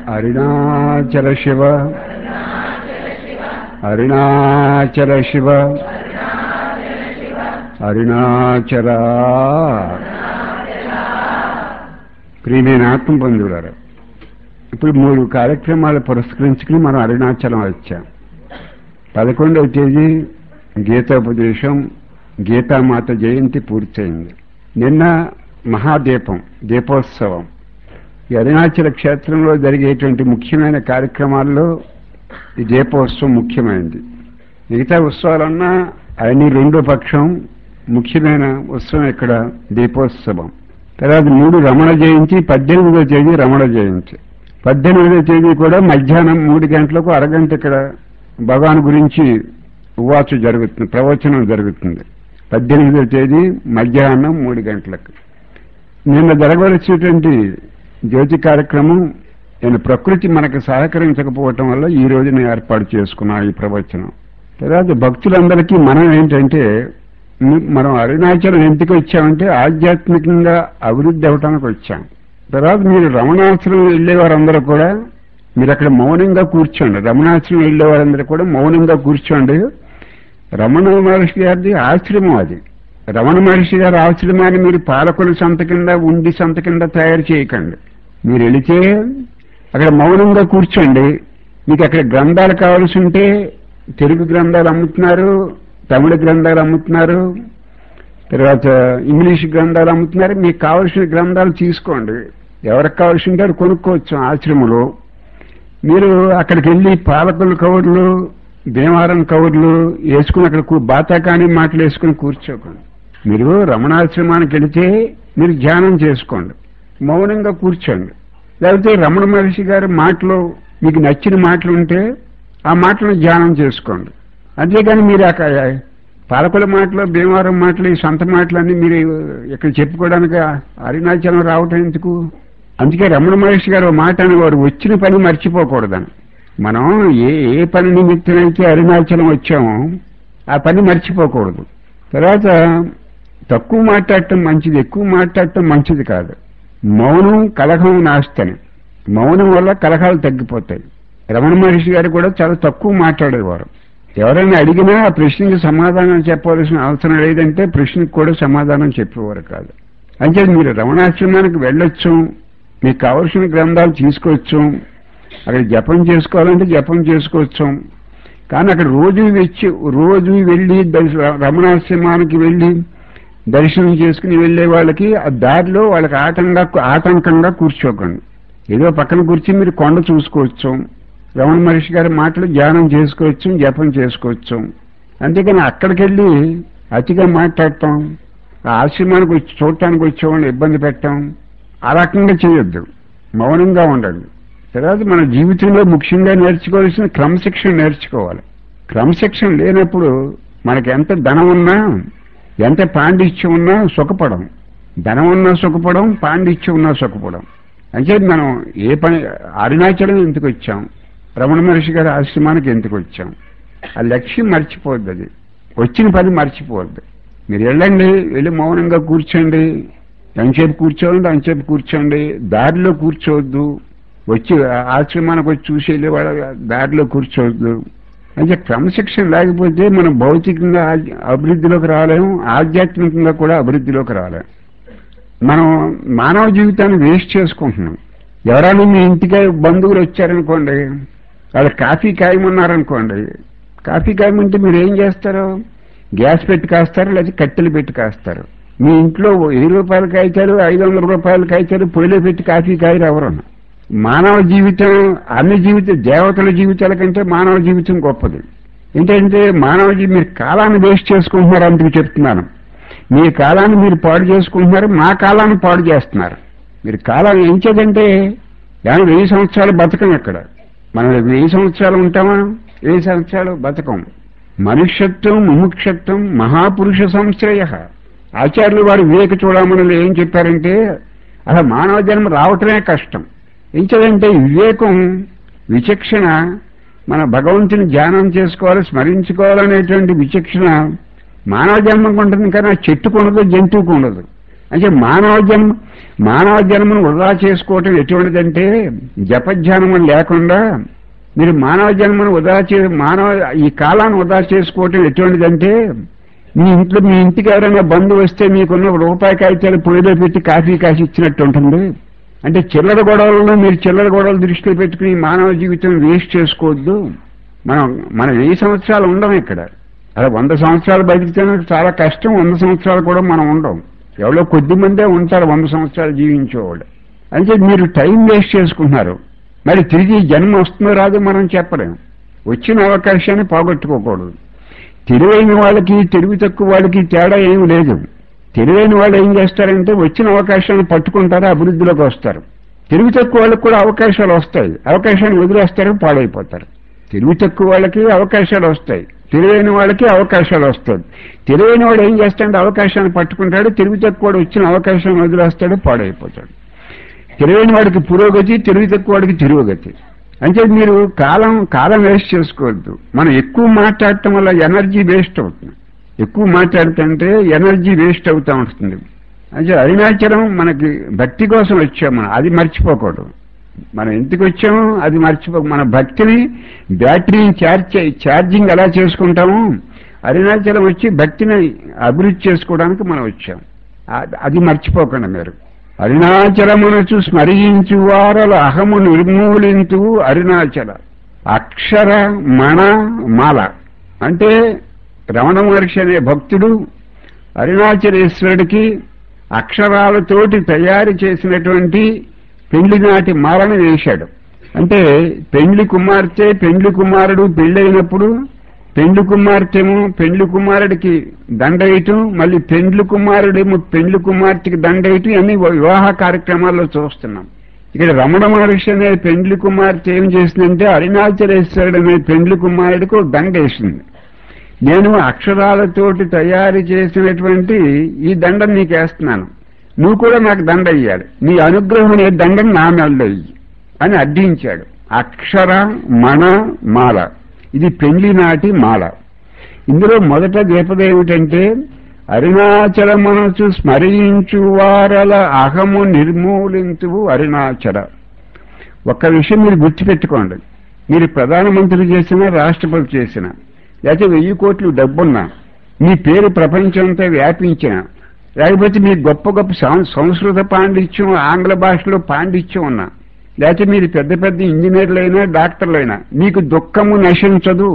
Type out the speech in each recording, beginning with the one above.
అరుణాచల శివ అరుణాచల శివ అరుణాచల ప్రియమైన ఆత్మ బంధువులారు ఇప్పుడు మూడు కార్యక్రమాలు పురస్కరించుకుని మనం అరుణాచలం వచ్చాం పదకొండవ తేదీ గీతోపదేశం గీతామాత జయంతి పూర్తయింది నిన్న మహాదీపం దీపోత్సవం ఈ అరుణాచల క్షేత్రంలో జరిగేటువంటి ముఖ్యమైన కార్యక్రమాల్లో ఈ దీపోత్సవం ముఖ్యమైనది మిగతా ఉత్సవాలన్నా అన్ని రెండో పక్షం ముఖ్యమైన ఉత్సవం ఇక్కడ దీపోత్సవం తర్వాత మూడు రమణ జయంతి పద్దెనిమిదో తేదీ రమణ జయంతి పద్దెనిమిదో తేదీ కూడా మధ్యాహ్నం మూడు గంటలకు అరగంట ఇక్కడ భగవాన్ గురించి ఉవాచ జరుగుతుంది ప్రవచనం జరుగుతుంది పద్దెనిమిదో తేదీ మధ్యాహ్నం మూడు గంటలకు నిన్న జరగవలసినటువంటి జ్యోతి కార్యక్రమం నేను ప్రకృతి మనకు సహకరించకపోవటం వల్ల ఈ రోజున ఏర్పాటు చేసుకున్నా ఈ ప్రవచనం తర్వాత భక్తులందరికీ మనం ఏంటంటే మనం అరుణాచలం ఎందుకు వచ్చామంటే ఆధ్యాత్మికంగా అభివృద్ధి అవటానికి వచ్చాం తర్వాత మీరు రమణాశ్రమం వెళ్ళేవారందరూ కూడా మీరు అక్కడ మౌనంగా కూర్చోండి రమణాశ్రమం వెళ్ళేవారందరూ కూడా మౌనంగా కూర్చోండి రమణ మహర్షి గారిది ఆశ్రమం అది రమణ మహర్షి గారి ఆశ్రమాన్ని మీరు పాలకుల సంత కింద ఉండి సంత కింద తయారు చేయకండి మీరు వెళితే అక్కడ మౌనంగా కూర్చోండి మీకు అక్కడ గ్రంథాలు కావాల్సి ఉంటే తెలుగు గ్రంథాలు అమ్ముతున్నారు తమిళ గ్రంథాలు అమ్ముతున్నారు తర్వాత ఇంగ్లీష్ గ్రంథాలు అమ్ముతున్నారు మీకు కావలసిన గ్రంథాలు తీసుకోండి ఎవరికి కావాల్సి ఉంటే అది కొనుక్కోవచ్చు ఆశ్రమంలో మీరు అక్కడికి వెళ్ళి పాలకుల కవర్లు భీమవరం కవర్లు వేసుకుని అక్కడ కూ- బాతాకాని మాటలు వేసుకుని కూర్చోకండి మీరు రమణాశ్రమానికి వెళితే మీరు ధ్యానం చేసుకోండి మౌనంగా కూర్చోండి లేకపోతే రమణ మహర్షి గారి మాటలు మీకు నచ్చిన మాటలు ఉంటే ఆ మాటలను ధ్యానం చేసుకోండి అంతేగాని మీరు అక్కడ పాలకుల మాటలు భీమవరం మాటలు ఈ సొంత మాటలన్నీ మీరు ఇక్కడ చెప్పుకోవడానికి అరుణాచలం రావటం ఎందుకు అందుకే రమణ మహర్షి గారు ఓ మాట అనేవారు వచ్చిన పని మర్చిపోకూడదని మనం ఏ ఏ పని నిమిత్తమైతే అరుణాచలం వచ్చామో ఆ పని మర్చిపోకూడదు తర్వాత తక్కువ మాట్లాడటం మంచిది ఎక్కువ మాట్లాడటం మంచిది కాదు మౌనం కలహం నాస్తని మౌనం వల్ల కలహాలు తగ్గిపోతాయి రమణ మహర్షి గారు కూడా చాలా తక్కువ మాట్లాడేవారు ఎవరైనా అడిగినా ఆ ప్రశ్నకి సమాధానం చెప్పవలసిన అవసరం లేదంటే ప్రశ్నకు కూడా సమాధానం చెప్పేవారు కాదు అంటే మీరు రమణాశ్రమానికి వెళ్ళొచ్చు మీకు కావలసిన గ్రంథాలు తీసుకోవచ్చు అక్కడ జపం చేసుకోవాలంటే జపం చేసుకోవచ్చు కానీ అక్కడ రోజు వచ్చి రోజు వెళ్ళి దర్శ- రమణాశ్రమానికి వెళ్ళి దర్శనం చేసుకుని వెళ్లే వాళ్ళకి ఆ దారిలో వాళ్ళకి ఆటంగా ఆటంకంగా కూర్చోకండి ఏదో పక్కన కూర్చి మీరు కొండ చూసుకోవచ్చు రమణ మహర్షి గారి మాటలు ధ్యానం చేసుకోవచ్చు జపం చేసుకోవచ్చు అంతేకాని అక్కడికి వెళ్ళి అతిగా మాట్లాడటం ఆ ఆశ్రమానికి వచ్చి చూడటానికి వచ్చేవాళ్ళని ఇబ్బంది పెట్టడం ఆ రకంగా చేయొద్దు మౌనంగా ఉండండి తర్వాత మన జీవితంలో ముఖ్యంగా నేర్చుకోవాల్సిన క్రమశిక్షణ నేర్చుకోవాలి క్రమశిక్షణ లేనప్పుడు మనకి ఎంత ధనం ఉన్నా ఎంత పాండిత్యం ఉన్నా సుఖపడం ధనం ఉన్నా సుఖపడం పాండిత్యం ఉన్నా సుఖపడం అంటే మనం ఏ పని అరుణాచలం ఎందుకు వచ్చాం రమణ మహర్షి గారి ఆశ్రమానికి ఎందుకు వచ్చాం ఆ లక్ష్యం మర్చిపోద్ది అది వచ్చిన పని మర్చిపోవద్దు మీరు వెళ్ళండి వెళ్ళి మౌనంగా కూర్చోండి ఎంతసేపు కూర్చోండి అంతసేపు కూర్చోండి దారిలో కూర్చోవద్దు వచ్చి ఆశ్రమానికి వచ్చి చూసి వెళ్ళే వాళ్ళ దారిలో కూర్చోవద్దు అంటే క్రమశిక్షణ లేకపోతే మనం భౌతికంగా ఆ- అభివృద్ధిలోకి రాలేము ఆధ్యాత్మికంగా కూడా అభివృద్ధిలోకి రాలేము మనం మానవ జీవితాన్ని వేస్ట్ చేసుకుంటున్నాం ఎవరైనా మీ ఇంటికి బంధువులు వచ్చారనుకోండి వాళ్ళు కాఫీ కాయమన్నారనుకోండి కాఫీ కాయమంటే మీరు ఏం చేస్తారు గ్యాస్ పెట్టి కాస్తారు లేదా కట్టెలు పెట్టి కాస్తారు మీ ఇంట్లో వెయ్యి రూపాయలు కాయితారు ఐదు వందల రూపాయలు కాయితారు పొయ్యిలో పెట్టి కాఫీ కాయరు ఎవరు మానవ జీవితం అన్ని జీవిత దేవతల జీవితాల కంటే మానవ జీవితం గొప్పది ఏంటంటే మానవ జీ మీరు కాలాన్ని వేస్ట్ చేసుకుంటున్నారు అందుకు చెప్తున్నాను మీ కాలాన్ని మీరు పాడు చేసుకుంటున్నారు మా కాలాన్ని పాడు చేస్తున్నారు మీరు కాలాన్ని ఏం చేదంటే ఏమైనా వెయ్యి సంవత్సరాలు బతకం ఇక్కడ మనం వెయ్యి సంవత్సరాలు ఉంటామా వెయ్యి సంవత్సరాలు బతకం మనుష్యత్వం ముముక్షత్వం మహాపురుష సంశ్రయ ఆచార్యులు వారు వివేక చూడమని ఏం చెప్పారంటే అసలు మానవ జన్మ రావటమే కష్టం ఎంచదంటే వివేకం విచక్షణ మన భగవంతుని ధ్యానం చేసుకోవాలి స్మరించుకోవాలనేటువంటి విచక్షణ మానవ జన్మకు ఉంటుంది కానీ ఆ చెట్టుకు ఉండదు జంతువుకు ఉండదు అంటే మానవ జన్మ మానవ జన్మను వృధా చేసుకోవటం ఎటువంటిదంటే జపధ్యానము లేకుండా మీరు మానవ జన్మను వృధా చే మానవ ఈ కాలాన్ని వృధా చేసుకోవటం ఎటువంటిదంటే మీ ఇంట్లో మీ ఇంటికి ఎవరైనా బంధువు వస్తే మీకున్న రూపాయి కాగితాలు పొయ్యిలో పెట్టి కాఫీ కాసి ఇచ్చినట్టు ఉంటుంది అంటే చిల్లర గొడవలను మీరు చిల్లర గొడవలు దృష్టిలో పెట్టుకుని మానవ జీవితం వేస్ట్ చేసుకోవద్దు మనం మనం వెయ్యి సంవత్సరాలు ఉండం ఇక్కడ అలా వంద సంవత్సరాలు బతికితే చాలా కష్టం వంద సంవత్సరాలు కూడా మనం ఉండం ఎవరో కొద్ది మందే ఉంటారు వంద సంవత్సరాలు జీవించేవాళ్ళు అంటే మీరు టైం వేస్ట్ చేసుకుంటున్నారు మరి తిరిగి జన్మ వస్తుందో రాదో మనం చెప్పలేం వచ్చిన అవకాశాన్ని పోగొట్టుకోకూడదు తెలివైన వాళ్ళకి తెలివి తక్కువ వాళ్ళకి తేడా ఏమి లేదు తెలివైన వాళ్ళు ఏం చేస్తారంటే వచ్చిన అవకాశాన్ని పట్టుకుంటారు అభివృద్ధిలోకి వస్తారు తెలివి తక్కువ వాళ్ళకి కూడా అవకాశాలు వస్తాయి అవకాశాన్ని వదిలేస్తారు పాడైపోతారు తెలివి తక్కువ వాళ్ళకి అవకాశాలు వస్తాయి తెలివైన వాళ్ళకి అవకాశాలు వస్తాయి తెలివైన వాడు ఏం చేస్తాడంటే అవకాశాన్ని పట్టుకుంటాడు తెలివి తక్కువ వాడు వచ్చిన అవకాశాన్ని వదిలేస్తాడు పాడైపోతాడు తెలివైన వాడికి పురోగతి తెలివి తక్కువ వాడికి తిరుగతి అంటే మీరు కాలం కాలం వేస్ట్ చేసుకోవద్దు మనం ఎక్కువ మాట్లాడటం వల్ల ఎనర్జీ వేస్ట్ అవుతుంది ఎక్కువ మాట్లాడుతుంటే ఎనర్జీ వేస్ట్ అవుతా ఉంటుంది అంటే అరుణాచలం మనకి భక్తి కోసం వచ్చాం మనం అది మర్చిపోకూడదు మనం ఎందుకు వచ్చామో అది మర్చిపో మన భక్తిని బ్యాటరీని ఛార్జ్ ఛార్జింగ్ ఎలా చేసుకుంటామో అరుణాచలం వచ్చి భక్తిని అభివృద్ధి చేసుకోవడానికి మనం వచ్చాం అది మర్చిపోకండి మీరు అరుణాచలమునచు స్మరించు వారల అహము నిర్మూలించు అరుణాచల అక్షర మణ మాల అంటే రమణ మహర్షి అనే భక్తుడు అరుణాచలేశ్వరుడికి అక్షరాలతోటి తయారు చేసినటువంటి పెళ్లి నాటి మాలను వేశాడు అంటే పెండ్లి కుమార్తె పెండ్లి కుమారుడు పెళ్ళైనప్పుడు పెండ్లి కుమార్తెము పెండ్లి కుమారుడికి దండయటం మళ్ళీ పెండ్లి కుమారుడేమో పెండ్లి కుమార్తెకి దండయటం అన్ని వివాహ కార్యక్రమాల్లో చూస్తున్నాం ఇక్కడ రమణ మహర్షి అనే పెండ్లి కుమార్తె ఏం చేసిందంటే అరుణాచలేశ్వరుడు అనే పెండ్లి కుమారుడికి ఒక దండ వేసింది నేను అక్షరాలతోటి తయారు చేసినటువంటి ఈ దండం నీకు వేస్తున్నాను నువ్వు కూడా నాకు దండ ఇయ్యాలి నీ అనుగ్రహం అనే దండం నా మెల్ల ఇయ్యి అని అడ్డించాడు అక్షర మణ మాల ఇది పెళ్లి నాటి మాల ఇందులో మొదట దీపద ఏమిటంటే అరుణాచల మనసు స్మరించు వారల అహము నిర్మూలించు అరుణాచల ఒక్క విషయం మీరు గుర్తుపెట్టుకోండి మీరు ప్రధానమంత్రి చేసిన రాష్ట్రపతి చేసిన లేకపోతే వెయ్యి కోట్లు డబ్బున్నా మీ పేరు ప్రపంచంతో వ్యాపించిన లేకపోతే మీ గొప్ప గొప్ప సంస్కృత పాండిత్యం ఆంగ్ల భాషలో పాండిత్యం ఉన్నా లేకపోతే మీరు పెద్ద పెద్ద ఇంజనీర్లైనా డాక్టర్లైనా మీకు దుఃఖము నశించదు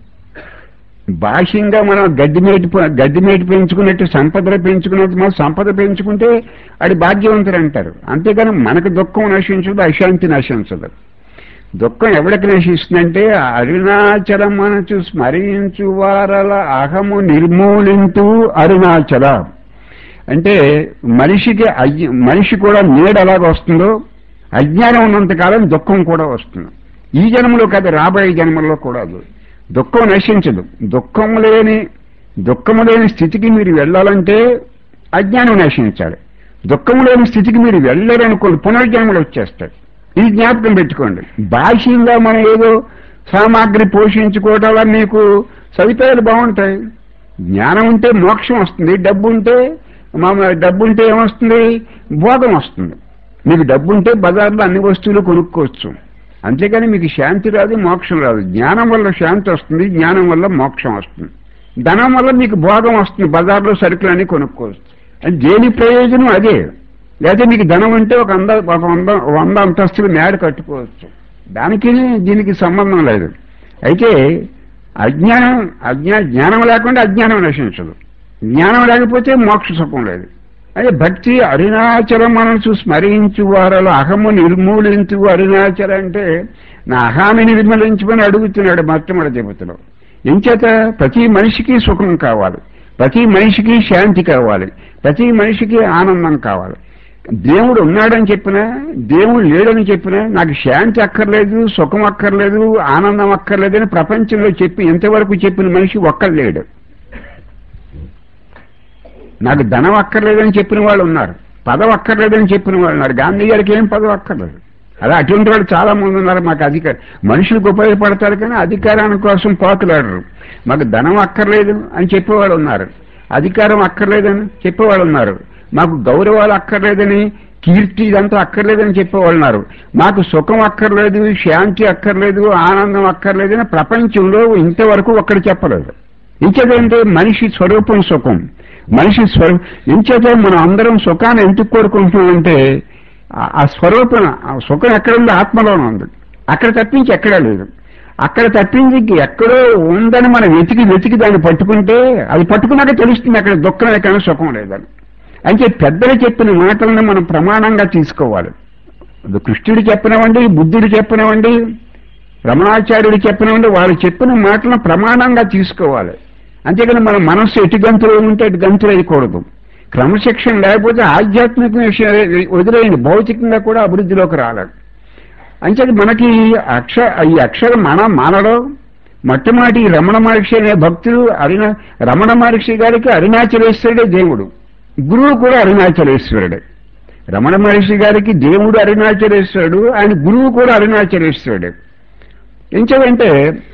బాహ్యంగా మనం గడ్డిమేటి గడ్డిమేటి పెంచుకున్నట్టు సంపదలు పెంచుకున్నట్టు మనం సంపద పెంచుకుంటే అది భాగ్యవంతుడు అంటారు అంతేగాని మనకు దుఃఖం నశించదు అశాంతి నశించదు దుఃఖం ఎవరికి నశిస్తుందంటే అరుణాచలం మనసు స్మరించు వారల అహము నిర్మూలించు అరుణాచల అంటే మనిషికి మనిషి కూడా నీడ ఎలాగ వస్తుందో అజ్ఞానం ఉన్నంతకాలం దుఃఖం కూడా వస్తుంది ఈ జన్మలో కాదు రాబోయే జన్మల్లో కూడా దుఃఖం నశించదు దుఃఖం లేని దుఃఖం లేని స్థితికి మీరు వెళ్ళాలంటే అజ్ఞానం నశించాలి దుఃఖం లేని స్థితికి మీరు వెళ్ళారనుకోండి పునర్జన్మలు వచ్చేస్తాయి ఇది జ్ఞాపకం పెట్టుకోండి బాహ్యంగా మనం ఏదో సామాగ్రి పోషించుకోవటం వల్ల మీకు సదుపాయాలు బాగుంటాయి జ్ఞానం ఉంటే మోక్షం వస్తుంది డబ్బు ఉంటే మామ డబ్బు ఉంటే ఏమొస్తుంది భోగం వస్తుంది మీకు డబ్బు ఉంటే బజార్లో అన్ని వస్తువులు కొనుక్కోవచ్చు అంతేకాని మీకు శాంతి రాదు మోక్షం రాదు జ్ఞానం వల్ల శాంతి వస్తుంది జ్ఞానం వల్ల మోక్షం వస్తుంది ధనం వల్ల మీకు భోగం వస్తుంది బజార్లో సరుకులన్నీ కొనుక్కోవచ్చు అది దేని ప్రయోజనం అదే లేదా మీకు ధనం ఉంటే ఒక అంద ఒక వంద వంద అంతస్తులు మేడ కట్టుకోవచ్చు దానికి దీనికి సంబంధం లేదు అయితే అజ్ఞానం అజ్ఞా జ్ఞానం లేకుండా అజ్ఞానం నశించదు జ్ఞానం లేకపోతే మోక్ష సుఖం లేదు అదే భక్తి అరుణాచలం మనసు స్మరించు వారలు అహము నిర్మూలించు అరుణాచల అంటే నా అహాన్ని నిర్మూలించమని అడుగుతున్నాడు మొట్టమొదటి దేవతలో ఎంచేత ప్రతి మనిషికి సుఖం కావాలి ప్రతి మనిషికి శాంతి కావాలి ప్రతి మనిషికి ఆనందం కావాలి దేవుడు ఉన్నాడని చెప్పినా దేవుడు లేడని చెప్పినా నాకు శాంతి అక్కర్లేదు సుఖం అక్కర్లేదు ఆనందం అక్కర్లేదని ప్రపంచంలో చెప్పి ఎంతవరకు చెప్పిన మనిషి ఒక్కరు లేడు నాకు ధనం అక్కర్లేదని చెప్పిన వాళ్ళు ఉన్నారు పదవి అక్కర్లేదని చెప్పిన వాళ్ళు ఉన్నారు గాంధీ గారికి ఏం పదవి అక్కర్లేదు అలా అటువంటి వాళ్ళు చాలా మంది ఉన్నారు మాకు అధికారం మనుషులకు ఉపయోగపడతారు కానీ అధికారాని కోసం పోతులాడరు మాకు ధనం అక్కర్లేదు అని చెప్పేవాళ్ళు ఉన్నారు అధికారం అక్కర్లేదని చెప్పేవాళ్ళు ఉన్నారు మాకు గౌరవాలు అక్కర్లేదని కీర్తి ఇదంతా అక్కర్లేదని చెప్పేవాళ్ళున్నారు మాకు సుఖం అక్కర్లేదు శాంతి అక్కర్లేదు ఆనందం అక్కర్లేదని ప్రపంచంలో ఇంతవరకు ఒక్కడు చెప్పలేదు ఇంకేదంటే మనిషి స్వరూపం సుఖం మనిషి స్వరూ ఇంచేత మనం అందరం సుఖాన్ని ఎందుకు కోరుకుంటున్నామంటే ఆ- ఆ స్వరూపం ఆ సుఖం ఎక్కడుందో ఆత్మలోనే ఉంది అక్కడ తప్పించి ఎక్కడా లేదు అక్కడ తప్పించి ఇంక ఎక్కడో ఉందని మనం వెతికి వెతికి దాన్ని పట్టుకుంటే అది పట్టుకున్నాక తెలుస్తుంది అక్కడ దుఃఖం ఎక్కడ సుఖం లేదని అంటే పెద్దలు చెప్పిన మాటలను మనం ప్రమాణంగా తీసుకోవాలి అది కృష్ణుడు చెప్పినవండి బుద్ధుడు చెప్పినవండి రమణాచార్యుడు చెప్పినవండి వాళ్ళు చెప్పిన మాటలను ప్రమాణంగా తీసుకోవాలి అంతేకాని మన మనస్సు ఎటు గంతులు ఉంటే అటు గంతులు వేయకూడదు క్రమశిక్షణ లేకపోతే ఆధ్యాత్మిక విషయం వదిలేయండి భౌతికంగా కూడా అభివృద్ధిలోకి రాలేదు అంచేది మనకి అక్ష ఈ అక్షరం మన మనలో మొట్టమొదటి ఈ రమణ మహర్షి అనే భక్తుడు అరుణ రమణ మహర్షి గారికి అరుణాచలేశ్వరుడే దేవుడు గురువు కూడా అరుణాచలేశ్వరుడే రమణ మహర్షి గారికి దేవుడు అరుణాచలేశ్వరుడు ఆయన గురువు కూడా అరుణాచలేశ్వరుడే ఎంచేదంటే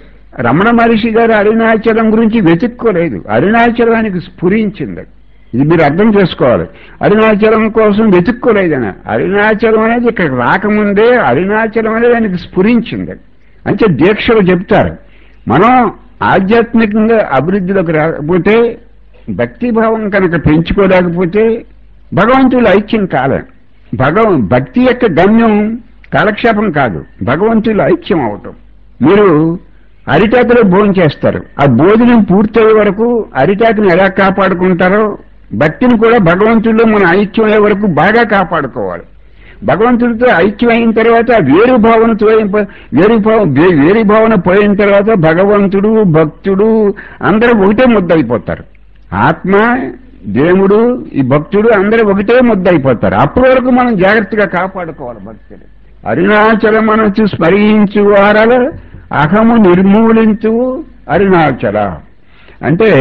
రమణ మహర్షి గారు అరుణాచలం గురించి వెతుక్కోలేదు అరుణాచలానికి స్ఫురించింది ఇది మీరు అర్థం చేసుకోవాలి అరుణాచలం కోసం వెతుక్కోలేదని అరుణాచలం అనేది ఇక్కడ రాకముందే అరుణాచలం అనేది ఆయనకి స్ఫురించింది అంటే దీక్షలు చెప్తారు మనం ఆధ్యాత్మికంగా అభివృద్ధిలోకి రాకపోతే భక్తిభావం కనుక పెంచుకోలేకపోతే భగవంతుడు ఐక్యం కాలే భగవ భక్తి యొక్క గమ్యం కాలక్షేపం కాదు భగవంతుడు ఐక్యం అవటం మీరు అరిటాకులో భోజనం చేస్తారు ఆ భోజనం పూర్తయ్యే వరకు అరిటాకుని ఎలా కాపాడుకుంటారో భక్తిని కూడా భగవంతుడిలో మన ఐక్యం అయ్యే వరకు బాగా కాపాడుకోవాలి భగవంతుడితో ఐక్యం అయిన తర్వాత వేరు భావనతో వేరు భావ వే- వేరు భావన పోయిన తర్వాత భగవంతుడు భక్తుడు అందరూ ఒకటే ముద్ద అయిపోతారు ఆత్మ దేవుడు ఈ భక్తుడు అందరూ ఒకటే ముద్ద అయిపోతారు అప్పటి వరకు మనం జాగ్రత్తగా కాపాడుకోవాలి భక్తుడు అరుణాచలమనచు స్మరించు వారల అహము నిర్మూలించు అరుణాచల అంటే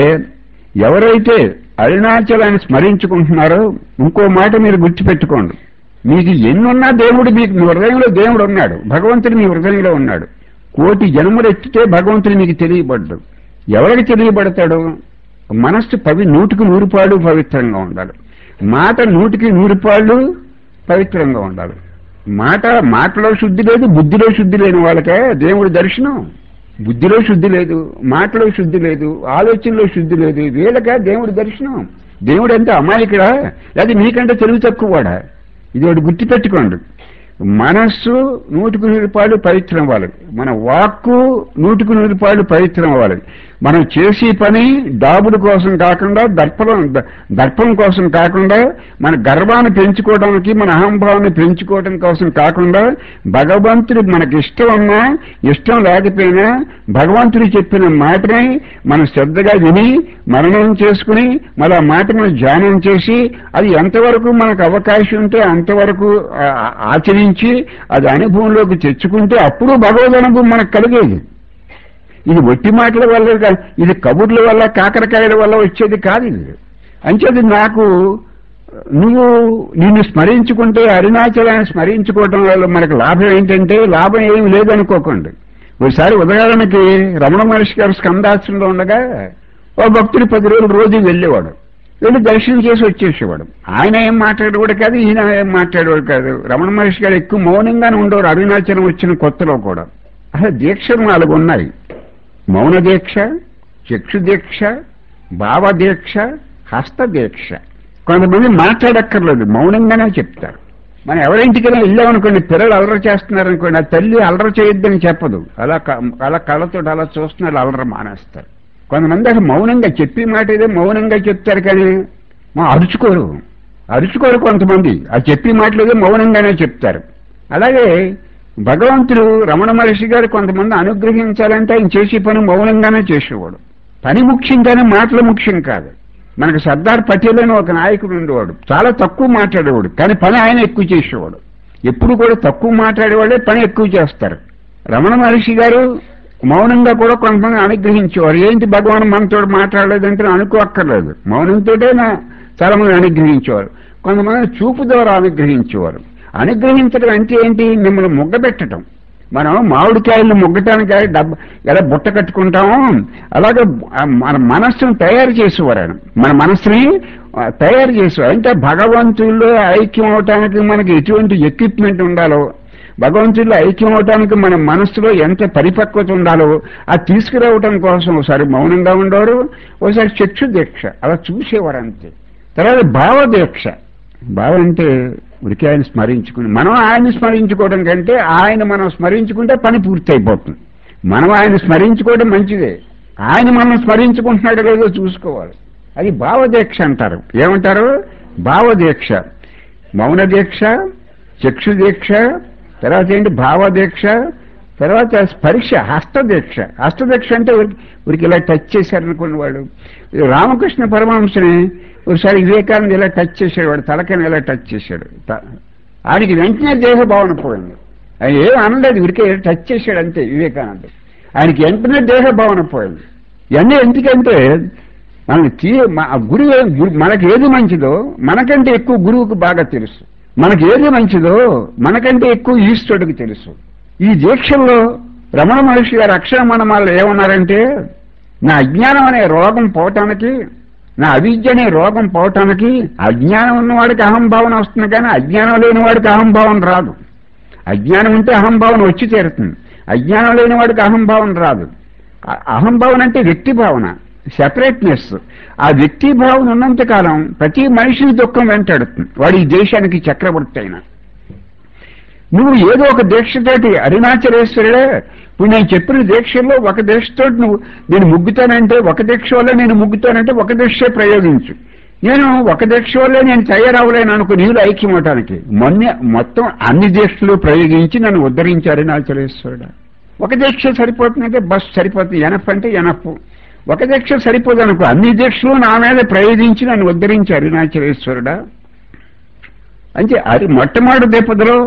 ఎవరైతే అరుణాచలాన్ని స్మరించుకుంటున్నారో ఇంకో మాట మీరు గుర్తుపెట్టుకోండి మీకు ఎన్నున్నా దేవుడు మీకు మీ హృదయంలో దేవుడు ఉన్నాడు భగవంతుడు మీ హృదయంలో ఉన్నాడు కోటి జన్మలు ఎత్తితే భగవంతుడు మీకు తెలియబడ్డు ఎవరికి తెలియబడతాడు మనస్సు పవి నూటికి నూరు పాళ్ళు పవిత్రంగా ఉండాలి మాట నూటికి నూరు పాళ్ళు పవిత్రంగా ఉండాలి మాట మాటలో శుద్ధి లేదు బుద్ధిలో శుద్ధి లేని వాళ్ళకే దేవుడి దర్శనం బుద్ధిలో శుద్ధి లేదు మాటలో శుద్ధి లేదు ఆలోచనలో శుద్ధి లేదు వీళ్ళకే దేవుడి దర్శనం దేవుడు అంటే అమాయకుడా లేదా మీకంటే తెలివి తక్కువవాడా ఇది ఒకటి గుర్తుపెట్టుకోండి మనస్సు నూటికి నూరు పాళ్ళు పవిత్రం అవ్వాలి మన వాక్కు నూటికి నూరు పాళ్ళు పవిత్రం అవ్వాలి మనం చేసే పని డాబుల కోసం కాకుండా దర్పం దర్పం కోసం కాకుండా మన గర్వాన్ని పెంచుకోవడానికి మన అహంభావాన్ని పెంచుకోవడం కోసం కాకుండా భగవంతుడు మనకి ఇష్టం ఉన్నా ఇష్టం లేకపోయినా భగవంతుడు చెప్పిన మాటని మనం శ్రద్ధగా విని మరణం చేసుకుని మళ్ళీ ఆ మాట మనం ధ్యానం చేసి అది ఎంతవరకు మనకు అవకాశం ఉంటే అంతవరకు ఆ- ఆ- ఆచరించి అది అనుభవంలోకి తెచ్చుకుంటే అప్పుడు భగవద్ అనుభవం మనకు కలిగేది ఇది ఒట్టి మాటల వల్ల కా- ఇది కబుర్ల వల్ల కాకరకాయల వల్ల వచ్చేది కాదు ఇది అంచేది నాకు నువ్వు నిన్ను స్మరించుకుంటే అరుణాచలాన్ని స్మరించుకోవటం వల్ల మనకు లాభం ఏంటంటే లాభం ఏమి లేదనుకోకండి ఒకసారి ఉదయానికి రమణ మహర్షి గారు స్కందాశ్రంలో ఉండగా ఓ భక్తుడు పది రోజులు రోజు వెళ్ళేవాడు వెళ్ళి దర్శనం చేసి వచ్చేసేవాడు ఆయన ఏం మాట్లాడేవాడు కాదు ఈయన ఏం మాట్లాడేవాడు కాదు రమణ మహర్షి గారు ఎక్కువ మౌనంగానే ఉండేవారు అరుణాచలం వచ్చిన కొత్తలో కూడా అసలు దీక్షలు నాలుగు ఉన్నాయి మౌన దీక్ష చక్షు దీక్ష భావ దీక్ష హస్త దీక్ష కొంతమంది మాట్లాడక్కర్లేదు మౌనంగానే చెప్తారు మనం ఎవరింటికైనా వెళ్ళామనుకోండి పిల్లలు అల్లరి చేస్తున్నారనుకోండి ఆ తల్లి అల్లరి చేయొద్దని చెప్పదు అలా క- అలా కళ్ళతో అలా చూస్తున్నారు అల్లరి మానేస్తారు కొంతమంది అసలు మౌనంగా చెప్పి మాట ఏదో మౌనంగా చెప్తారు కానీ మా అరుచుకోరు అరుచుకోరు కొంతమంది ఆ చెప్పి మాటలు ఏదో మౌనంగానే చెప్తారు అలాగే భగవంతుడు రమణ మహర్షి గారు కొంతమంది అనుగ్రహించాలంటే ఆయన చేసే పని మౌనంగానే చేసేవాడు పని ముఖ్యం కానీ మాటలు ముఖ్యం కాదు మనకు సర్దార్ పటేల్ అని ఒక నాయకుడు ఉండేవాడు చాలా తక్కువ మాట్లాడేవాడు కానీ పని ఆయన ఎక్కువ చేసేవాడు ఎప్పుడు కూడా తక్కువ మాట్లాడేవాడే పని ఎక్కువ చేస్తారు రమణ మహర్షి గారు మౌనంగా కూడా కొంతమంది అనుగ్రహించేవారు ఏంటి భగవాన్ మనతో మాట్లాడలేదంటే అనుకోక్కర్లేదు మౌనంతోటే నా చాలా మంది అనుగ్రహించేవారు కొంతమంది చూపు ద్వారా అనుగ్రహించేవారు అనుగ్రహించడం అంటే ఏంటి మిమ్మల్ని ముగ్గబెట్టడం మనం మామిడికాయలను ముగ్గటానికి డబ్బ ఎలా బుట్ట కట్టుకుంటామో అలాగే ఆ మన మనస్సును తయారు చేసేవారు ఆయన మన మనస్సుని ఆ, తయారు చేసావు అంటే భగవంతుల్లో ఐక్యం అవటానికి మనకి ఎటువంటి ఎక్విప్మెంట్ ఉండాలో భగవంతుల్లో ఐక్యం అవటానికి మన మనస్సులో ఎంత పరిపక్వత ఉండాలో అది తీసుకురావటం కోసం ఒకసారి మౌనంగా ఉండేవారు ఒకసారి చక్షు దీక్ష అలా చూసేవారు అంతే తర్వాత భావదీక్ష భావ అంటే ఉరికి ఆయన స్మరించుకుని మనం ఆయన స్మరించుకోవడం కంటే ఆయన మనం స్మరించుకుంటే పని పూర్తి అయిపోతుంది మనం ఆయన స్మరించుకోవడం మంచిదే ఆయన మనం స్మరించుకుంటున్నాడు లేదో చూసుకోవాలి అది భావదీక్ష అంటారు ఏమంటారు భావదీక్ష మౌన దీక్ష చక్షు దీక్ష తర్వాత ఏంటి భావదీక్ష తర్వాత స్పర్శ హస్తదీక్ష హస్తదీక్ష అంటే ఊరికి ఊరికి ఇలా టచ్ చేశారనుకోండి వాడు ఈ రామకృష్ణ పరమహంసని ఒకసారి వివేకానంద ఇలా టచ్ చేశాడు వాడు తలకని ఇలా టచ్ చేశాడు త- ఆయనకి వెంటనే దేహ భావన పోయింది ఆయన ఏం అనలేదు ఊరికే టచ్ చేశాడు అంతే వివేకానంద ఆయనకి వెంటనే దేహ భావన పోయింది ఇవన్నీ ఎందుకంటే మనకి తీ మ- ఆ గురువు ఏ- గురు- మనకి ఏది మంచిదో మనకంటే ఎక్కువ గురువుకు బాగా తెలుసు మనకి ఏది మంచిదో మనకంటే ఎక్కువ ఈశ్వరుడికి తెలుసు ఈ దీక్షల్లో రమణ మహర్షి గారు అక్షర మనమాలు ఏమన్నారంటే నా అజ్ఞానం అనే రోగం పోవటానికి నా అవిద్య అనే రోగం పోవటానికి అజ్ఞానం ఉన్నవాడికి అహంభావన వస్తుంది కానీ అజ్ఞానం లేని వాడికి అహంభావన రాదు అజ్ఞానం ఉంటే అహంభావన వచ్చి తీరుతుంది అజ్ఞానం లేని వాడికి అహంభావన రాదు అ- అహంభావన అంటే వ్యక్తి భావన సెపరేట్నెస్ ఆ వ్యక్తి భావన ఉన్నంత కాలం ప్రతి మనిషిని దుఃఖం వెంటాడుతుంది వాడు ఈ దేశానికి చక్రవర్తి అయినా నువ్వు ఏదో ఒక దీక్షతోటి అరుణాచలేశ్వరుడే ఇప్పుడు నేను చెప్పిన దీక్షల్లో ఒక దీక్షతోటి నువ్వు నేను ముగ్గుతానంటే ఒక దీక్ష వల్ల నేను ముగ్గుతానంటే ఒక దీక్షే ప్రయోగించు నేను ఒక దీక్ష వల్లే నేను తయారవలేను అనుకో నీళ్ళు ఐక్యం అవటానికి మొన్న మొత్తం అన్ని దీక్షలు ప్రయోగించి నన్ను ఉద్ధరించారు అరుణాచలేశ్వరుడు ఒక దీక్ష సరిపోతుందంటే బస్ సరిపోతుంది ఎనఫ్ అంటే ఎనఫ్ ఒక దీక్ష సరిపోదు అనుకో అన్ని దీక్షలు నా మీద ప్రయోగించి నన్ను ఉద్ధరించారు అరుణాచలేశ్వరుడా అంటే అరి మొట్టమొదటి దెబ్బలో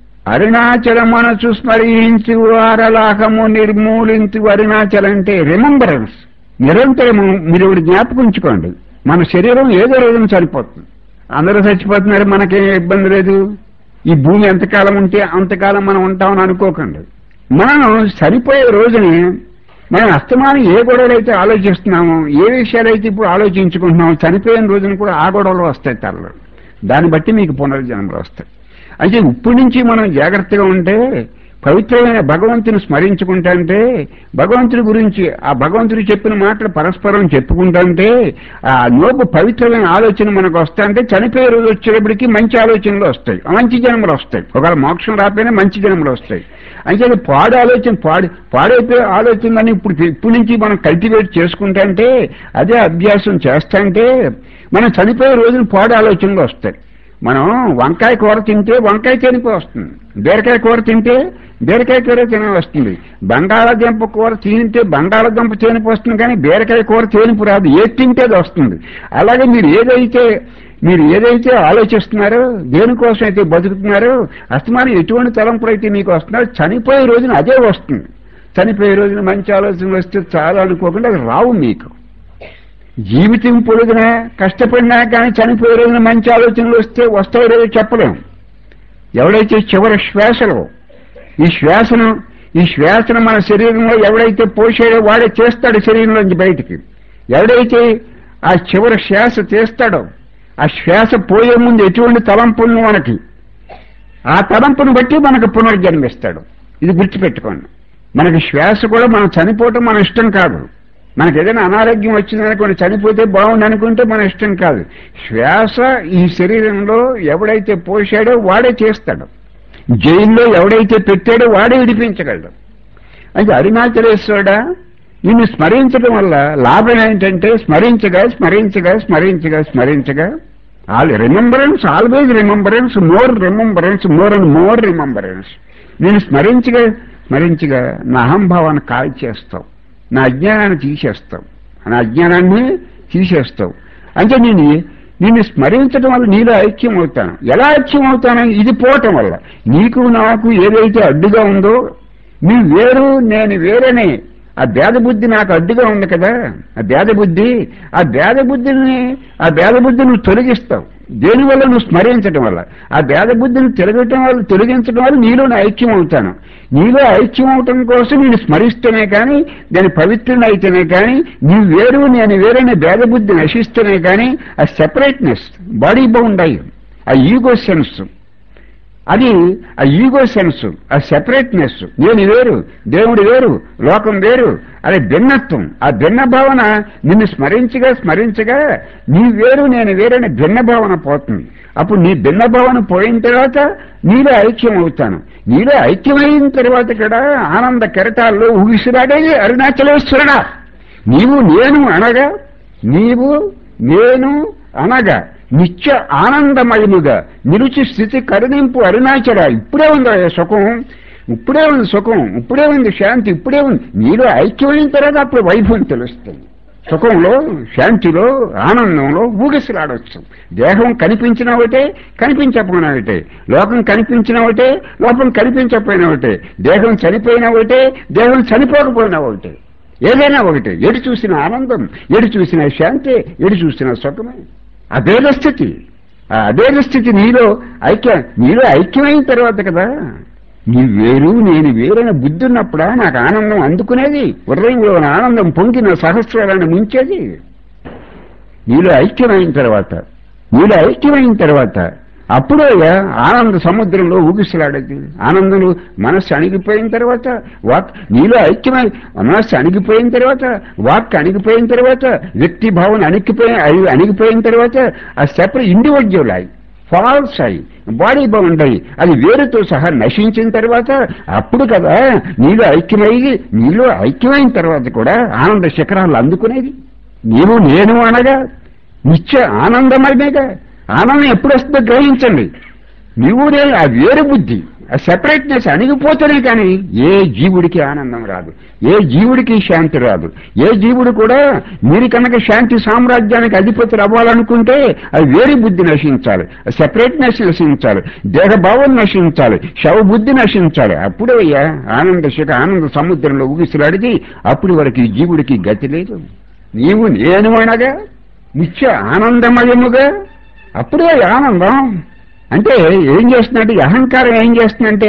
అరుణాచలమనచు స్మరించు వారలాహము నిర్మూలించు అరుణాచలం అంటే రిమంబరెన్స్ నిరంతరము మీరు ఒకటి జ్ఞాపకం ఉంచుకోండి మన శరీరం ఏదో రోజున చనిపోతుంది అందరూ చచ్చిపోతున్నారు మనకేం ఇబ్బంది లేదు ఈ భూమి ఎంతకాలం ఉంటే అంతకాలం మనం ఉంటామని అనుకోకండి మనం చనిపోయే రోజుని మనం అస్తమానం ఏ గొడవలు అయితే ఆలోచిస్తున్నామో ఏ విషయాలైతే ఇప్పుడు ఆలోచించుకుంటున్నామో చనిపోయిన రోజున కూడా ఆ గొడవలు వస్తాయి తరలో దాన్ని బట్టి మీకు పునర్జన్మలు వస్తాయి అంటే ఇప్పటి నుంచి మనం జాగ్రత్తగా ఉంటే పవిత్రమైన భగవంతుని స్మరించుకుంటా అంటే భగవంతుడి గురించి ఆ భగవంతుడు చెప్పిన మాటలు పరస్పరం చెప్పుకుంటుంటే ఆ లోపు పవిత్రమైన ఆలోచన మనకు వస్తా అంటే చనిపోయే రోజు వచ్చేటప్పటికి మంచి ఆలోచనలు వస్తాయి మంచి జన్మలు వస్తాయి ఒకవేళ మోక్షం రాకపోయినా మంచి జన్మలు వస్తాయి అంటే అది పాడు ఆలోచన పాడు పాడైపోయే ఆలోచనని ఇప్పుడు ఇప్పటి నుంచి మనం కల్టివేట్ చేసుకుంటా అంటే అదే అభ్యాసం చేస్తా అంటే మనం చనిపోయే రోజున పాడు ఆలోచనలు వస్తాయి మనం వంకాయ కూర తింటే వంకాయ తినిపి వస్తుంది బీరకాయ కూర తింటే బీరకాయ కూర తిన వస్తుంది బంగాళాదుంప కూర తింటే బంగాళాదుంప తేనిపు వస్తుంది కానీ బీరకాయ కూర తేనిపు రాదు ఏది తింటే అది వస్తుంది అలాగే మీరు ఏదైతే మీరు ఏదైతే ఆలోచిస్తున్నారో దేనికోసం అయితే బతుకుతున్నారో అస్తమానం ఎటువంటి తలంపులు అయితే మీకు వస్తున్నారో చనిపోయే రోజున అదే వస్తుంది చనిపోయే రోజున మంచి ఆలోచనలు వస్తే చాలా అనుకోకుండా అది రావు మీకు జీవితం పొడుగునా కష్టపడినా కానీ చనిపోయే రోజున మంచి ఆలోచనలు వస్తే వస్తాయో లేదో చెప్పలేం ఎవడైతే చివరి శ్వాసలో ఈ శ్వాసను ఈ శ్వాసను మన శరీరంలో ఎవడైతే పోసాడో వాడే చేస్తాడు శరీరంలోంచి బయటికి ఎవడైతే ఆ చివరి శ్వాస తీస్తాడో ఆ శ్వాస పోయే ముందు ఎటువంటి తలంపులను మనకి ఆ తలంపును బట్టి మనకు పునర్జన్మిస్తాడు ఇది గుర్తుపెట్టుకోండి మనకి శ్వాస కూడా మనం చనిపోవటం మన ఇష్టం కాదు మనకి ఏదైనా అనారోగ్యం వచ్చిందనుకోండి చనిపోతే బాగుంది అనుకుంటే మన ఇష్టం కాదు శ్వాస ఈ శరీరంలో ఎవడైతే పోసాడో వాడే చేస్తాడు జైల్లో ఎవడైతే పెట్టాడో వాడే విడిపించగలడు అయితే అరుణాచలేశ్వరుడా నిన్ను స్మరించడం వల్ల లాభం ఏంటంటే స్మరించగా స్మరించగా స్మరించగా స్మరించగా all remembrance always remembrance more remembrance more and more remembrance నేను స్మరించగా స్మరించగా నా అహంభావాన్ని కాల్ చేస్తావు నా అజ్ఞానాన్ని తీసేస్తావు నా అజ్ఞానాన్ని తీసేస్తావు అంటే నేను నిన్ను స్మరించడం వల్ల నీలో ఐక్యం అవుతాను ఎలా ఐక్యం అవుతాను ఇది పోవటం వల్ల నీకు నాకు ఏదైతే అడ్డుగా ఉందో నీ వేరు నేను వేరనే ఆ భేద బుద్ధి నాకు అడ్డుగా ఉంది కదా ఆ భేద బుద్ధి ఆ భేద బుద్ధిని ఆ భేద బుద్ధి నువ్వు తొలగిస్తావు దేనివల్ల నువ్వు స్మరించడం వల్ల ఆ భేద బుద్ధిని తొలగటం వల్ల తొలగించడం వల్ల నీలో నా ఐక్యం అవుతాను నీలో ఐక్యం అవటం కోసం నేను స్మరిస్తేనే కానీ దాని పవిత్రుని అయితేనే కానీ నీ వేరు నేను వేరైన భేద బుద్ధి నశిస్తేనే కానీ ఆ సెపరేట్నెస్ బాడీ బౌండ్ అయ్యి ఆ ఈగో సెన్స్ అది ఆ ఈగో సెన్స్ ఆ సెపరేట్నెస్ నేను వేరు దేవుడు వేరు లోకం వేరు అదే భిన్నత్వం ఆ భిన్న భావన నిన్ను స్మరించగా స్మరించగా నీ వేరు నేను వేరని భిన్న భావన పోతుంది అప్పుడు నీ భిన్న భావన పోయిన తర్వాత నీలో ఐక్యం అవుతాను నీలో ఐక్యమైన తర్వాత కూడా ఆనంద కెరటాల్లో ఊగిసిరాడేది అరుణాచలేశ్వరుడా నీవు నేను అనగా నీవు నేను అనగా నిత్య ఆనందమయముగా నిరుచి స్థితి కరుణింపు అరుణాచల ఇప్పుడే ఉంది ఆ సుఖం ఇప్పుడే ఉంది సుఖం ఇప్పుడే ఉంది శాంతి ఇప్పుడే ఉంది నీలో ఐక్యమైన తర్వాత అప్పుడు వైభవం తెలుస్తుంది సుఖంలో శాంతిలో ఆనందంలో ఊగిసలాడవచ్చు దేహం కనిపించిన ఒకటే కనిపించకపోయినా ఒకటే లోకం కనిపించిన ఒకటే లోకం కనిపించకపోయినా ఒకటే దేహం చనిపోయినా ఒకటే దేహం చనిపోకపోయినా ఒకటే ఏదైనా ఒకటే ఎటు చూసిన ఆనందం ఎటు చూసిన శాంతి ఎటు చూసిన సుఖమే అభేద స్థితి ఆ అభేద స్థితి నీలో ఐక్య నీలో ఐక్యమైన తర్వాత కదా నీ వేరు నేను వేరైన బుద్ధి ఉన్నప్పుడా నాకు ఆనందం అందుకునేది హృదయంలో నా ఆనందం పొంగిన సహస్రాలను ముంచేది నీలో ఐక్యమైన తర్వాత నీలో ఐక్యమైన తర్వాత అప్పుడే ఆనంద సముద్రంలో ఊగిసలాడేది ఆనందంలో మనస్సు అణిగిపోయిన తర్వాత వాక్ నీలో ఐక్యమై మనస్సు అణిగిపోయిన తర్వాత వాక్ అణిగిపోయిన తర్వాత వ్యక్తి భావన అణిగిపోయి అయి- అణిగిపోయిన తర్వాత ఆ సెపరేట్ ఇండివిజువల్ అయి ఫాల్స్ అయి బాడీ బౌండ్ అయి అది వేరుతో సహా నశించిన తర్వాత అప్పుడు కదా నీలో ఐక్యమై నీలో ఐక్యమైన తర్వాత కూడా ఆనంద శిఖరాలు అందుకునేది నీవు నేను అనగా నిత్య ఆనందమయమేగా ఆనందం ఎప్పుడు వస్తుందో గ్రహించండి నీవు నేను ఆ వేరు బుద్ధి ఆ సెపరేట్నెస్ అణిగిపోతేనే కానీ ఏ జీవుడికి ఆనందం రాదు ఏ జీవుడికి శాంతి రాదు ఏ జీవుడు కూడా మీరు కనుక శాంతి సామ్రాజ్యానికి అధిపతులు అవ్వాలనుకుంటే అది వేరు బుద్ధి నశించాలి సెపరేట్నెస్ నశించాలి దేహభావం నశించాలి శవ బుద్ధి నశించాలి అప్పుడే అయ్యా ఆనంద శిఖ ఆనంద సముద్రంలో ఊగిసలాడిది అప్పుడు వరకు ఈ జీవుడికి గతి లేదు నీవు నేను అనగా నిత్య ఆనందమయముగా అప్పుడే ఆనందం అంటే ఏం చేస్తున్నాడు ఈ అహంకారం ఏం చేస్తుందంటే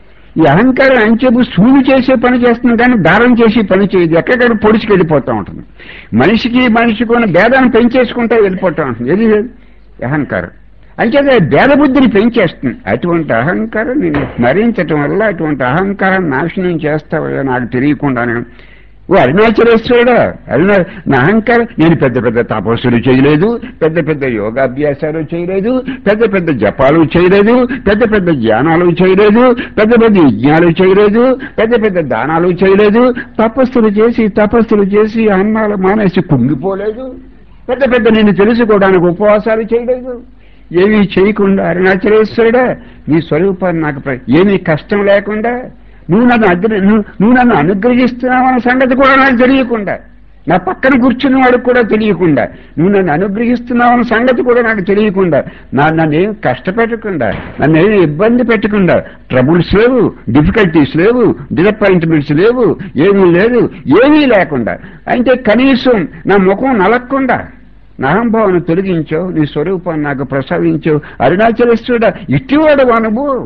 ఈ అహంకారం అంచేపు సూలు చేసే పని చేస్తుంది కానీ దారం చేసే పని చేయదు ఎక్కడెక్కడ పొడిచికి వెళ్ళిపోతూ ఉంటుంది మనిషికి మనిషికి ఉన్న భేదాన్ని పెంచేసుకుంటూ వెళ్ళిపోతూ ఉంటుంది ఏది అహంకారం అంచేత భేద బుద్ధిని పెంచేస్తుంది అటువంటి అహంకారం నేను స్మరించటం వల్ల అటువంటి అహంకారం నాశనం చేస్తావో నాకు తెలియకుండానే ఓ అరుణాచలేశ్వరుడా అరుణ నా అహంకారం నేను పెద్ద పెద్ద తపస్సులు చేయలేదు పెద్ద పెద్ద యోగాభ్యాసాలు చేయలేదు పెద్ద పెద్ద జపాలు చేయలేదు పెద్ద పెద్ద ధ్యానాలు చేయలేదు పెద్ద పెద్ద యజ్ఞాలు చేయలేదు పెద్ద పెద్ద దానాలు చేయలేదు తపస్సులు చేసి తపస్సులు చేసి అన్నాలు మానేసి కుంగిపోలేదు పెద్ద పెద్ద నేను తెలుసుకోవడానికి ఉపవాసాలు చేయలేదు ఏమీ చేయకుండా అరుణాచలేశ్వరుడా నీ స్వరూపాన్ని నాకు ప్ర- ఏమీ కష్టం లేకుండా నువ్వు నన్ను అగ్ర నువ్వు నువ్వు నన్ను అనుగ్రహిస్తున్నావు అన్న సంగతి కూడా నాకు తెలియకుండా నా పక్కన కూర్చున్న వాడికి కూడా తెలియకుండా నువ్వు నన్ను అనుగ్రహిస్తున్నావు అన్న సంగతి కూడా నాకు తెలియకుండా నా నన్ను ఏం కష్టపెట్టకుండా నన్ను ఏమి ఇబ్బంది పెట్టకుండా ట్రబుల్స్ లేవు డిఫికల్టీస్ లేవు డిసప్పాయింట్మెంట్స్ లేవు ఏమీ లేదు ఏమీ లేకుండా అంటే కనీసం నా ముఖం నలక్కుండా నా అహంభావన తొలగించావు నీ స్వరూపాన్ని నాకు ప్రసాదించావు అరుణాచలేశ్వరుడా ఇట్టివాడు అనుభవం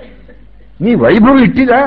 నీ వైభవం ఇట్టిదా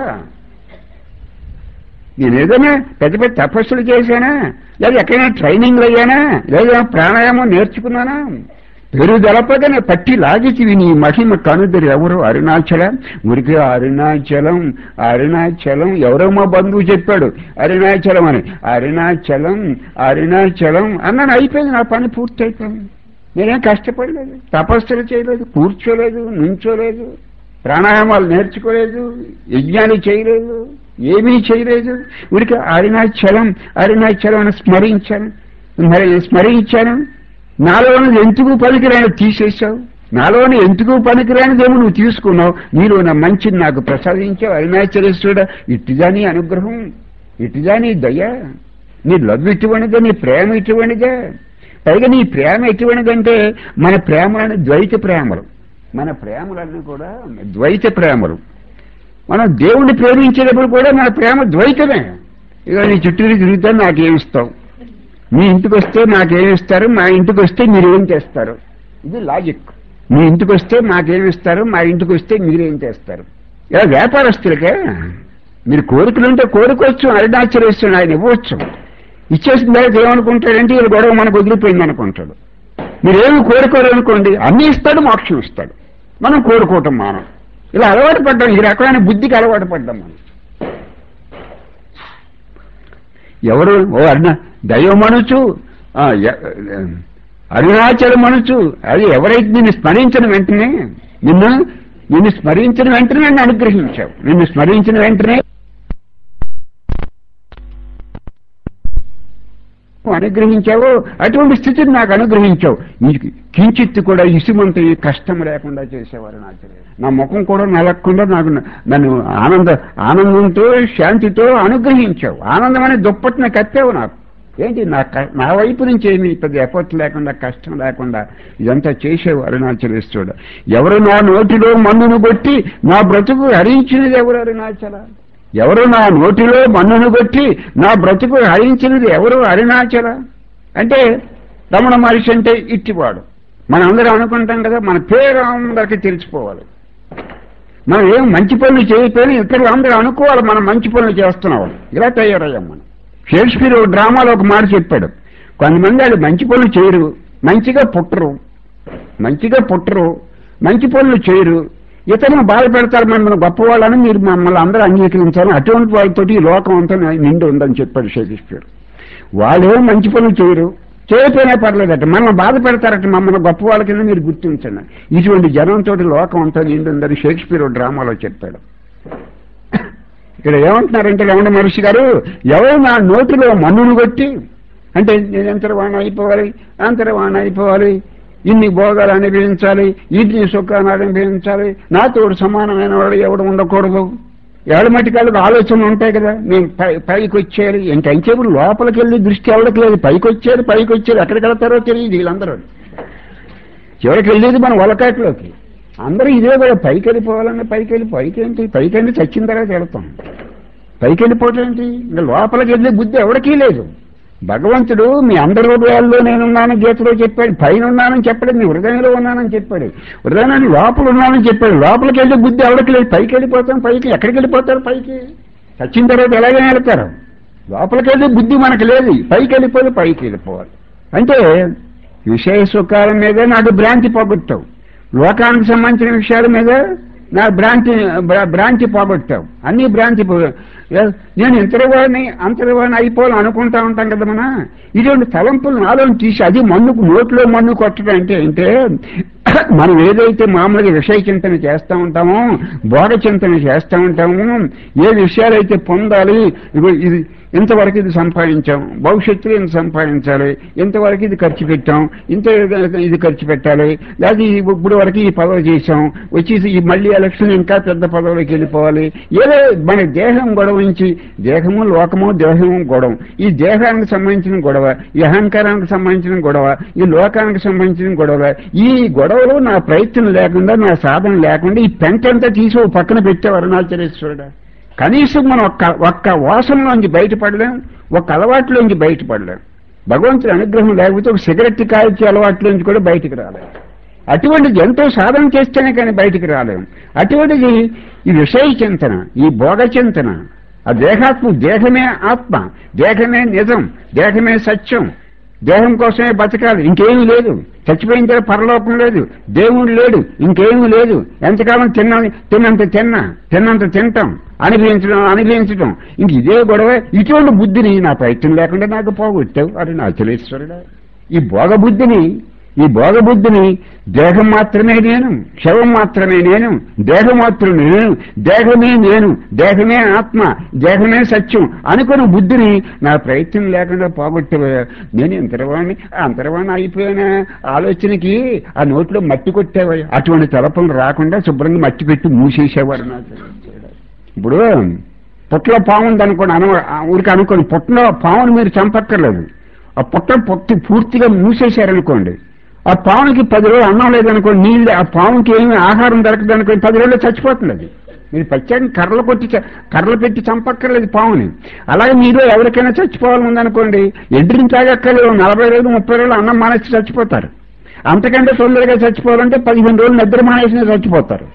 నేను ఏదైనా పెద్ద పెద్ద తపస్సులు చేశానా లేదా ఎక్కడైనా ట్రైనింగ్లు అయ్యానా లేదా ప్రాణాయామం నేర్చుకున్నానా పేరు దళపగానే పట్టి లాగితివి నీ మహిమ కనుదరు ఎవరు అరుణాచల ఊరికి అరుణాచలం అరుణాచలం ఎవరో మా బంధువు చెప్పాడు అరుణాచలం అని అరుణాచలం అరుణాచలం అన్నాను అయిపోయింది నా పని పూర్తి అయిపోయింది నేనేం కష్టపడలేదు తపస్సులు చేయలేదు కూర్చోలేదు నుంచోలేదు ప్రాణాయామాలు నేర్చుకోలేదు యజ్ఞాలు చేయలేదు ఏమీ చేయలేదు ఊరికి అరుణాచలం అరుణాచలం అని స్మరించాను మరి స్మరించాను నాలోని ఎందుకు పనికిరాని తీసేశావు నాలోని ఎందుకు పనికిరానిదేమో నువ్వు తీసుకున్నావు నీలో నా మంచిని నాకు ప్రసాదించావు అరుణాచలేశ్వరుడ ఇట్టిదా నీ అనుగ్రహం ఇట్టిదా నీ దయ నీ లవ్ ఇటువంటిదే నీ ప్రేమ ఇటువంటిదే పైగా నీ ప్రేమ ఎటువంటిదంటే మన ప్రేమలని ద్వైత ప్రేమలు మన ప్రేమలన్నీ కూడా ద్వైత ప్రేమలు మనం దేవుణ్ణి ప్రేమించేటప్పుడు కూడా మన ప్రేమ ద్వైతమే ఇక నీ చుట్టూరు తిరుగుతా నాకేమిస్తావు మీ ఇంటికి వస్తే నాకేమిస్తారు మా ఇంటికి వస్తే మీరు ఏం చేస్తారు ఇది లాజిక్ మీ ఇంటికి వస్తే మాకేమిస్తారు మా ఇంటికి వస్తే మీరేం చేస్తారు ఇలా వ్యాపారస్తులకే మీరు కోరికలుంటే కోరుకోవచ్చు అరుణాచలేశ్వరుడు ఆయన ఇవ్వచ్చు ఇచ్చేసిన తర్వాత ఏమనుకుంటాడంటే వీళ్ళు గొడవ మనకు వదిలిపోయింది అనుకుంటాడు మీరేమి కోరుకోరు అనుకోండి అన్ని ఇస్తాడు మోక్షం ఇస్తాడు మనం కోరుకోవటం మానం ఇలా అలవాటు పడ్డాం ఈ రకమైన బుద్ధికి అలవాటు పడ్డాం మనం ఎవరు ఓ అరుణ దైవం అనొచ్చు ఆ, ఎ- అరుణాచలం అనొచ్చు అది ఎవరైతే నిన్ను స్మరించిన వెంటనే నిన్ను నిన్ను స్మరించిన వెంటనే నన్ను అనుగ్రహించావు నిన్ను స్మరించిన వెంటనే నువ్వు అనుగ్రహించావు అటువంటి స్థితిని నాకు అనుగ్రహించావు నీకు కించిత్తు కూడా ఇసుమంత ఈ కష్టం లేకుండా చేసేవారు నా నా ముఖం కూడా నలగకుండా నాకు నన్ను ఆనంద ఆనందంతో శాంతితో అనుగ్రహించావు ఆనందం అనే దుప్పటిని కట్టావు నాకు ఏంటి నా క- నా వైపు నుంచి ఏమి పెద్ద ఎఫర్ట్ లేకుండా కష్టం లేకుండా ఇదంతా చేసేవు అరుణాచలేశ్వరుడు ఎవరు నా నోటిలో మన్నును కొట్టి నా బ్రతుకు హరించినది ఎవరు అరుణాచల ఎవరు నా నోటిలో మన్నును కొట్టి నా బ్రతుకు హరించినది ఎవరు అరుణాచల అంటే రమణ మహర్షి అంటే ఇట్టివాడు మనం అందరం అనుకుంటాం కదా మన పేరు అందరికీ తెలిసిపోవాలి మనం ఏం మంచి పనులు చేయకపోయినా ఇతరులు అందరూ అనుకోవాలి మనం మంచి పనులు చేస్తున్నాం ఇలా తయారయ్యాం మనం షేక్స్పియర్ ఒక డ్రామాలో ఒక మాట చెప్పాడు కొంతమంది వాళ్ళు మంచి పనులు చేయరు మంచిగా పుట్టరు మంచిగా పుట్టరు మంచి పనులు చేయరు ఇతరులను బాధ పెడతారు మిమ్మల్ని గొప్పవాళ్ళని మీరు మమ్మల్ని అందరూ అంగీకరించాలి అటువంటి వాళ్ళతోటి ఈ లోకం అంతా నిండి ఉందని చెప్పాడు షేక్స్పియర్ వాళ్ళేం మంచి పనులు చేయరు చేయకపోయినా పర్లేదట మనల్ని బాధ పెడతారట మమ్మల్ని గొప్ప వాళ్ళ కింద మీరు గుర్తించండి ఇటువంటి జనంతో లోకం అంతా నిండి ఉందని షేక్స్పియర్ ఓ డ్రామాలో చెప్పాడు ఇక్కడ ఏమంటున్నారంటే రమణ మహర్షి గారు ఎవరు నా నోటిలో మన్నును కొట్టి అంటే నేను అంతర్వాణ అయిపోవాలి అంతర్వాణ అయిపోవాలి ఇన్ని భోగాలు అనుభవించాలి ఇన్ని సుఖాన్ని అనుభవించాలి నాతో సమానమైన వాడు ఎవడు ఉండకూడదు ఎవరి మటుకాళ్ళకి ఆలోచనలు ఉంటాయి కదా నేను పై పైకి వచ్చేయాలి ఇంకంచేపుడు లోపలికి వెళ్ళి దృష్టి ఎవరికి లేదు పైకి వచ్చేది పైకి వచ్చేది ఎక్కడికి వెళ్తారో తెలియదు వీళ్ళందరూ చివరికి వెళ్ళేది మన వలకాట్లోకి అందరూ ఇదే కూడా పైకి వెళ్ళిపోవాలని పైకి వెళ్ళి పైకి ఏంటి పైకి వెళ్ళి చచ్చిన తర్వాత వెళ్తాం పైకి వెళ్ళిపోవటం ఏంటి ఇంకా లోపలికి వెళ్ళే బుద్ధి ఎవరికీ లేదు భగవంతుడు మీ అందరి హృదయాల్లో నేనున్నాను గీతలో చెప్పాడు పైన ఉన్నానని చెప్పాడు మీ హృదయంలో ఉన్నానని చెప్పాడు హృదయాన్ని లోపల ఉన్నానని చెప్పాడు లోపలికి వెళ్ళే బుద్ధి ఎవరికి లేదు పైకి వెళ్ళిపోతాం పైకి ఎక్కడికి వెళ్ళిపోతారు పైకి చచ్చిన తర్వాత ఎలాగే వెళ్తారు లోపలికి వెళ్ళే బుద్ధి మనకు లేదు పైకి వెళ్ళిపోయి పైకి వెళ్ళిపోవాలి అంటే విషయ సుఖాల మీద నాకు భ్రాంతి పోగొట్టావు లోకానికి సంబంధించిన విషయాల మీద నా భ్రాంతి భ్రా- భ్రాంతి పోగొట్టావు అన్ని భ్రాంతి పో- ఏ- నేను ఇంతరవాడిని అంతరవాడిని అయిపోవాలని అనుకుంటా ఉంటాం కదా మన ఇటువంటి తలంపులు నాలో తీసి అది మన్నుకు నోట్లో మన్ను కొట్టడం అంటే అంటే మనం ఏదైతే మామూలుగా విషయ చింతన చేస్తూ ఉంటామో భోగ చింతన చేస్తూ ఉంటామో ఏ విషయాలైతే పొందాలి ఇగో ఇది ఇంతవరకు ఇది సంపాదించాం భవిష్యత్తులో ఇంత సంపాదించాలి ఇంతవరకు ఇది ఖర్చు పెట్టాం ఇంత ఇది ఖర్చు పెట్టాలి లేదా ఈ- ఇప్పుడు వరకు ఈ పదవి చేశాం వచ్చేసి ఈ మళ్ళీ ఎలక్షన్ ఇంకా పెద్ద పదవిలోకి వెళ్ళిపోవాలి ఏదో మన దేహం గొడవ నుంచి దేహము లోకము దేహము గొడవ ఈ దేహానికి సంబంధించిన గొడవ ఈ అహంకారానికి సంబంధించిన గొడవ ఈ లోకానికి సంబంధించిన గొడవ ఈ గొడవలు నా ప్రయత్నం లేకుండా నా సాధన లేకుండా ఈ పెంటంతా తీసి ఓ పక్కన పెట్టే అరుణాచలేశ్వరుడా కనీసం మనం ఒక్క ఒక్క వాసనలోంచి బయటపడలేం ఒక్క అలవాట్లోంచి బయటపడలేం భగవంతుడి అనుగ్రహం లేకపోతే ఒక సిగరెట్ కాల్చే అలవాట్లోంచి కూడా బయటికి రాలేం అటువంటిది ఎంతో సాధన చేస్తేనే కానీ బయటికి రాలేం అటువంటిది ఈ విషయ చింతన ఈ భోగ చింతన ఆ దేహాత్మ దేహమే ఆత్మ దేహమే నిజం దేహమే సత్యం దేహం కోసమే బతకాలి ఇంకేమీ లేదు చచ్చిపోయిన తర్వాత పరలోకం లేదు దేవుడు లేడు ఇంకేమీ లేదు ఎంతకాలం తిన్నా తిన్నంత తిన్నా తిన్నంత తింటాం అనుభవించడం అనుభవించడం ఇంక ఇదే గొడవ ఇటువంటి బుద్ధిని నా ప్రయత్నం లేకుండా నాకు పోగొట్టావు అది నా చలేశ్వరుడా ఈ భోగ బుద్ధిని ఈ భోగ బుద్ధిని దేహం మాత్రమే నేను శవం మాత్రమే నేను దేహం మాత్రమే నేను దేహమే నేను దేహమే ఆత్మ దేహమే సత్యం అనుకున్న బుద్ధిని నా ప్రయత్నం లేకుండా పోగొట్టేవా నేను ఇంతరవాణి అంతరవాణి అయిపోయిన ఆలోచనకి ఆ నోట్లో మట్టి కొట్టేవా అటువంటి తలపలు రాకుండా శుభ్రంగా మట్టి పెట్టి మూసేసేవారు నా ఇప్పుడు పుట్టలో పాము ఉందనుకోండి అన ఊరికి అనుకోండి పుట్టలో పాముని మీరు చంపక్కర్లేదు ఆ పుట్ట పొట్టి పూర్తిగా మూసేశారనుకోండి ఆ పాముకి పది రోజులు అన్నం లేదనుకోండి నీళ్ళు ఆ పాముకి ఏమి ఆహారం దొరకదు అనుకోండి పది రోజులు చచ్చిపోతుంది అది మీరు ప్రత్యేకంగా కర్రలు కొట్టి చ- కర్రలు పెట్టి చంపక్కర్లేదు పావుని అలాగే మీరు ఎవరికైనా చచ్చిపోవాలని ఉందనుకోండి ఎండ్రిని తాగక్కర్లేదు నలభై రోజులు ముప్పై రోజులు అన్నం మానేసి చచ్చిపోతారు అంతకంటే తొందరగా చచ్చిపోవాలంటే పదిహేను రోజులు నిద్ర మానేసి చచ్చిపోతారు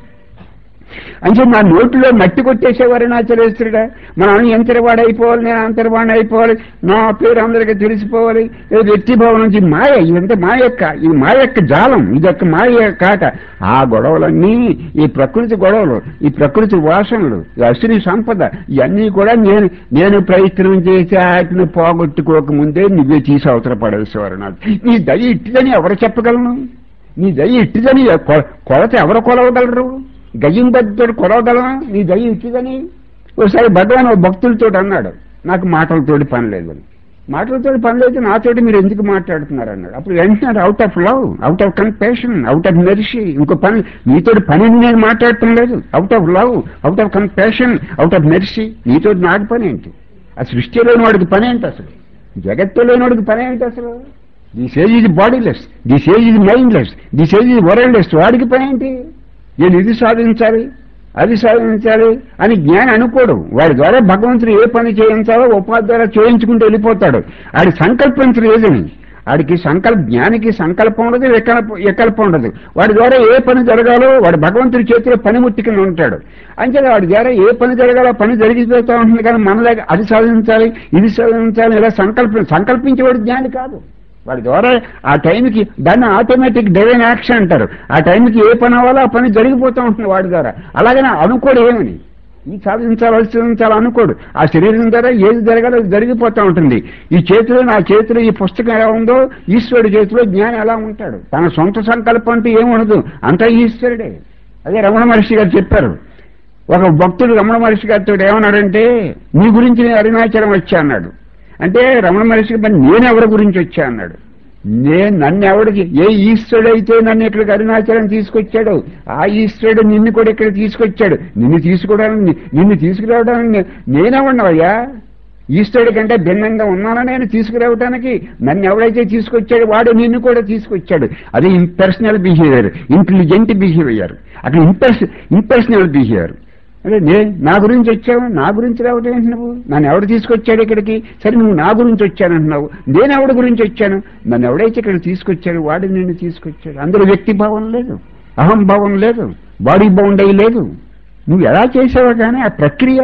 అంటే మా నోటిలో మట్టి కొట్టేసేవారు నాచరేస్తుడా మన ఎంతరవాడు అయిపోవాలి నేను అంతరవాడిని అయిపోవాలి నా పేరు అందరికీ తెలిసిపోవాలి ఏదో వ్యక్తిభావం నుంచి మాయ ఇదంతా మా యొక్క ఇది మా యొక్క జాలం ఇదొక్క మా యొక్క కాట ఆ గొడవలన్నీ ఈ ప్రకృతి గొడవలు ఈ ప్రకృతి వాసనలు ఈ అసుని సంపద ఇవన్నీ కూడా నేను నేను ప్రయత్నం చేసి వాటిని పోగొట్టుకోకముందే నువ్వే తీసి అవతల పడేసేవారు నాకు నీ దయ ఇట్టిదని ఎవరు చెప్పగలను నీ దయ ఇట్టిదని కొ- కొలత ఎవరు కొలవగలరు గయ్యం బద్దుడు కొలవగలనా నీ దయ ఇట్టిదని ఒకసారి భగవాన్ ఓ భక్తులతో అన్నాడు నాకు మాటలతోటి పని లేదని మాటలతోటి పని లేదు నాతోటి మీరు ఎందుకు మాట్లాడుతున్నారు అన్నాడు అప్పుడు వెంటనే out of love out of compassion out of mercy ఇంకో పని నీతోటి పని నేను మాట్లాడటం లేదు out of love out of compassion out of mercy నీతోటి నాకు పని ఏంటి ఆ సృష్టి లేని వాడికి పని ఏంటి అసలు జగత్తు లేని వాడికి పని ఏంటి అసలు దిస్ ఏజ్ ఇది బాడీలెస్ దిస్ ఏజ్ ఇది మైండ్లెస్ దిస్ ఏజ్ ఇది వరల్డ్లెస్ వాడికి పని ఏంటి నేను ఇది సాధించాలి అది సాధించాలి అని జ్ఞాని అనుకోడు వాడి ద్వారా భగవంతుడు ఏ పని చేయించాలో ఉపాధి ద్వారా చేయించుకుంటూ వెళ్ళిపోతాడు ఆడి సంకల్పించడు ఏదని ఆడికి సంకల్ప జ్ఞానికి సంకల్పం ఉండదు వికల్ప వికల్పం ఉండదు వాడి ద్వారా ఏ పని జరగాలో వాడు భగవంతుడి చేతిలో పనిముట్టి కింద ఉంటాడు అంతే వాడి ద్వారా ఏ పని జరగాలో ఆ పని జరిగిపోతా ఉంటుంది కానీ మన దగ్గర అది సాధించాలి ఇది సాధించాలి ఇలా సంకల్పం సంకల్పించేవాడు జ్ఞాని కాదు వాడి ద్వారా ఆ టైంకి దాన్ని ఆటోమేటిక్ డివైన్ యాక్షన్ అంటారు ఆ టైంకి ఏ పని అవ్వాలో ఆ పని జరిగిపోతూ ఉంటుంది వాడి ద్వారా అలాగనే అనుకోడు ఏమని ఈ సాధించాలి అది సాధించాలి అనుకోడు ఆ శరీరం ద్వారా ఏది జరగాలో అది జరిగిపోతూ ఉంటుంది ఈ చేతిలో నా చేతిలో ఈ పుస్తకం ఎలా ఉందో ఈశ్వరుడి చేతిలో జ్ఞానం ఎలా ఉంటాడు తన సొంత సంకల్పం అంటూ ఏముండదు అంతా ఈశ్వరుడే అదే రమణ మహర్షి గారు చెప్పారు ఒక భక్తుడు రమణ మహర్షి గారితో ఏమన్నాడంటే నీ గురించి నేను అరుణాచలం వచ్చా అన్నాడు అంటే రమణ మహర్షి మరి నేను ఎవరి గురించి వచ్చా అన్నాడు నేను నన్ను ఎవడికి ఏ ఈశ్వరుడు అయితే నన్ను ఇక్కడికి అరుణాచలం తీసుకొచ్చాడు ఆ ఈశ్వరుడు నిన్ను కూడా ఇక్కడ తీసుకొచ్చాడు నిన్ను తీసుకోవడానికి నిన్ను తీసుకురావడానికి నే- నేనెవడినవయ్యా ఈశ్వరుడి కంటే భిన్నంగా ఉన్నానా నేను తీసుకురావడానికి నన్ను ఎవడైతే తీసుకొచ్చాడో వాడు నిన్ను కూడా తీసుకొచ్చాడు అదే ఇంపర్సనల్ బిహేవియర్ ఇంటెలిజెంట్ బిహేవియర్ అక్కడ ఇంపర్స్ ఇంపర్సనల్ బిహేవియర్ అంటే నే నా గురించి వచ్చావు నా గురించి రావటం ఏంటి నువ్వు నన్ను ఎవడు తీసుకొచ్చాడు ఇక్కడికి సరే నువ్వు నా గురించి వచ్చానంటున్నావు నేను ఎవడి గురించి వచ్చాను నన్ను ఎవడైతే ఇక్కడ తీసుకొచ్చాడు వాడు నిన్ను తీసుకొచ్చాడు అందులో వ్యక్తి భావం లేదు అహంభావం లేదు బాడీ బౌండరీ లేదు నువ్వు ఎలా చేసావో కానీ ఆ ప్రక్రియ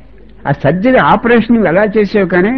ఆ సర్జరీ ఆపరేషన్ నువ్వు ఎలా చేసావు కానీ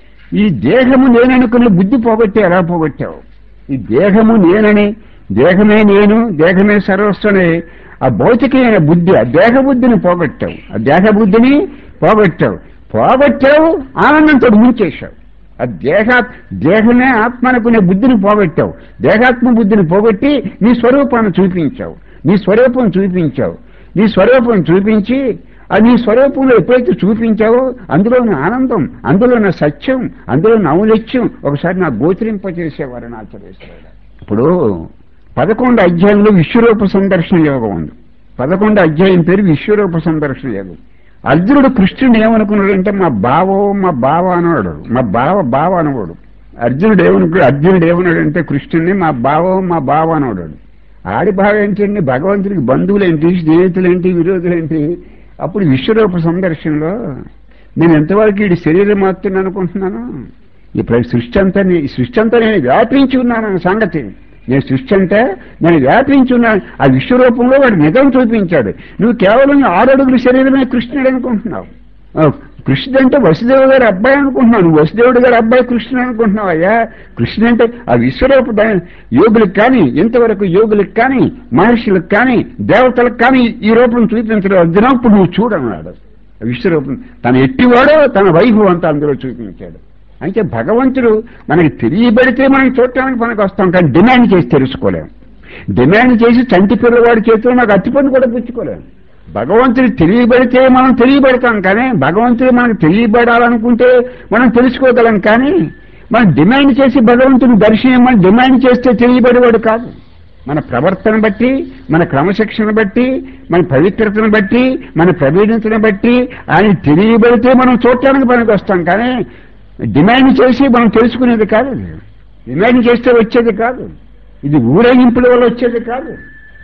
ఈ దేహము నేననుకున్న బుద్ధి పోగొట్టి ఎలా పోగొట్టావు ఈ దేహము నేనని దేహమే నేను దేహమే సర్వస్వనే ఆ భౌతికమైన బుద్ధి ఆ దేహ బుద్ధిని పోగొట్టావు ఆ దేహ బుద్ధిని పోగొట్టావు పోగొట్టావు ఆనందంతో ముంచేశావు ఆ దేహ దేహమే ఆత్మ అనుకునే బుద్ధిని పోగొట్టావు దేహాత్మ బుద్ధిని పోగొట్టి నీ స్వరూపాన్ని చూపించావు నీ స్వరూపం చూపించావు నీ స్వరూపం చూపించి ఆ నీ స్వరూపంలో ఎప్పుడైతే చూపించావో అందులో ఉన్న ఆనందం అందులో ఉన్న సత్యం అందులో ఉన్న ఔన్నత్యం ఒకసారి నాకు గోచరింపచేసేవారు నా ఆచరేశ్వరుడు ఇప్పుడు పదకొండు అధ్యాయంలో విశ్వరూప సందర్శన యోగం ఉంది పదకొండు అధ్యాయం పేరు విశ్వరూప సందర్శన యోగం అర్జునుడు కృష్ణుడు ఏమనుకున్నాడంటే మా బావో మా బావ అనేవాడు మా బావ బావ అనేవాడు అర్జునుడు ఏమనుకున్నాడు అర్జునుడు ఏమన్నాడంటే కృష్ణుడిని మా బావో మా బావ అనేవాడు ఆడి భావం ఏంటండి భగవంతుడికి బంధువులేంటి స్నేహితులేంటి విరోధులేంటి అప్పుడు విశ్వరూప సందర్శనలో నేను ఎంతవరకు ఈ శరీరం మాత్రం అనుకుంటున్నాను ఇప్పుడు ఈ సృష్టి అంతా నీ- ఈ సృష్టి అంతా నేను వ్యాపించి ఉన్నాను అన్న సంగతి నేను సృష్టి అంటే నేను వ్యాపించి ఉన్నాను ఆ విశ్వరూపంలో వాడు నిజం చూపించాడు నువ్వు కేవలం ఆరు అడుగుల శరీరమే కృష్ణుడు అనుకుంటున్నావు ఆ, కృష్ణుడు అంటే వసుదేవుడు గారి అబ్బాయి అనుకుంటున్నావు నువ్వు వసుదేవుడు గారి అబ్బాయి కృష్ణుడు అనుకుంటున్నావు అయ్యా కృష్ణుడు అంటే ఆ విశ్వరూప ద- యోగులకు కానీ ఇంతవరకు యోగులకు కానీ మహర్షులకు కానీ దేవతలకు కానీ ఈ రూపం చూపించడం అర్జున ఇప్పుడు నువ్వు చూడన్నాడు ఆ విశ్వరూపం తన ఎట్టివాడో తన వైభవం అంతా అందులో చూపించాడు అంటే భగవంతుడు మనకి తెలియబడితే మనం చూడటానికి మనకు వస్తాం కానీ డిమాండ్ చేసి తెలుసుకోలేం డిమాండ్ చేసి చంటి పిల్లవాడి చేతిలో నాకు అత్తిపని కూడా పుచ్చుకోలేం భగవంతుడు తెలియబడితే మనం తెలియబడతాం కానీ భగవంతుడు మనకు తెలియబడాలనుకుంటే మనం తెలుసుకోగలం కానీ మనం డిమాండ్ చేసి భగవంతుని దర్శనం మనం డిమాండ్ చేస్తే తెలియబడేవాడు కాదు మన ప్రవర్తన బట్టి మన క్రమశిక్షణ బట్టి మన పవిత్రతను బట్టి మన ప్రవీణతను బట్టి ఆయన తెలియబడితే మనం చూడటానికి పనికి వస్తాం కానీ డిమాండ్ చేసి మనం తెలుసుకునేది కాదు ఇది. డిమాండ్ చేస్తే వచ్చేది కాదు ఇది ఊరేగింపుల వల్ల వచ్చేది కాదు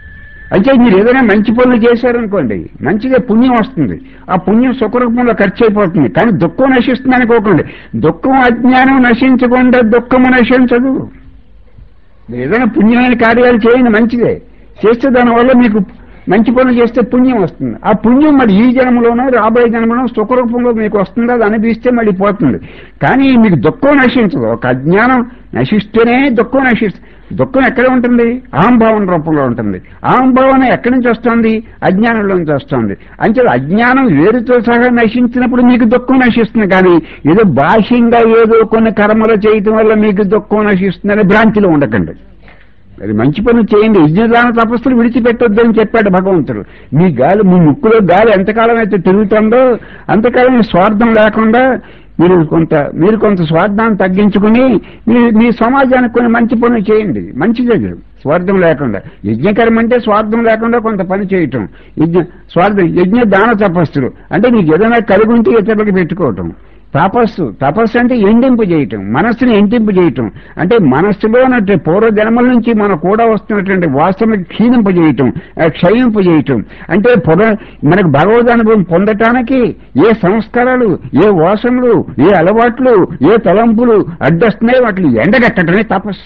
అయితే మీరు ఏదైనా మంచి పనులు చేశారనుకోండి మంచిగా పుణ్యం వస్తుంది ఆ పుణ్యం సుఖరూపంలో ఖర్చు అయిపోతుంది కానీ దుఃఖం నశిస్తుంది అనుకోకండి దుఃఖం అజ్ఞానం నశించకుండా దుఃఖము నశించదు మీరు ఏదైనా పుణ్యమైన కార్యాలు చేయండి మంచిదే చేస్తే దానివల్ల మీకు మంచి పనులు చేస్తే పుణ్యం వస్తుంది ఆ పుణ్యం మరి ఈ జన్మలోనో రాబోయే జన్మలో సుఖరూపంలో మీకు వస్తుందో అది అనిపిస్తే మళ్ళీ పోతుంది కానీ మీకు దుఃఖం నశించదు ఒక అజ్ఞానం నశిస్తేనే దుఃఖం నశిస్తుంది దుఃఖం ఎక్కడ ఉంటుంది అహంభావం రూపంలో ఉంటుంది అహంభావన ఎక్కడి నుంచి వస్తుంది అజ్ఞానంలో నుంచి వస్తుంది అంటే అజ్ఞానం వేరుతో సహా నశించినప్పుడు మీకు దుఃఖం నశిస్తుంది కానీ ఏదో బాహ్యంగా ఏదో కొన్ని కర్మలు చేయటం వల్ల మీకు దుఃఖం నశిస్తుందని భ్రాంతిలో ఉండకండి అది మంచి పని చేయండి యజ్ఞదాన తపస్సులు విడిచిపెట్టొద్దు అని చెప్పాడు భగవంతుడు మీ గాలి మీ ముక్కులో గాలి ఎంతకాలం అయితే తిరుగుతుందో అంతకాలం మీ స్వార్థం లేకుండా మీరు కొంత మీరు కొంత స్వార్థాన్ని తగ్గించుకుని మీ మీ సమాజానికి కొన్ని మంచి పనులు చేయండి మంచిదే ఇది. స్వార్థం లేకుండా యజ్ఞకర్మ అంటే స్వార్థం లేకుండా కొంత పని చేయటం యజ్ఞ స్వార్థం యజ్ఞ దాన తపస్సులు అంటే మీకు ఏదైనా కలిగి ఉంటే ఇతరులకు పెట్టుకోవటం తపస్సు తపస్సు అంటే ఎండింపు చేయటం మనస్సుని ఎంటింపు చేయటం అంటే మనస్సులో ఉన్నట్టు పూర్వ జన్మల నుంచి మన కూడా వస్తున్నటువంటి వాసన క్షీణింపు చేయటం ఆ, క్షయింపు చేయటం అంటే పుర మనకు భగవద్ అనుభవం పొందటానికి ఏ సంస్కారాలు ఏ వాసనలు ఏ అలవాట్లు ఏ తలంపులు అడ్డొస్తున్నాయో వాటిని ఎండగట్టడమే తపస్సు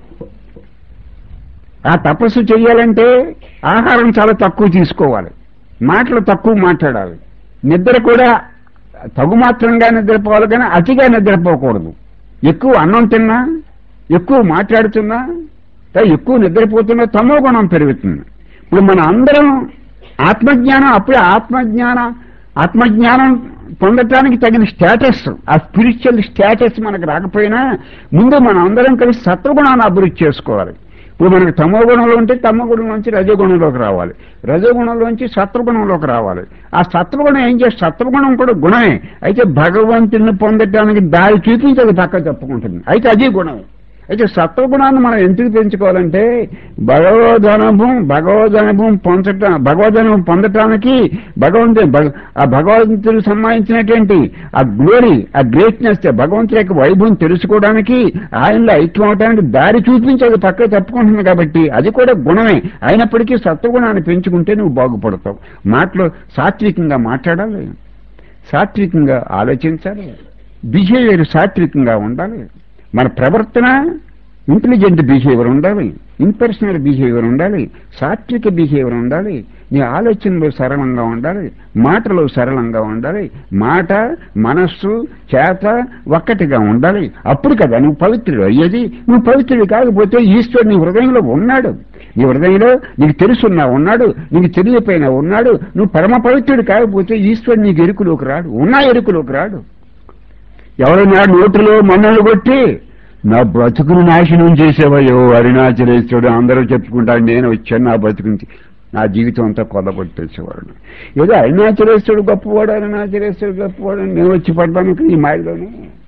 ఆ తపస్సు చేయాలంటే ఆహారం చాలా తక్కువ తీసుకోవాలి మాటలు తక్కువ మాట్లాడాలి నిద్ర కూడా తగు మాత్రంగా నిద్రపోవాలి కానీ అతిగా నిద్రపోకూడదు ఎక్కువ అన్నం తిన్నా ఎక్కువ మాట్లాడుతున్నా లేదా ఎక్కువ నిద్రపోతున్నా తమో గుణం పెరుగుతుంది ఇప్పుడు మన అందరం ఆత్మజ్ఞానం అప్పుడే ఆత్మజ్ఞాన ఆత్మజ్ఞానం పొందటానికి తగిన స్టేటస్ ఆ స్పిరిచువల్ స్టేటస్ మనకు రాకపోయినా ముందు మనం అందరం కలిసి సత్వగుణాన్ని అభివృద్ధి చేసుకోవాలి ఇప్పుడు మనకు తమో గుణంలో ఉంటే తమో గుణంలోంచి రజోగుణంలోకి రావాలి రజోగుణంలోంచి సత్వగుణంలోకి రావాలి ఆ సత్వగుణం ఏం చేస్తే సత్వగుణం కూడా గుణమే అయితే భగవంతుని పొందటానికి దారి చూపించదు పక్క తప్పుకుంటుంది అయితే అది గుణమే అయితే సత్వగుణాన్ని మనం ఎందుకు పెంచుకోవాలంటే భగవదనుభవం భగవదనుభవం పొందటం భగవదనుభవం పొందటానికి భగవంతు భగ- ఆ భగవంతుడికి సంబంధించినటువంటి ఆ గ్లోరీ ఆ గ్రేట్నెస్ భగవంతుడి యొక్క వైభవం తెలుసుకోవడానికి ఆయనలో ఐక్యం అవడానికి దారి చూపించేది పక్క తప్పుకుంటుంది కాబట్టి అది కూడా గుణమే అయినప్పటికీ సత్వగుణాన్ని పెంచుకుంటే నువ్వు బాగుపడతావు మాటలు సాత్వికంగా మాట్లాడాలి సాత్వికంగా ఆలోచించాలి బిహేవియర్ సాత్వికంగా ఉండాలి మన ప్రవర్తన ఇంటెలిజెంట్ బిహేవియర్ ఉండాలి ఇంపర్సనల్ బిహేవియర్ ఉండాలి సాత్విక బిహేవియర్ ఉండాలి నీ ఆలోచనలు సరళంగా ఉండాలి మాటలు సరళంగా ఉండాలి మాట మనస్సు చేత ఒక్కటిగా ఉండాలి అప్పుడు కదా నువ్వు పవిత్రుడు అయ్యేది నువ్వు పవిత్రుడు కాకపోతే ఈశ్వరుడు నీ హృదయంలో ఉన్నాడు నీ హృదయంలో నీకు తెలుసున్నా ఉన్నాడు నీకు తెలియపోయినా ఉన్నాడు నువ్వు పరమ పవిత్రుడు కాకపోతే ఈశ్వరుడు నీకు ఎరుకులోకి రాడు ఉన్నా ఎరుకులోకి రాడు ఎవరు నా నోటిలో మన్నలు కొట్టి నా బ్రతుకును నాశనం చేసేవయ్యో అరుణాచలేశ్వరుడు అందరూ చెప్పుకుంటారు నేను వచ్చాను నా బ్రతుకుని నా జీవితం అంతా కొల్లగొట్టేసేవాడు ఏదో అరుణాచలేశ్వరుడు గొప్పవాడు అరుణాచలేశ్వరుడు గొప్పవాడు అని నేను వచ్చి పడ్డానికి ఈ మాయలోనే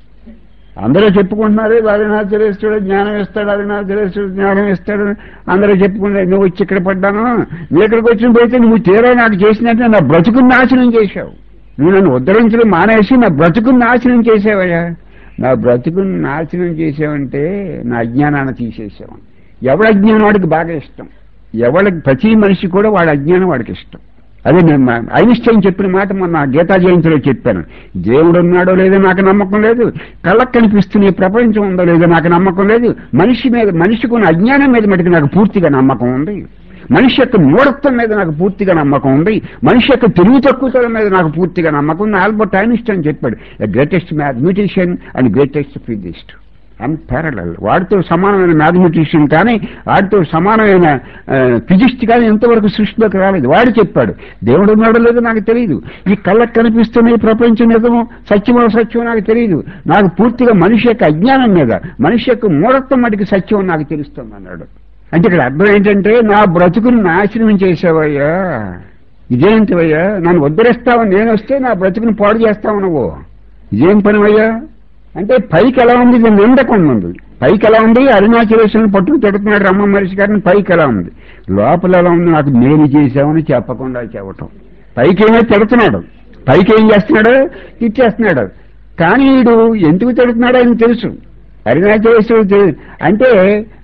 అందరూ చెప్పుకుంటున్నారు అరుణాచలేశ్వరుడు జ్ఞానం ఇస్తాడు అరుణాచలేశ్వరుడు జ్ఞానం ఇస్తాడు అందరూ చెప్పుకుంటారు నువ్వు వచ్చి ఇక్కడ పడ్డాను నువ్వు ఇక్కడికి వచ్చిన పోతే నువ్వు తీరా నాకు చేసినట్టు నా బ్రతుకుని నాశనం చేశావు నువ్వు నన్ను ఉద్ధరించడం మానేసి నా బ్రతుకుని నాశనం చేసావయ్యా నా బ్రతుకుని నాశనం చేసావంటే నా అజ్ఞానాన్ని తీసేసావు ఎవడ అజ్ఞానం వాడికి బాగా ఇష్టం ఎవరికి ప్రతి మనిషి కూడా వాడి అజ్ఞానం వాడికి ఇష్టం అదే నేను మా- ఐన్స్టైన్ చెప్పిన మాట మొన్న గీతా జయంతిలో చెప్పాను దేవుడు ఉన్నాడో లేదో నాకు నమ్మకం లేదు కళ్ళకు కనిపిస్తున్న ఈ ప్రపంచం ఉందో లేదో నాకు నమ్మకం లేదు మనిషి మీద మనిషికి ఉన్న అజ్ఞానం మీద మటుకు నాకు పూర్తిగా నమ్మకం ఉంది మనిషి యొక్క మూఢత్వం మీద నాకు పూర్తిగా నమ్మకం ఉంది మనిషి యొక్క తెలివి తక్కువతనం మీద నాకు పూర్తిగా నమ్మకం ఉంది ఆల్బర్ట్ ఐన్స్టైన్ చెప్పాడు greatest mathematician and greatest physicist unparallel వాడితో సమానమైన మ్యాథమెటిషియన్ కానీ వాడితో సమానమైన ఫిజిస్ట్ కానీ ఇంతవరకు సృష్టిలోకి రాలేదు వాడు చెప్పాడు దేవుడు ఉన్నాడో లేదో నాకు తెలియదు ఈ కళ్ళకు కనిపిస్తున్న ఈ ప్రపంచం నిజమో సత్యమో సత్యమో నాకు తెలియదు నాకు పూర్తిగా మనిషి యొక్క అజ్ఞానం మీద మనిషి యొక్క మూఢత్వం మటుకు సత్యం అని నాకు తెలుస్తుంది అన్నాడు అంటే ఇక్కడ అర్థం ఏంటంటే నా బ్రతుకుని నాశనం చేసావయ్యా ఇదేంటివయ్యా నన్ను ఉద్ధరిస్తావని నేను వస్తే నా బ్రతుకుని పాడు చేస్తావు నువ్వు ఇదేం పనివయ్యా అంటే పైకి ఎలా ఉంది ఇది నిండకుండా ఉంది పైకి ఎలా ఉంది అరుణాచలేశ్వరుని పట్టుకు తిడుతున్నాడు రమ్మ మనిషి గారిని పైకి ఎలా ఉంది లోపల ఎలా ఉంది నాకు మేలు చేశామని చెప్పకుండా చెప్పటం పైకి ఏమో తిడుతున్నాడు పైకి ఏం చేస్తున్నాడు తిట్టేస్తున్నాడు కానీ వీడు ఎందుకు తిడుతున్నాడో ఆయన తెలుసు అరుణాచలేశ్వరుడు తెలు- అంటే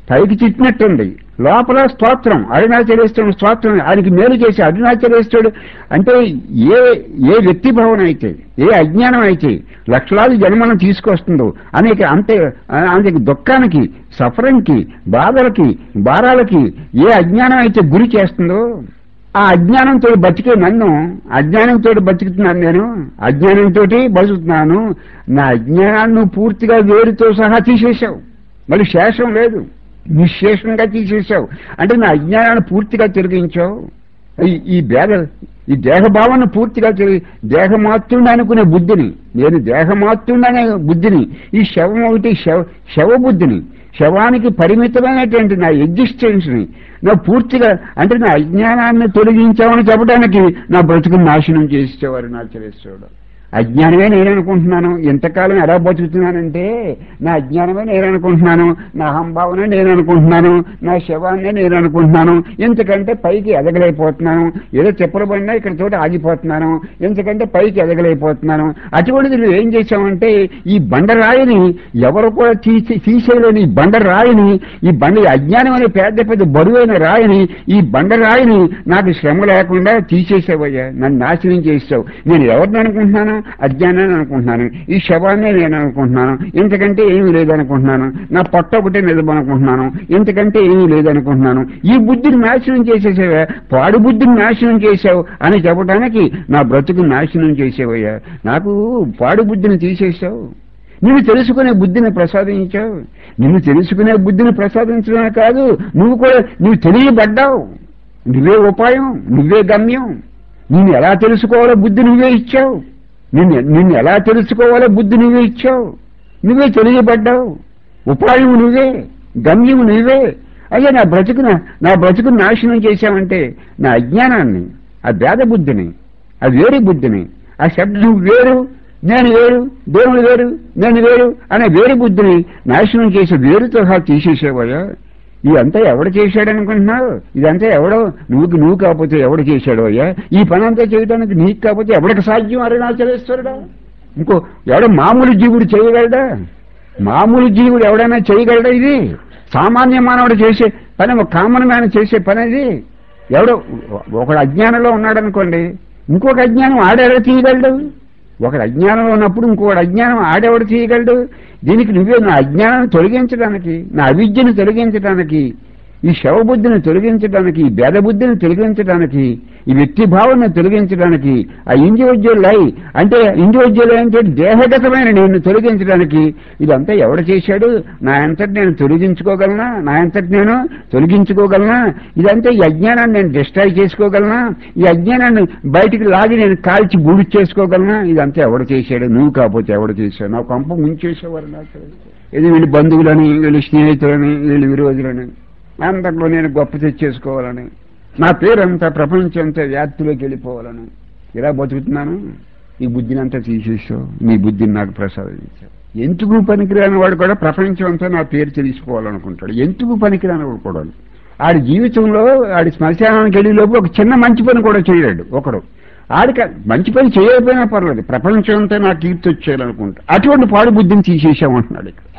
పైకి తిట్టినట్టుంది లోపల స్తోత్రం అరుణాచలేశ్వరుడు స్తోత్రం ఆయనకి మేలు చేసి అరుణాచలేశ్వరుడు అంటే ఏ ఏ వ్యక్తి భావన అయితే ఏ అజ్ఞానం అయితే లక్షలాది జన్మలను తీసుకొస్తుందో అనేక అంతే అనేక దుఃఖానికి సఫరింగ్కి బాధలకి భారాలకి ఏ అజ్ఞానం అయితే గురి చేస్తుందో ఆ అజ్ఞానంతో బతికే నన్ను అజ్ఞానంతో బతుకుతున్నాను నేను అజ్ఞానంతో బతుకుతున్నాను నా అజ్ఞానాన్ని పూర్తిగా వేరుతో సహా తీసేశావు మళ్ళీ శేషం లేదు నిశేషంగా తీసేశావు అంటే నా అజ్ఞానాన్ని పూర్తిగా తిరిగించావు ఈ- ఈ భేద ఈ దేహభావాన్ని పూర్తిగా తిరిగి దేహమాత్రుడు అనుకునే బుద్ధిని నేను దేహమాత్రుడు అనే బుద్ధిని ఈ శవం ఒకటి శవ శవ బుద్ధిని శవానికి పరిమితమైనటువంటి నా ఎగ్జిస్టెన్స్ ని నా పూర్తిగా అంటే నా అజ్ఞానాన్ని తొలగించామని చెప్పడానికి నా బ్రతుకుని నాశనం చేసేవారు నా చరేశ్వరుడు అజ్ఞానమే నేను అనుకుంటున్నాను ఎంతకాలం ఎలా బతుకుతున్నానంటే నా అజ్ఞానమే నేను అనుకుంటున్నాను నా అహంభావనే నేను అనుకుంటున్నాను నా శవాన్నే నేను అనుకుంటున్నాను ఎందుకంటే పైకి ఎదగలేకపోతున్నాను ఏదో చెప్పులు పడినా ఇక్కడ తోటి ఆగిపోతున్నాను ఎందుకంటే పైకి ఎదగలేకపోతున్నాను అటువంటిది నువ్వు ఏం చేశావంటే ఈ బండరాయిని ఎవరు కూడా తీసి తీసేయలేని ఈ బండరాయిని ఈ బండ ఈ అజ్ఞానం అనే పెద్ద పెద్ద బరువైన రాయిని ఈ బండరాయిని నాకు శ్రమ లేకుండా తీసేసావయ్యా నన్ను నాశనం చేసావు నేను ఎవరిని అనుకుంటున్నాను అజ్ఞానాన్ని అనుకుంటున్నాను ఈ శవాన్ని నేను అనుకుంటున్నాను ఇంతకంటే ఏమీ లేదనుకుంటున్నాను నా పొట్ట ఒకటే నిజమనుకుంటున్నాను ఇంతకంటే ఏమీ లేదనుకుంటున్నాను ఈ బుద్ధిని నాశనం చేసేసావా పాడు బుద్ధిని నాశనం చేశావు అని చెప్పడానికి నా బ్రతుకు నాశనం చేసేవయ్యా నాకు పాడు బుద్ధిని తీసేశావు నువ్వు తెలుసుకునే బుద్ధిని ప్రసాదించావు నిన్ను తెలుసుకునే బుద్ధిని ప్రసాదించడమే కాదు నువ్వు కూడా నువ్వు తెలియబడ్డావు నువ్వే ఉపాయం నువ్వే గమ్యం నిన్ను ఎలా తెలుసుకోవాలో బుద్ధి నువ్వే ఇచ్చావు నిన్ను నిన్ను ఎలా తెలుసుకోవాలో బుద్ధి నువ్వే ఇచ్చావు నువ్వే తెలియబడ్డావు ఉపాయం నువ్వే గమ్యం నువ్వే అయ్యా నా బ్రతుకున నా బ్రతుకును నాశనం చేశావంటే నా అజ్ఞానాన్ని ఆ భేద బుద్ధిని ఆ వేరు బుద్ధిని ఆ శబ్దం నువ్వు వేరు నేను వేరు దేవుడు వేరు నేను వేరు అనే వేరు బుద్ధిని నాశనం చేసి వేరుతో సహా తీసేసేవయ్యా ఇదంతా ఎవడు చేశాడు అనుకుంటున్నావు ఇదంతా ఎవడో నువ్వు నువ్వు కాకపోతే ఎవడు చేశాడో అయ్యా ఈ పని అంతా చేయడానికి నీకు కాకపోతే ఎవడికి సాధ్యం అరుణాచలేశ్వరుడా ఇంకో ఎవడో మామూలు జీవుడు చేయగలడా మామూలు జీవుడు ఎవడైనా చేయగలడా ఇది సామాన్య మానవుడు చేసే పని ఒక కామన్ మ్యాన్ చేసే పని ఇది ఎవడో ఒకడు అజ్ఞానంలో ఉన్నాడనుకోండి ఇంకొక అజ్ఞానం ఆడెవడ తీయగలడు ఒకడు అజ్ఞానంలో ఉన్నప్పుడు ఇంకొకడు అజ్ఞానం ఆడెవడు తీయగలడు దీనికి నువ్వే నా అజ్ఞానాన్ని తొలగించడానికి నా అవిద్యను తొలగించడానికి ఈ శవబుద్ధిని తొలగించడానికి ఈ భేదబుద్ధిని తొలగించడానికి ఈ వ్యక్తి భావాన్ని తొలగించడానికి ఆ ఇండివిజువల్ లై అంటే ఇండివిజువల్ అంటే దేహగతమైన నేను తొలగించడానికి ఇదంతా ఎవడు చేశాడు నా అంతటి నేను తొలగించుకోగలనా నా అంతటి నేను తొలగించుకోగలనా ఇదంతా ఈ అజ్ఞానాన్ని నేను డిస్ట్రాయ్ చేసుకోగలనా ఈ అజ్ఞానాన్ని బయటికి లాగి నేను కాల్చి బూడి చేసుకోగలనా ఇదంతా ఎవడు చేశాడు నువ్వు కాకపోతే ఎవడు చేశాడు నా కొంప ముంచేసేవారు నాకు ఇది వీళ్ళు బంధువులని వీళ్ళు స్నేహితులని వీళ్ళు విరోధులని అందరిలో నేను గొప్ప తెచ్చేసుకోవాలని నా పేరంతా ప్రపంచంతో వ్యాప్తిలోకి వెళ్ళిపోవాలని ఇలా బతుకుతున్నాను ఈ బుద్ధిని అంతా తీసేసావు నీ బుద్ధిని నాకు ప్రసాదించావు ఎందుకు పనికిరాని వాడు కూడా ప్రపంచం అంతా నా పేరు తెలుసుకోవాలనుకుంటాడు ఎందుకు పనికిరాని వాడు కూడా ఆడి జీవితంలో ఆడి శ్మశానానికి వెళ్ళే లోపు ఒక చిన్న మంచి పని కూడా చేయలేడు ఒకడు ఆడికి మంచి పని చేయకపోయినా పర్లేదు ప్రపంచం అంతా నా కీర్తి వచ్చేయాలనుకుంటా అటువంటి పాడు బుద్ధిని తీసేసామంటున్నాడు ఇక్కడ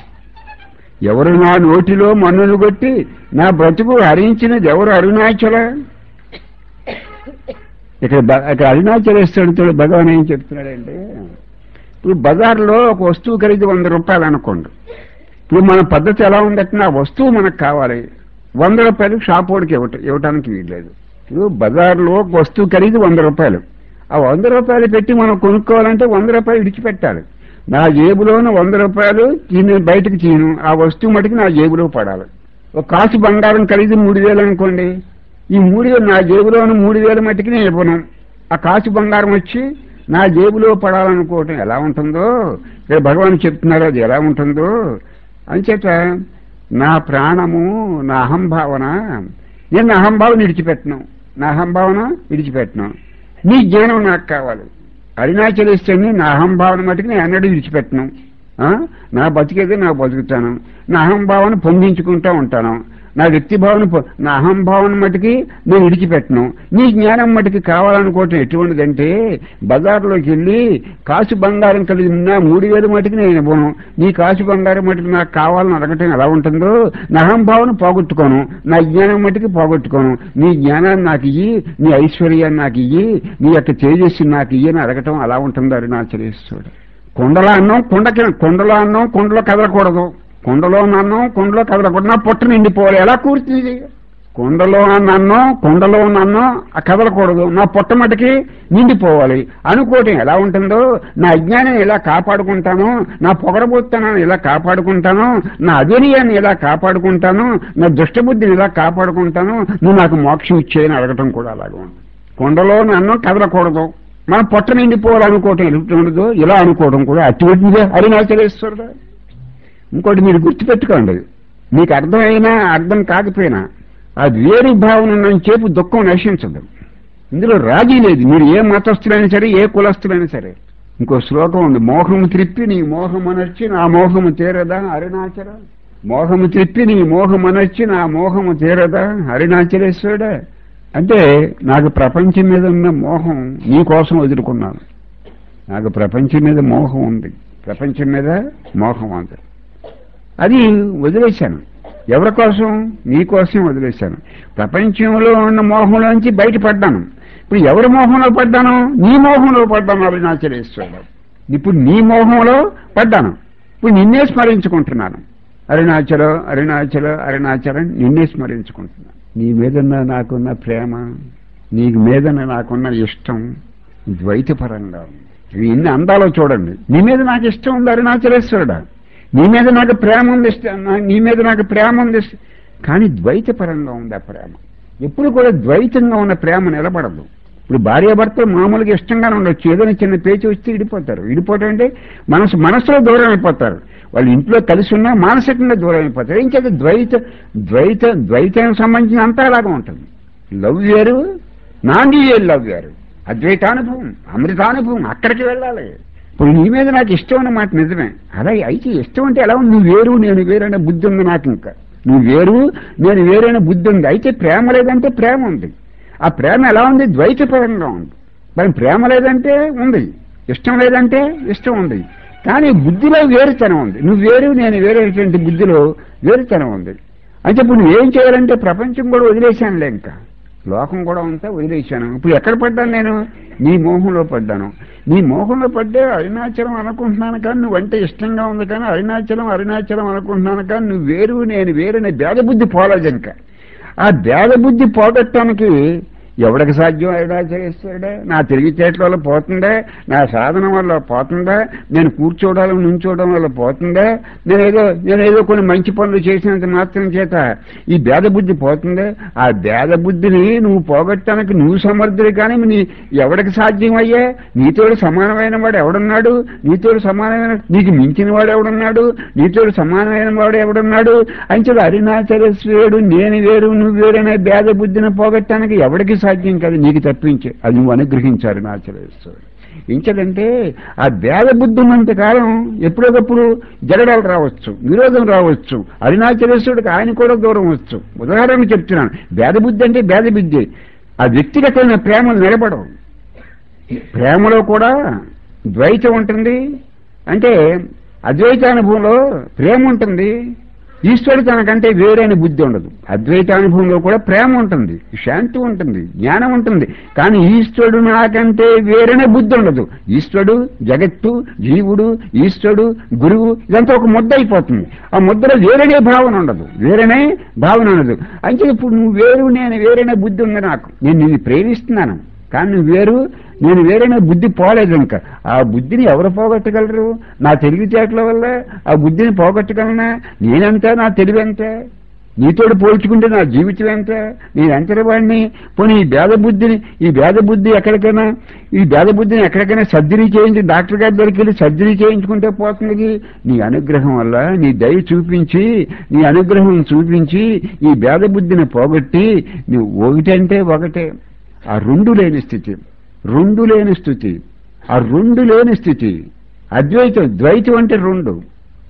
ఎవరు నా నోటిలో మన్నులు కొట్టి నా బ్రతుకు హరించినది ఎవరు అరుణాచల ఇక్కడ బ- ఇక్కడ అరుణాచలేశ్వరుడితో భగవాన్ ఏం చెప్తున్నాడంటే ఇప్పుడు బజార్లో ఒక వస్తువు ఖరీదు వంద రూపాయలు అనుకోండి ఇప్పుడు మన పద్ధతి ఎలా ఉందంటే ఆ వస్తువు మనకు కావాలి వంద రూపాయలు షాప్ వాడికి ఇవ్వట ఇవ్వటానికి వీల్లేదు ఇప్పుడు బజార్లో ఒక వస్తువు ఖరీదు వంద రూపాయలు ఆ వంద రూపాయలు పెట్టి మనం కొనుక్కోవాలంటే వంద రూపాయలు విడిచిపెట్టాలి నా జేబులోన వంద రూపాయలు నేను బయటకు తీయను ఆ వస్తువు మటుకు నా జేబులో పడాలి ఒక కాసు బంగారం ఖరీదు మూడు వేలు అనుకోండి ఈ మూడు వేలు నా జేబులోన మూడు వేల మట్టుకు నేను ఇవ్వను ఆ కాసు బంగారం వచ్చి నా జేబులో పడాలనుకోవటం ఎలా ఉంటుందో ఇక్కడ భగవాన్ చెప్తున్నారు అది ఎలా ఉంటుందో అంచేత నా ప్రాణము నా అహంభావన నేను నా అహంభావన విడిచిపెట్టను నా అహంభావన విడిచిపెట్టను నీ జ్ఞానం నాకు కావాలి అరుణాచలేశ్వరిని నా అహంభావన మటుకు నేను అన్నడు విడిచిపెట్టను ఆ? నా బతికేదే నా బతుకుతాను నా అహంభావాన్ని పొందించుకుంటూ ఉంటాను నా వ్యక్తి భావన పొ- నా అహంభావన మటుకి నేను విడిచిపెట్టను నీ జ్ఞానం మటుకి కావాలనుకోవటం ఎటువంటిదంటే బజార్లోకి వెళ్ళి కాసు బంగారం కలిగి ఉన్న మూడు వేలు మటుకు నేను ఇవ్వను నీ కాసు బంగారం మటుకు నాకు కావాలని అడగటం ఎలా ఉంటుందో నా అహంభావన పోగొట్టుకోను నా జ్ఞానం మటుకు పోగొట్టుకోను నీ జ్ఞానాన్ని నాకు ఇయ్యి నీ ఐశ్వర్యాన్ని నాకు ఇయ్యి నీ యొక్క తేజస్సు నాకు ఇయ్యి అని అడగటం అలా ఉంటుందో అరుణాచలేశ్వరుడు కొండలో అన్నం కొండకి కొండలో అన్నం కొండలో కదలకూడదు కొండలో అన్నం కొండలో కదలకూడదు నా పొట్ట నిండిపోవాలి ఎలా కూర్చుంది కొండలో అన్నం కొండలో అన్నం ఆ కదలకూడదు నా పొట్ట మటుకి నిండిపోవాలి అనుకోవటం ఎలా ఉంటుందో నా అజ్ఞానం ఎలా కాపాడుకుంటాను నా పొగరబోత్తనాన్ని ఎలా కాపాడుకుంటాను నా అధైర్యాన్ని ఎలా కాపాడుకుంటాను నా దుష్టబుద్ధిని ఎలా కాపాడుకుంటాను నువ్వు నాకు మోక్షం ఇచ్చేయని అడగటం కూడా అలాగే ఉంది కొండలో అన్నం కదలకూడదు మన పొట్ట నిండిపోవాలనుకోవటం ఎదుటి ఉండదు ఇలా అనుకోవడం కూడా అటువంటిదే అరుణాచలేశ్వరుడు ఇంకోటి మీరు గుర్తుపెట్టుకోండి మీకు అర్థమైనా అర్థం కాకపోయినా ఆ వేరు భావన ఉన్నంతసేపు దుఃఖం నశించదు ఇందులో రాజీ లేదు మీరు ఏ మతస్థులైనా సరే ఏ కులస్థులైనా సరే ఇంకో శ్లోకం ఉంది మోహము త్రిప్పి నీ మోహమనర్చి నా మోహము తీరదా అరుణాచల మోహము త్రిప్పి నీ మోహమనర్చి నా మోహము తీరదా అరుణాచలేశ్వరుడా అంటే నాకు ప్రపంచం మీద ఉన్న మోహం నీ కోసం వదులుకున్నాను నాకు ప్రపంచం మీద మోహం ఉంది ప్రపంచం మీద మోహం ఉంది అది వదిలేశాను ఎవరి కోసం నీ కోసం వదిలేశాను ప్రపంచంలో ఉన్న మోహంలోంచి బయటపడ్డాను ఇప్పుడు ఎవరి మోహంలో పడ్డాను నీ మోహంలో పడ్డాను అరుణాచలేశ్వరుడు ఇప్పుడు నీ మోహంలో పడ్డాను ఇప్పుడు నిన్నే స్మరించుకుంటున్నాను అరుణాచల అరుణాచల అరుణాచలం నిన్నే స్మరించుకుంటున్నాను నీ మీదన్న నాకున్న ప్రేమ నీ మీదన నాకున్న ఇష్టం ద్వైతపరంగా ఉంది ఇవి ఇన్ని అందాలో చూడండి నీ మీద నాకు ఇష్టం ఉంది అరుణాచలేశ్వరుడా నీ మీద నాకు ప్రేమ ఉంది ఇష్టం నా- నీ మీద నాకు ప్రేమ ఉంది ఇష్టం. కానీ ద్వైతపరంగా ఉంది ఆ ప్రేమ ఎప్పుడు కూడా ద్వైతంగా ఉన్న ప్రేమ నిలబడదు ఇప్పుడు భార్యాభర్తలు మామూలుగా ఇష్టంగానే ఉండొచ్చు ఏదైనా చిన్న పేచి వస్తే విడిపోతారు విడిపోవటం అంటే మనసు మనసులో దూరం అయిపోతారు వాళ్ళు ఇంట్లో కలిసి ఉన్నా మానసికంగా దూరం అయిపోతారు ఏం చేత ద్వైత ద్వైత ద్వైతానికి సంబంధించిన అంతా అలాగా ఉంటుంది లవ్ వేరు నాన్ డ్యూయల్ లవ్ వేరు అద్వైతానుభవం అమృతానుభవం అక్కడికి వెళ్ళాలి ఇప్పుడు నీ మీద నాకు ఇష్టం అన్న మాట నిజమే అలా అయితే ఇష్టం అంటే ఎలా ఉంది నువ్వు వేరు నేను వేరు అనే బుద్ధి ఉంది నాకు ఇంకా నువ్వు వేరు నేను వేరైన బుద్ధి ఉంది అయితే ప్రేమ లేదంటే ప్రేమ ఉంది ఆ ప్రేమ ఎలా ఉంది ద్వైతపరంగా ఉంది మరి ప్రేమ లేదంటే ఉంది ఇష్టం లేదంటే ఇష్టం ఉంది కానీ బుద్ధిలో వేరుతనం ఉంది నువ్వు వేరు నేను వేరేటువంటి బుద్ధిలో వేరుతనం ఉంది అయితే ఇప్పుడు నువ్వేం చేయాలంటే ప్రపంచం కూడా వదిలేశానులే ఇంకా లోకం కూడా అంతా వదిలేశాను ఇప్పుడు ఎక్కడ పడ్డాను నేను నీ మోహంలో పడ్డాను నీ మోహంలో పడ్డే అరుణాచలం అనుకుంటున్నాను కానీ నువ్వంటే ఇష్టంగా ఉంది కానీ అరుణాచలం అరుణాచలం అనుకుంటున్నాను కానీ నువ్వు వేరు నేను వేరనే భేదబుద్ధి పోలేదు ఇంకా ఆ భేదబుద్ధి పోగొట్టడానికి ఎవడికి సాధ్యం అరుణాచలేశ్వరుడే నా తెలివితేటల వల్ల పోతుందే నా సాధన వల్ల పోతుందా నేను కూర్చోవడం నుంచోవడం వల్ల పోతుందా నేనేదో నేనేదో కొన్ని మంచి పనులు చేసినంత మాత్రం చేత ఈ భేదబుద్ధి పోతుందే ఆ భేదబుద్ధిని నువ్వు పోగొట్టడానికి నువ్వు సమర్థుడు కానీ నీ ఎవడికి సాధ్యం అయ్యే నీతోడు సమానమైన వాడు ఎవడున్నాడు నీతోడు సమానమైన నీకు మించిన వాడు ఎవడున్నాడు నీతోడు సమానమైన వాడు ఎవడున్నాడు అంచెలు అరుణాచలేశ్వరుడు నేను వేరు నువ్వు వేరనే భేద బుద్ధిని పోగొట్టడానికి ఎవడికి సాధ్యం కాదు నీకు తప్పించే అది నువ్వు అనుగ్రహించారు అరుణాచలేశ్వరుడు ఇంచదంటే ఆ భేద బుద్ధి ఉన్నంత కాలం ఎప్పుడొకప్పుడు జగడాలు రావచ్చు విరోధం రావచ్చు అరుణాచలేశ్వరుడికి ఆయన కూడా దూరం వచ్చు ఉదాహరణ చెప్తున్నాను భేద బుద్ధి అంటే భేద బుద్ధి ఆ వ్యక్తిగతమైన ప్రేమలు నిలబడవు ప్రేమలో కూడా ద్వైతం ఉంటుంది అంటే అద్వైతానుభవంలో ప్రేమ ఉంటుంది ఈశ్వరుడు తనకంటే వేరైన బుద్ధి ఉండదు అద్వైతానుభవంలో కూడా ప్రేమ ఉంటుంది శాంతి ఉంటుంది జ్ఞానం ఉంటుంది కానీ ఈశ్వరుడు నాకంటే వేరైన బుద్ధి ఉండదు ఈశ్వరుడు జగత్తు జీవుడు ఈశ్వరుడు గురువు ఇదంతా ఒక ముద్ద అయిపోతుంది ఆ ముద్దలో వేరనే భావన ఉండదు వేరనే భావన ఉండదు అంటే ఇప్పుడు నువ్వు వేరు నేను వేరైన బుద్ధి ఉంది నాకు నేను నిన్ను ప్రేమిస్తున్నాను కానీ నువ్వు వేరు నేను వేరైన బుద్ధి పోలేదు ఇంకా ఆ బుద్ధిని ఎవరు పోగొట్టగలరు నా తెలివితేటల వల్ల ఆ బుద్ధిని పోగొట్టగలనా నేనంతా నా తెలివి అంతే నీతోడు పోల్చుకుంటే నా జీవితం ఎంత నేను అంతరవాడిని పోనీ ఈ భేద బుద్ధిని ఈ భేద బుద్ధి ఎక్కడికైనా ఈ భేద బుద్ధిని ఎక్కడికైనా సర్జరీ చేయించి డాక్టర్ గారి దగ్గరికి వెళ్ళి సర్జరీ చేయించుకుంటే పోతుంది నీ అనుగ్రహం వల్ల నీ దయ చూపించి నీ అనుగ్రహం చూపించి ఈ భేద బుద్ధిని పోగొట్టి నువ్వు ఒకటంటే ఒకటే ఆ రెండు లేని స్థితి రెండు లేని స్థితి ఆ రెండు లేని స్థితి అద్వైతం ద్వైతం అంటే రెండు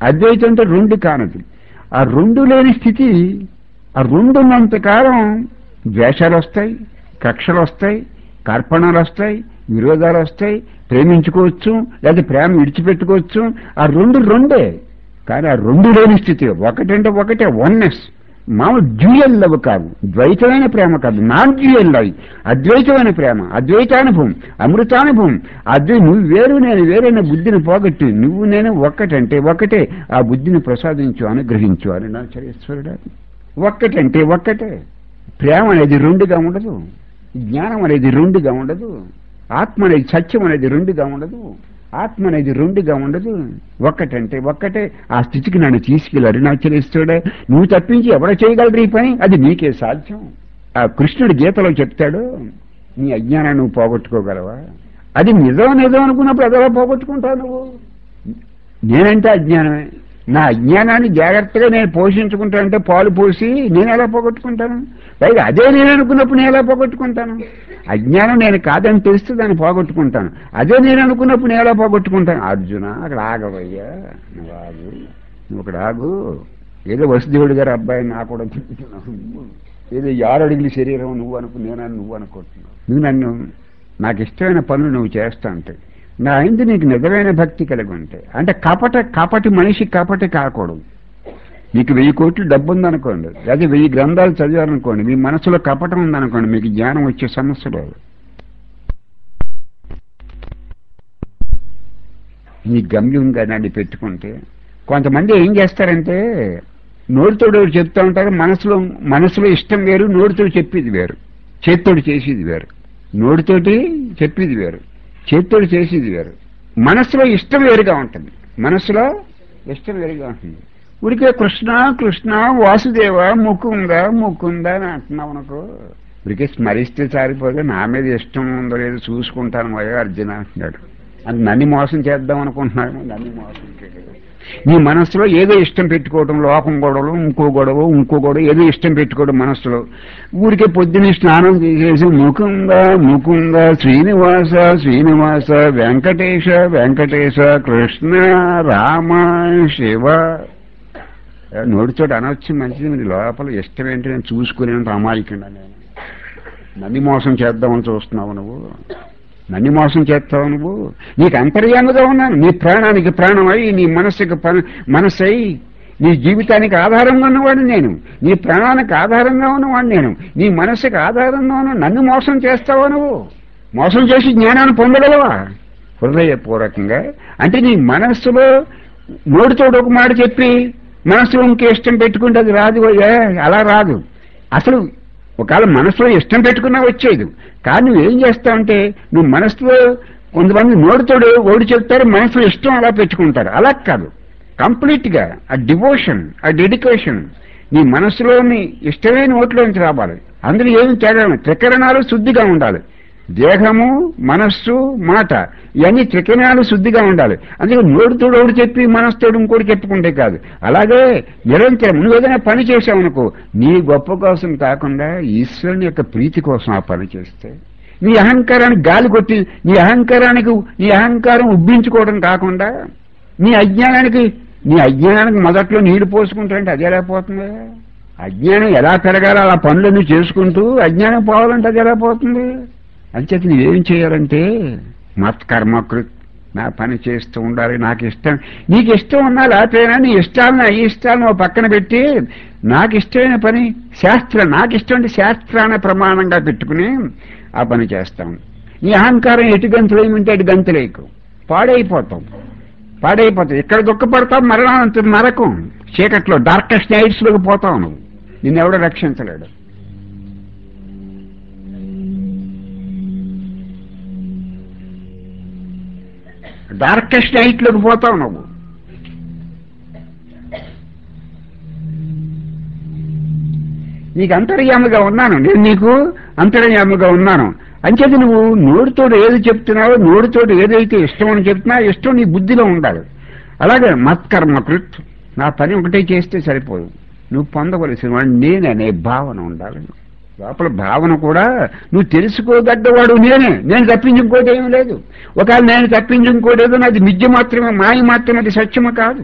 అద్వైతం అంటే రెండు కానది ఆ రెండు లేని స్థితి ఆ రెండు ఉన్నంత కాలం ద్వేషాలు వస్తాయి కక్షలు వస్తాయి కార్పణాలు వస్తాయి విరోధాలు వస్తాయి ప్రేమించుకోవచ్చు లేదా ప్రేమ విడిచిపెట్టుకోవచ్చు ఆ రెండు రెండే కానీ ఆ రెండు లేని స్థితి ఒకటంటే ఒకటే వన్నెస్ మామూలు డ్యూయల్ లవ్ కాదు ద్వైతమైన ప్రేమ కాదు నాన్ డ్యూయల్ లవ్ అద్వైతమైన ప్రేమ అద్వైతానుభవం అమృతానుభవం అద్వై నువ్వు వేరు నేను వేరైన బుద్ధిని పోగొట్టి నువ్వు నేను ఒక్కటంటే ఒకటే ఆ బుద్ధిని ప్రసాదించు అనుగ్రహించు అని నా చరేశ్వరుడు ఒక్కటంటే ఒక్కటే ప్రేమ అనేది రెండుగా ఉండదు జ్ఞానం అనేది రెండుగా ఉండదు ఆత్మ అనేది సత్యం అనేది రెండుగా ఉండదు ఆత్మ అనేది రెండుగా ఉండదు ఒక్కటంటే ఒక్కటే ఆ స్థితికి నన్ను తీసుకెళ్ళి అరుణాచలిస్తాడే నువ్వు తప్పించి ఎవడ చేయగలరు ఈ పని అది నీకే సాధ్యం ఆ కృష్ణుడు గీతలో చెప్తాడు నీ అజ్ఞానాన్ని నువ్వు పోగొట్టుకోగలవా అది నిజం నిజం అనుకున్నప్పుడు అదలా పోగొట్టుకుంటావు నువ్వు నేనంటే అజ్ఞానమే నా అజ్ఞానాన్ని జాగ్రత్తగా నేను పోషించుకుంటానంటే పాలు పోసి నేను ఎలా పోగొట్టుకుంటాను పైగా అదే నేను అనుకున్నప్పుడు నేను ఎలా పోగొట్టుకుంటాను అజ్ఞానం నేను కాదని తెలిస్తే దాన్ని పోగొట్టుకుంటాను అదే నేను అనుకున్నప్పుడు నేను ఎలా పోగొట్టుకుంటాను అర్జున అక్కడ ఆగవయ్యా నువ్వు ఆగు నువ్వు అక్కడ ఆగు ఏదో వసుదేవుడు గారు అబ్బాయి నా కూడా చెప్తున్నావు ఏదో ఆరు అడుగుల శరీరం నువ్వు అనుకు నేనని నువ్వు అనుకుంటున్నావు నువ్వు నన్ను నాకు ఇష్టమైన పనులు నువ్వు చేస్తా అంటే నా ఇందు నీకు నిజమైన భక్తి కలిగి ఉంటాయి అంటే కపట కపటి మనిషి కపటి కాకూడదు మీకు వెయ్యి కోట్లు డబ్బు ఉందనుకోండి లేదా వెయ్యి గ్రంథాలు చదివారనుకోండి మీ మనసులో కపటం ఉందనుకోండి మీకు జ్ఞానం వచ్చే సమస్య లేదు మీ గమ్యంగా నన్ను పెట్టుకుంటే కొంతమంది ఏం చేస్తారంటే నోటితోడు చెప్తా ఉంటారు మనసులో మనసులో ఇష్టం వేరు నోటితో చెప్పేది వేరు చేత్తోడు చేసేది వేరు నోటితోటి చెప్పేది వేరు చేత్తోడు చేసేది వేరు మనసులో ఇష్టం వేరుగా ఉంటుంది మనసులో ఇష్టం వేరుగా ఉంటుంది ఉడికే కృష్ణ కృష్ణ వాసుదేవ ముకుంద ముకుంద అని అంటున్నావు అనుకో ఉడికే స్మరిస్తే సారిపోతే నా మీద ఇష్టం ఉందో లేదో చూసుకుంటాను అయ్యో అర్జున అంటున్నాడు అది నన్ను మోసం చేద్దాం అనుకుంటున్నాడు నన్ను మోసం చేయలేదు నీ మనసులో ఏదో ఇష్టం పెట్టుకోవడం లోకం గొడవలు ఇంకో గొడవ ఇంకో గొడవ ఏదో ఇష్టం పెట్టుకోవడం మనసులో ఊరికే పొద్దున్న స్నానం చేసేసి ముకుంద ముకుంద శ్రీనివాస శ్రీనివాస వెంకటేశ వెంకటేశ కృష్ణ రామ శివ నోటితోటి అనొచ్చు మంచిది మీరు లోపల ఇష్టం ఏంటి నేను చూసుకునేంత అమాయకుండా నేను నన్ను మోసం చేద్దామని చూస్తున్నావు నువ్వు నన్ను మోసం చేస్తావు నువ్వు నీకు అంతర్యాముగా ఉన్నాను నీ ప్రాణానికి ప్రాణమై నీ మనస్సుకి మనస్సై నీ జీవితానికి ఆధారంగా ఉన్నవాడు నేను నీ ప్రాణానికి ఆధారంగా ఉన్నవాడు నేను నీ మనస్సుకి ఆధారంగా ఉన్న నన్ను మోసం చేస్తావా నువ్వు మోసం చేసి జ్ఞానాన్ని పొందగలవా హృదయపూర్వకంగా అంటే నీ మనస్సులో నోటితోడు ఒక మాట చెప్పి మనసులో ఇంకే ఇష్టం పెట్టుకుంటే అది రాదు అయ్యా అలా రాదు అసలు ఒకవేళ మనసులో ఇష్టం పెట్టుకున్నా వచ్చేది కానీ నువ్వేం చేస్తావంటే నువ్వు మనసులో కొంతమంది నోటితోడు ఓడి చెప్తారు మనసులో ఇష్టం అలా పెట్టుకుంటారు అలా కాదు కంప్లీట్ గా ఆ డివోషన్ ఆ డెడికేషన్ నీ మనసులోని ఇష్టమే నోట్లోంచి రావాలి అందులో ఏమి తేడా త్రికరణాలు శుద్ధిగా ఉండాలి దేహము మనస్సు మాట ఇవన్నీ త్రికరణాలు శుద్ధిగా ఉండాలి అందుకే నోటితోడు ఒకటి చెప్పి మనస్తోడు ఇంకోటి చెప్పుకుంటే కాదు అలాగే నిరంతరం నువ్వు ఏదైనా పని చేసావనుకో నీ గొప్ప కోసం కాకుండా ఈశ్వరుని యొక్క ప్రీతి కోసం ఆ పని చేస్తే నీ అహంకారానికి గాలి కొట్టి నీ అహంకారానికి నీ అహంకారం ఉబ్బించుకోవడం కాకుండా నీ అజ్ఞానానికి నీ అజ్ఞానానికి మొదట్లో నీళ్లు పోసుకుంటారంటే అది ఎలా పోతుంది అజ్ఞానం ఎలా పెరగాలో అలా పనులన్నీ చేసుకుంటూ అజ్ఞానం పోవాలంటే అది ఎలా పోతుంది అంచేత నువ్వేం చేయాలంటే మత్కర్మకృత్ నా పని చేస్తూ ఉండాలి నాకు ఇష్టం నీకు ఇష్టం ఉన్నా లేకపోయినా నీ ఇష్టాలను ఈ ఇష్టాలను ఓ పక్కన పెట్టి నాకు ఇష్టమైన పని శాస్త్రం నాకు ఇష్టం శాస్త్రాన్ని ప్రమాణంగా పెట్టుకుని ఆ పని చేస్తాం నీ అహంకారం ఎటు గంతులు ఏమింటే అటు గంతులేకు పాడైపోతాం పాడైపోతావు ఇక్కడ దుఃఖపడతావు మరణాంత నరకం చీకట్లో డార్కెస్ట్ నైట్స్ లోకి పోతావు నువ్వు నిన్నెవడో రక్షించలేడు డార్కెస్ట్ నైట్ లోకి పోతావు నువ్వు నీకు అంతర్యాముగా ఉన్నాను నేను నీకు అంతర్యాముగా ఉన్నాను అంచేది నువ్వు నోటితోడు ఏది చెప్తున్నావో నోటితోడు ఏదైతే ఇష్టం అని చెప్తున్నా ఇష్టం నీ బుద్ధిలో ఉండాలి అలాగే మత్కర్మకృత్ నా పని ఒకటే చేస్తే సరిపోదు నువ్వు పొందవలసిన వాడు నేననే భావన ఉండాలి లోపల భావన కూడా నువ్వు తెలుసుకోదగ్గవాడు నేనే నేను తప్పించి ఇంకోటి ఏమీ లేదు ఒకవేళ నేను తప్పించి ఇంకోటి ఏదో నాది మిథ్య మాత్రమే మాయ మాత్రమే అది సత్యము కాదు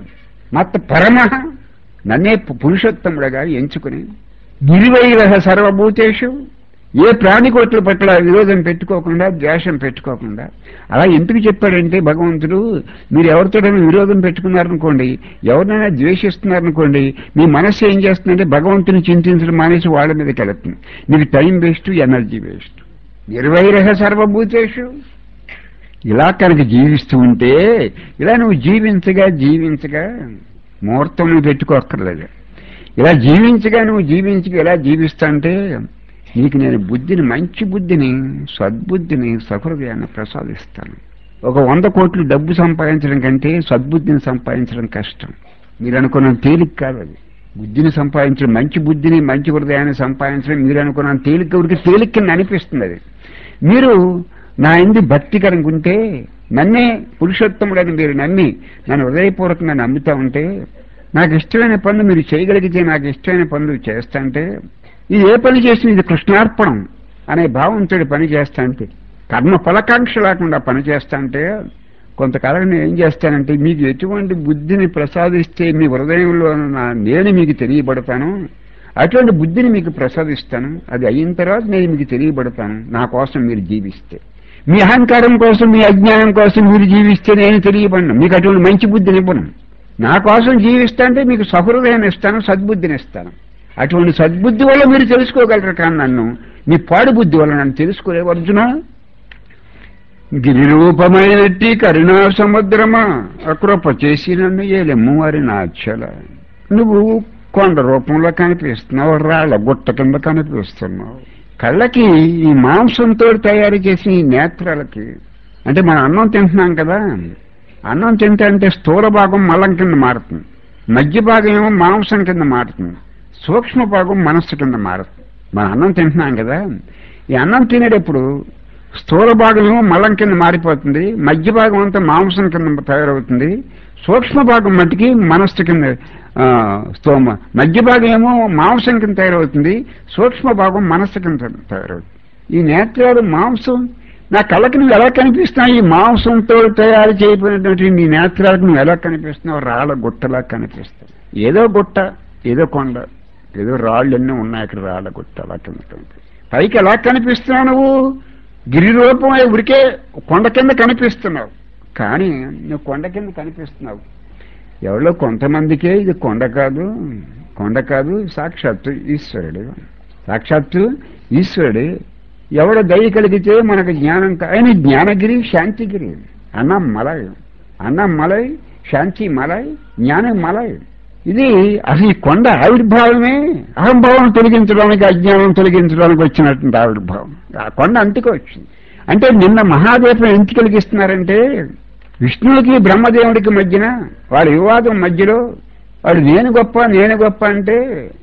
మత్త పరమ నన్నే పురుషోత్తముడుగా ఎంచుకుని గిరివైరహ సర్వభూతేషు ఏ ప్రాణికోట్ల పట్ల విరోధం పెట్టుకోకుండా ద్వేషం పెట్టుకోకుండా అలా ఎందుకు చెప్పాడంటే భగవంతుడు మీరు ఎవరితోనైనా విరోధం పెట్టుకున్నారనుకోండి ఎవరినైనా ద్వేషిస్తున్నారనుకోండి మీ మనస్సు ఏం చేస్తుందంటే భగవంతుని చింతించడం మానేసి వాళ్ళ మీదకి వెళుతుంది మీకు టైం వేస్ట్ ఎనర్జీ వేస్ట్ నిర్వైరహ సర్వభూతేషు ఇలా కనుక జీవిస్తూ ఉంటే ఇలా నువ్వు జీవించగా జీవించగా ముహూర్తం నువ్వు పెట్టుకోక్కర్లేదు ఇలా జీవించగా నువ్వు జీవించగా ఇలా జీవిస్తాంటే నీకు నేను బుద్ధిని మంచి బుద్ధిని సద్బుద్ధిని సహృదయాన్ని ప్రసాదిస్తాను ఒక వంద కోట్లు డబ్బు సంపాదించడం కంటే సద్బుద్ధిని సంపాదించడం కష్టం మీరు అనుకున్న తేలిక కాదు అది బుద్ధిని సంపాదించడం మంచి బుద్ధిని మంచి హృదయాన్ని సంపాదించడం మీరు అనుకున్న తేలిక ఉరికి తేలిక కింద అనిపిస్తుంది అది మీరు నా ఎందు భక్తి కనుకుంటే నన్నే పురుషోత్తముడని మీరు నమ్మి నన్ను హృదయపూర్వకంగా నమ్ముతా ఉంటే నాకు ఇష్టమైన పనులు మీరు చేయగలిగితే నాకు ఇష్టమైన పనులు చేస్తాంటే ఇది ఏ పని చేసిన ఇది కృష్ణార్పణం అనే భావంతో పని చేస్తాంటే కర్మ ఫలకాంక్ష లేకుండా పని చేస్తాంటే కొంతకాలం నేను ఏం చేస్తానంటే మీకు ఎటువంటి బుద్ధిని ప్రసాదిస్తే మీ హృదయంలో నా నేను మీకు తెలియబడతాను అటువంటి బుద్ధిని మీకు ప్రసాదిస్తాను అది అయిన తర్వాత నేను మీకు తెలియబడతాను నా కోసం మీరు జీవిస్తే మీ అహంకారం కోసం మీ అజ్ఞానం కోసం మీరు జీవిస్తే నేను తెలియబడను మీకు అటువంటి మంచి బుద్ధిని ఇవ్వను నా కోసం జీవిస్తా అంటే మీకు సహృదయాన్ని ఇస్తాను సద్బుద్ధిని ఇస్తాను అటువంటి సద్బుద్ధి వల్ల మీరు తెలుసుకోగలరు కానీ నన్ను మీ పాడు బుద్ధి వల్ల నన్ను తెలుసుకోలేవు అర్జున గిరిరూపమైనట్టి కరుణా సముద్రమా అకృప చేసి నన్ను ఏలెమ్ము వారి నాచల నువ్వు కొండ రూపంలో కనిపిస్తున్నావు రాళ్ళ గుట్ట కింద కనిపిస్తున్నావు కళ్ళకి ఈ మాంసంతో తయారు చేసిన ఈ నేత్రాలకి అంటే మనం అన్నం తింటున్నాం కదా అన్నం తింటే అంటే స్థూల భాగం మలం కింద మారుతుంది మధ్య భాగం ఏమో మాంసం కింద మారుతుంది సూక్ష్మ భాగం మనస్సు కింద మారుతుంది మనం అన్నం తింటున్నాం కదా ఈ అన్నం తినేటప్పుడు స్థూల భాగం ఏమో మలం కింద మారిపోతుంది మధ్య భాగం అంతా మాంసం కింద తయారవుతుంది సూక్ష్మ భాగం మట్టికి మనస్సు కింద ఆ, స్తోమ మధ్య భాగం ఏమో మాంసం కింద తయారవుతుంది సూక్ష్మ భాగం మనస్సు కింద తయారవుతుంది ఈ నేత్రాలు మాంసం నా కళ్ళకి నువ్వు ఎలా కనిపిస్తున్నావు ఈ మాంసంతో తయారు చేయబడినటువంటి నీ నేత్రాలకు నువ్వు ఎలా కనిపిస్తున్నావు రాళ్ళ గుట్టలా కనిపిస్తావు ఏదో గుట్ట ఏదో కొండ ఏదో రాళ్ళు ఎన్నో ఉన్నాయి అక్కడ రాళ్ళ గుట్ట అలా కింద కనిపిస్తాయి పైకి ఎలా కనిపిస్తున్నావు నువ్వు గిరి రూపం ఉరికే కొండ కింద కనిపిస్తున్నావు కానీ నువ్వు కొండ కింద కనిపిస్తున్నావు ఎవరో కొంతమందికే ఇది కొండ కాదు కొండ కాదు సాక్షాత్తు ఈశ్వరుడు సాక్షాత్తు ఈశ్వరుడు ఎవడ దయ కలిగితే మనకు జ్ఞానం కా- ఆయన జ్ఞానగిరి శాంతిగిరి అన్నం మలై అన్నం మలై శాంతి మలై జ్ఞానం మలై ఇది అసలు ఈ కొండ ఆవిర్భావమే అహంభావం తొలగించడానికి అజ్ఞానం తొలగించడానికి వచ్చినటువంటి ఆవిర్భావం ఆ కొండ అంతకు వచ్చింది అంటే నిన్న మహాదీపం ఎందుకు కలిగిస్తున్నారంటే విష్ణువుకి బ్రహ్మదేవుడికి మధ్యన వాళ్ళ వివాదం మధ్యలో వాడు నేను గొప్ప నేను గొప్ప అంటే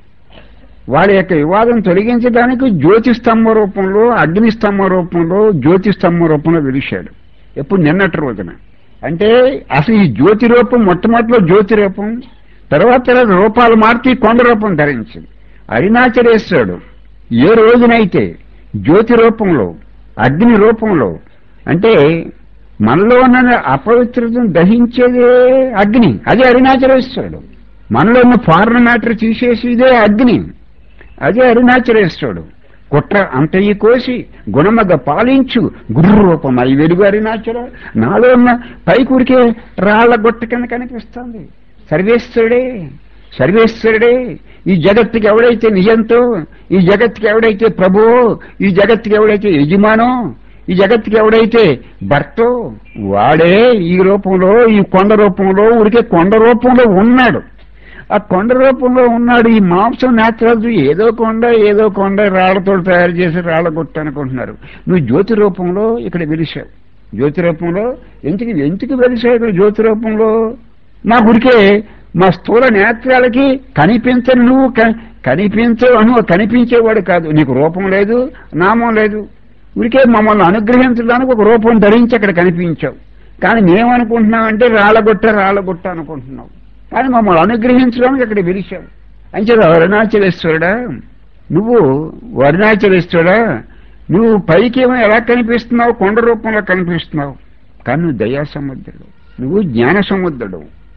వాళ్ళ యొక్క వివాదం తొలగించడానికి జ్యోతి స్తంభ రూపంలో అగ్ని స్తంభ రూపంలో జ్యోతి స్తంభ రూపంలో వెలిశాడు ఎప్పుడు నిన్నటి రోజున అంటే అసలు ఈ జ్యోతి రూపం మొట్టమొదటిలో జ్యోతి రూపం తర్వాత తర్వాత రూపాలు మార్చి కొండ రూపం ధరించింది అరుణాచలేశ్వరుడు ఏ రోజునైతే జ్యోతి రూపంలో అగ్ని రూపంలో అంటే మనలో ఉన్న అపవిత్రతను దహించేదే అగ్ని అదే అరుణాచలేశ్వరుడు మనలో ఉన్న ఫారెన్ మ్యాటర్ తీసేసి ఇదే అగ్ని అదే అరుణాచలేశ్వరుడు కుట్ర అంతయి కోసి గుణమగ పాలించు గురు రూపం అయి వెలుగు అరుణాచల నాలో ఉన్న పైకూరికే రాళ్ల గుట్ట కింద కనిపిస్తుంది సర్వేశ్వరుడే సర్వేశ్వరుడే ఈ జగత్తుకి ఎవడైతే నిజంతో ఈ జగత్తుకి ఎవడైతే ప్రభువో ఈ జగత్తుకి ఎవడైతే యజమానో ఈ జగత్తుకి ఎవడైతే భర్తో వాడే ఈ రూపంలో ఈ కొండ రూపంలో ఉడికే కొండ రూపంలో ఉన్నాడు ఆ కొండ రూపంలో ఉన్నాడు ఈ మాంసం నేత్రాలు ఏదో కొండ ఏదో కొండ రాళ్లతో తయారు చేసి రాళ్ల గుట్ట అనుకుంటున్నారు నువ్వు జ్యోతి రూపంలో ఇక్కడ వెలిశావు జ్యోతి రూపంలో ఎందుకు ఎందుకు వెలిశావు ఇక్కడ జ్యోతి రూపంలో మా గుడికే మా స్థూల నేత్రాలకి కనిపించని నువ్వు క- కనిపించవు నువ్వు కనిపించేవాడు కాదు నీకు రూపం లేదు నామం లేదు ఊరికే మమ్మల్ని అనుగ్రహించడానికి ఒక రూపం ధరించి అక్కడ కనిపించావు కానీ మేమనుకుంటున్నామంటే రాళ్ళగుట్ట రాళ్ళగుట్ట అనుకుంటున్నావు కానీ మమ్మల్ని అనుగ్రహించడానికి అక్కడ విరిచావు అంచేత అరుణాచలేశ్వరుడా నువ్వు అరుణాచలేశ్వరుడా నువ్వు పైకేమో ఎలా కనిపిస్తున్నావు కొండ రూపంలో కనిపిస్తున్నావు కానీ నువ్వు దయా సముద్రుడు నువ్వు జ్ఞాన సముద్రుడు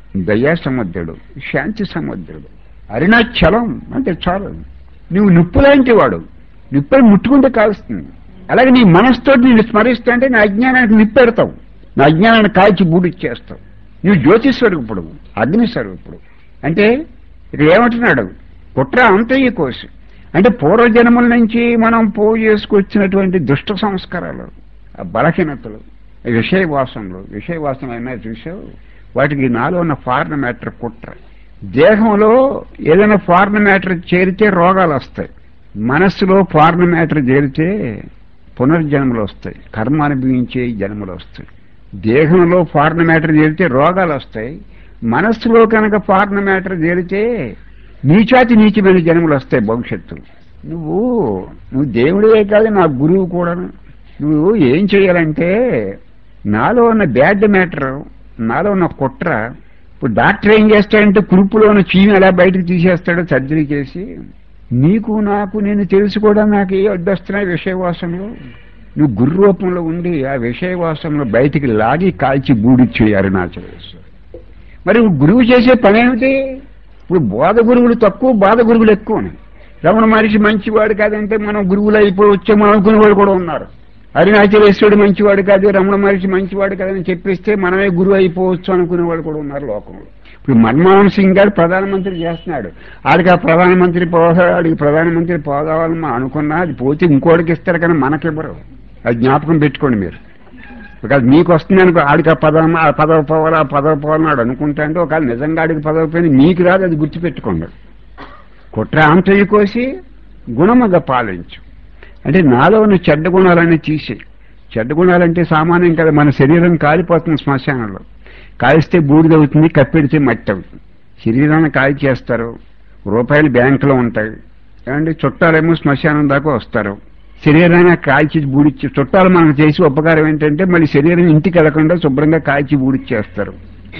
దయా సముద్రుడు శాంతి సముద్రుడు అరుణాచలం అంటే చాలు నువ్వు నిప్పు లాంటి వాడు నిప్పుని ముట్టుకుంటే కాలుస్తుంది అలాగే నీ మనసుతో నేను స్మరిస్తా అంటే నా అజ్ఞానానికి నిప్పెడతావు నా అజ్ఞానాన్ని కాల్చి బూడిచ్చేస్తావు నువ్వు జ్యోతి స్వరూపుడు అగ్ని స్వరూపుడు అంటే ఇక్కడ ఏమంటున్నాడు కుట్ర అంతయ్య కోసి అంటే పూర్వజన్మల నుంచి మనం పోగు చేసుకొచ్చినటువంటి దుష్ట సంస్కారాలు ఆ బలహీనతలు విషయ వాసనలు విషయ వాసనలు అయినా చూసావు వాటికి నాలో ఉన్న ఫారెన్ మ్యాటర్ కుట్ర దేహంలో ఏదైనా ఫారెన్ మ్యాటర్ చేరితే రోగాలు వస్తాయి మనస్సులో ఫారెన్ మ్యాటర్ చేరితే పునర్జన్మలు వస్తాయి కర్మ అనుభవించే జన్మలు వస్తాయి దేహంలో ఫారెన్ మ్యాటర్ చేరితే రోగాలు వస్తాయి మనస్సులో కనుక ఫారెన్ మ్యాటర్ చేరితే నీచాతి నీచమైన జన్మలు వస్తాయి భవిష్యత్తు నువ్వు నువ్వు దేవుడివే కాదు నా గురువు కూడా నువ్వు ఏం చేయాలంటే నాలో ఉన్న బ్యాడ్ మ్యాటర్ నాలో ఉన్న కుట్ర ఇప్పుడు డాక్టర్ ఏం చేస్తాడంటే కురుపులో ఉన్న చీమి ఎలా బయటకు తీసేస్తాడో సర్జరీ చేసి నీకు నాకు నేను తెలుసుకోవడం నాకు ఏ అడ్డొస్తున్నాయి విషయవాసంలో నువ్వు గురు రూపంలో ఉండి ఆ విషయవాసంలో బయటికి లాగి కాల్చి బూడిచ్చేయి అరుణాచలేశ్వరు మరి గురువు చేసే పని ఏమిటి ఇప్పుడు బోధ గురువులు తక్కువ బాధ గురువులు ఎక్కువ రమణ మనిషి మంచివాడు కాదంటే మనం గురువులు అయిపోయి వచ్చాము అనుకునేవాడు కూడా ఉన్నారు అరుణాచలేశ్వరుడు మంచివాడు కాదు రమణ మహర్షి మంచివాడు కాదని చెప్పిస్తే మనమే గురువు అయిపోవచ్చు అనుకునేవాడు కూడా ఉన్నారు లోకంలో ఇప్పుడు మన్మోహన్ సింగ్ గారు ప్రధానమంత్రి చేస్తున్నాడు ఆడికి ఆ ప్రధానమంత్రి పోతాడు ఆడికి ప్రధానమంత్రి పోదావాలని మనం అనుకున్నా అది పోతే ఇంకోటికి ఇస్తారు కానీ మనకివ్వరు అది జ్ఞాపకం పెట్టుకోండి మీరు ఒకవేళ మీకు వస్తుంది అనుకో ఆడికి ఆ పదవి ఆ పదవి పోవాలా ఆ పదవి పోవాలన్నాడు అనుకుంటా అంటే ఒకవేళ నిజంగా ఆడికి పదవి పోయిన మీకు రాదు అది గుర్తుపెట్టుకోండి కుట్ర ఆంతయ్య కోసి గుణముగా పాలించు అంటే నాలో ఉన్న చెడ్డ గుణాలన్నీ తీసేయి చెడ్డ గుణాలంటే సామాన్యం కదా మన శరీరం కాలిపోతుంది శ్మశానంలో కాలిస్తే బూడిదవుతుంది కప్పెడితే మట్టి అవుతుంది శరీరాన్ని కాలి చేస్తారు రూపాయలు బ్యాంకులో ఉంటాయి ఏమంటే చుట్టాలేమో శ్మశానం దాకా వస్తారు శరీరాన్ని కాల్చి బూడిచ్చి చుట్టాలు మనకు చేసి ఉపకారం ఏంటంటే మళ్ళీ శరీరం ఇంటికి వెళ్లకుండా శుభ్రంగా కాల్చి బూడిచ్చేస్తారు